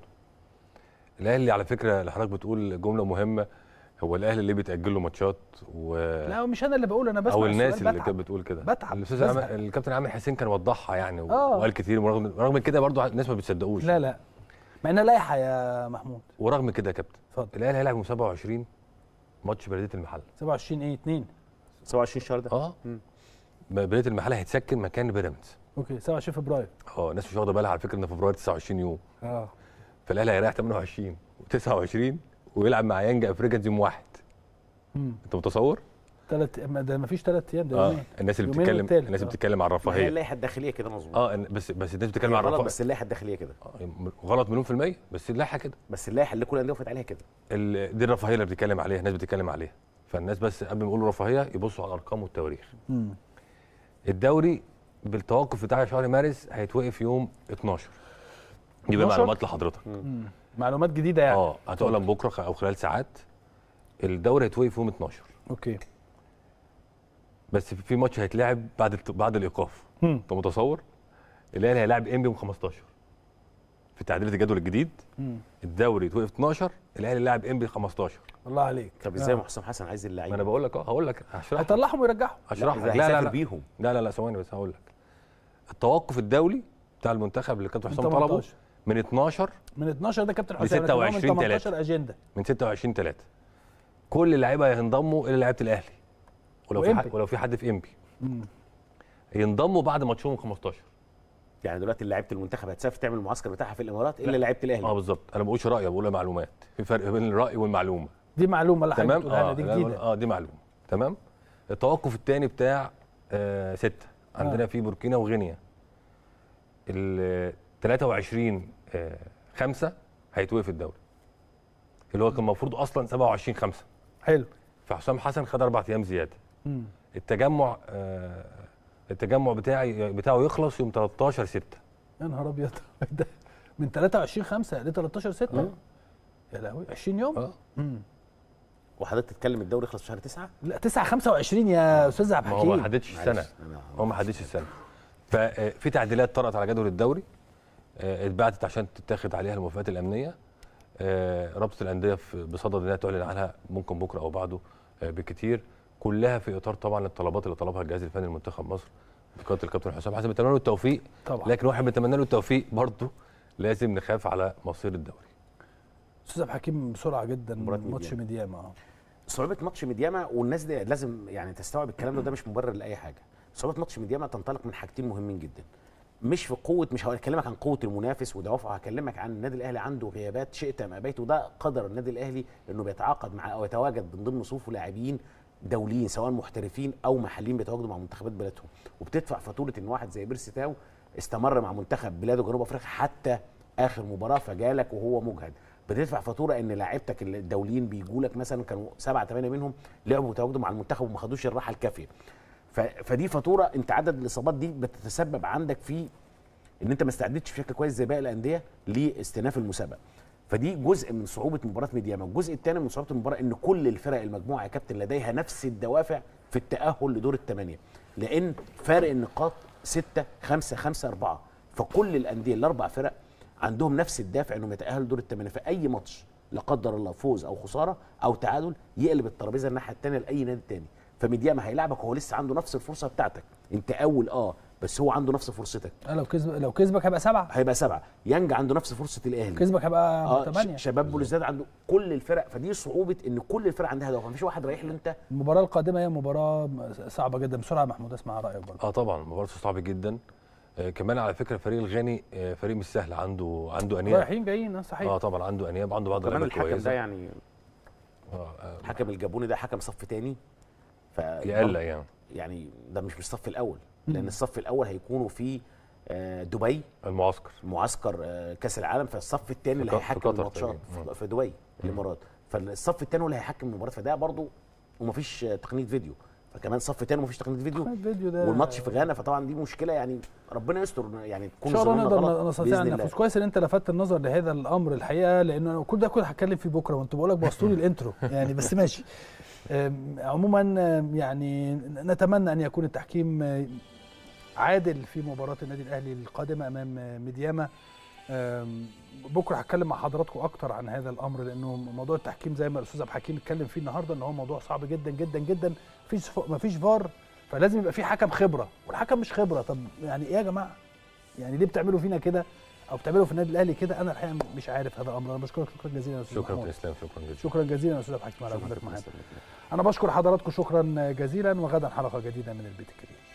الاهلي على فكره اللي حضرتك بتقول جمله مهمه هو الاهلي اللي بيتاجل له ماتشات و لا مش انا اللي بقول انا بسمع او الناس السؤال اللي بتعب. كانت بتقول كده بتعب، الاستاذ بزهق. عامر- الكابتن عامر حسين كان وضحها يعني و- آه. وقال كتير ورغم رغم كده برضه الناس ما بتصدقوش لا لا مع انها لائحه يا محمود ورغم كده يا كابتن اتفضل الاهلي هيلعب يوم 27 ماتش بلديه المحله 27 ايه 2 27 شهر ده اه بلديه المحله هيتسكن مكان بيراميدز اوكي 27 فبراير اه الناس مش واخده بالها على فكره ان فبراير 29 يوم اه فالاهلي هيريح 28 و29 ويلعب مع يانجا افريقيا يوم واحد امم انت متصور؟ ثلاث ده ما فيش ثلاث ايام ده اه يومين الناس اللي يومين بتتكلم والتالت، الناس اللي آه. بتتكلم عن ما هي الرفاهيه اللائحه الداخليه كده مظبوط اه إن- بس بس الناس بتتكلم هي عن غلط الرفاهيه بس اللائحه الداخليه كده غلط مليون في المية بس اللائحة كده بس اللائحه اللي كل الانديه وافقت عليها كده ال- دي الرفاهية اللي بتتكلم عليها الناس بتتكلم عليها فالناس بس قبل ما يقولوا رفاهية يبصوا على الأرقام والتواريخ مم. الدوري بالتوقف بتاع شهر مارس هيتوقف يوم 12 دي بقى 12 معلومات لحضرتك مم. معلومات جديده يعني اه هتقولها بكره خ- او خلال ساعات الدوري هيتوقف يوم 12 اوكي بس في ماتش هيتلعب بعد الت- بعد الايقاف مم. انت متصور الاهلي هيلاعب انبي يوم 15 في تعديلات الجدول الجديد مم. الدوري يتوقف 12 الاهلي لاعب انبي 15 الله عليك طب ازاي آه. ما حسام حسن عايز اللعيبه ما انا بقول لك اه هقول لك هشرح لك. هيطلعهم ويرجعهم هشرح لا، لك إذا لا لا هيسافر لا بيهم. لا لا لا ثواني بس هقول لك التوقف الدولي بتاع المنتخب اللي كابتن حسام طلبه 18. من 12 من 12 ده كابتن ل حسام لكن هو من 26 18 اجنده من 26 3 كل اللعيبه هينضموا الى لعيبه الاهلي ولو في وإنبي. حد ولو في حد في انبي مم. ينضموا بعد ماتشهم 15 يعني دلوقتي لعيبه المنتخب هتسافر تعمل المعسكر بتاعها في الامارات الا لعيبه الاهلي اه بالظبط انا ما بقولش رايي بقول معلومات في فرق بين الراي والمعلومه دي معلومه اللي حضرتك تمام بتقولها لنا اه دي لا، جديده اه دي معلومه تمام التوقف الثاني بتاع آه ستة عندنا آه. في بوركينا وغينيا ال 23 آه 5 هيتوقف الدوري اللي هو كان المفروض اصلا 27 5 حلو فحسام حسن خد اربع ايام زياده مم. التجمع آه التجمع بتاعي بتاعه يخلص يوم 13 6 يا نهار ابيض ده من 23 5 ل 13 6 يا لهوي 20 يوم اه مم. وحضرتك تتكلم الدوري يخلص في شهر 9 لا 9 25 يا استاذ عبد ما هو ما الحكيم حددش معلش، السنه أنا- هو ما حددش السنه ففي تعديلات طرأت على جدول الدوري آه، اتبعتت عشان تتاخد عليها الموافقات الامنيه آه، رابطه الانديه في- بصدد انها تعلن عنها ممكن بكره او بعده آه، بكتير كلها في اطار طبعا الطلبات اللي طلبها الجهاز الفني لمنتخب مصر بقياده الكابتن حسام حسن بنتمنى له التوفيق طبعا لكن واحد بنتمنى له التوفيق برضه لازم نخاف على مصير الدوري استاذ عبد الحكيم بسرعه جدا مباراة ماتش ميدياما اه صعوبه ماتش ميدياما والناس دي لازم يعني تستوعب الكلام ده ده مش مبرر لاي حاجه صعوبه ماتش ميدياما تنطلق من حاجتين مهمين جدا مش في قوه مش هكلمك عن قوه المنافس ودوافعه هكلمك عن النادي الاهلي عنده غيابات شئت ام ابيت وده قدر النادي الاهلي انه بيتعاقد مع او يتواجد من ضمن صفوفه لاعبين دوليين سواء محترفين او محليين بيتواجدوا مع منتخبات بلادهم وبتدفع فاتوره ان واحد زي بيرسي تاو استمر مع منتخب بلاده جنوب افريقيا حتى اخر مباراه فجالك وهو مجهد بتدفع فاتوره ان لاعيبتك الدوليين بيجوا لك مثلا كانوا سبعه ثمانيه منهم لعبوا وتواجدوا مع المنتخب وما خدوش الراحه الكافيه ف- فدي فاتوره انت عدد الاصابات دي بتتسبب عندك في ان انت ما استعدتش بشكل كويس زي باقي الانديه لاستئناف المسابقه فدي جزء من صعوبه مباراه ميدياما الجزء الثاني من صعوبه المباراه ان كل الفرق المجموعه يا كابتن لديها نفس الدوافع في التاهل لدور الثمانيه لان فارق النقاط 6 5 5 4 فكل الانديه الاربع فرق عندهم نفس الدافع انهم يتاهلوا دور الثمانيه في اي ماتش لا قدر الله فوز او خساره او تعادل يقلب الترابيزه الناحيه الثانيه لاي نادي تاني فميدياما هيلعبك وهو لسه عنده نفس الفرصه بتاعتك انت اول اه بس هو عنده نفس فرصتك آه، لو كسب لو كسبك هيبقى سبعه هيبقى سبعه يانج عنده نفس فرصه الاهلي كسبك هيبقى اه ثمانيه ش- شباب بوليسداد عنده كل الفرق فدي صعوبه ان كل الفرق عندها هدف مفيش واحد رايح له انت المباراه القادمه هي مباراه صعبه جدا بسرعه يا محمود اسمع رايك برضه اه طبعا مباراه صعبه جدا آه كمان على فكره فريق الغاني آه فريق مش سهل عنده عنده انياب رايحين جايين آه، صحيح اه طبعا عنده انياب عنده بعض كمان اللعيبه الحكم كويسه ده يعني آه آه الحكم الجابوني ده حكم صف تاني ف يقلق يعني يعني ده مش بالصف الاول لان الصف الاول هيكونوا في آه، دبي المعسكر معسكر آه، كاس العالم فالصف الثاني اللي في ق- في هيحكم قطر الماتشات تقريباً. في- في دبي الامارات فالصف الثاني هو اللي هيحكم المباراه فده برضو ومفيش آه، تقنيه فيديو فكمان صف تاني ومفيش تقنيه فيديو الفيديو ده والماتش في غانا فطبعا دي مشكله يعني ربنا يستر يعني ان تكون شاء الله ظننا نقدر غلط نستطيع بإذن ان الله. نفوز كويس ان انت لفتت النظر لهذا الامر الحقيقه لان انا كل ده كنت هتكلم فيه بكره وانت بقول لك بوظتوني الانترو يعني بس ماشي أم، عموما أم، يعني نتمنى ان يكون التحكيم أم، عادل في مباراه النادي الاهلي القادمه امام أم، ميدياما أم، بكره هتكلم مع حضراتكم اكتر عن هذا الامر لانه موضوع التحكيم زي ما الاستاذ عبد الحكيم اتكلم فيه النهارده ان هو موضوع صعب جدا جدا جدا مفيش ف- مفيش فار فلازم يبقى في حكم خبره والحكم مش خبره طب يعني ايه يا جماعه يعني ليه بتعملوا فينا كده او بتعملوا في النادي الاهلي كده انا الحقيقه مش عارف هذا الامر انا بشكرك شكرا جزيلا يا استاذ شكرا محمود. اسلام شكرا جدا شكرا جزيلا يا استاذ عبد الحكيم على شكراً وجودك جداً. معانا انا بشكر حضراتكم شكرا جزيلا وغدا حلقه جديده من البيت الكبير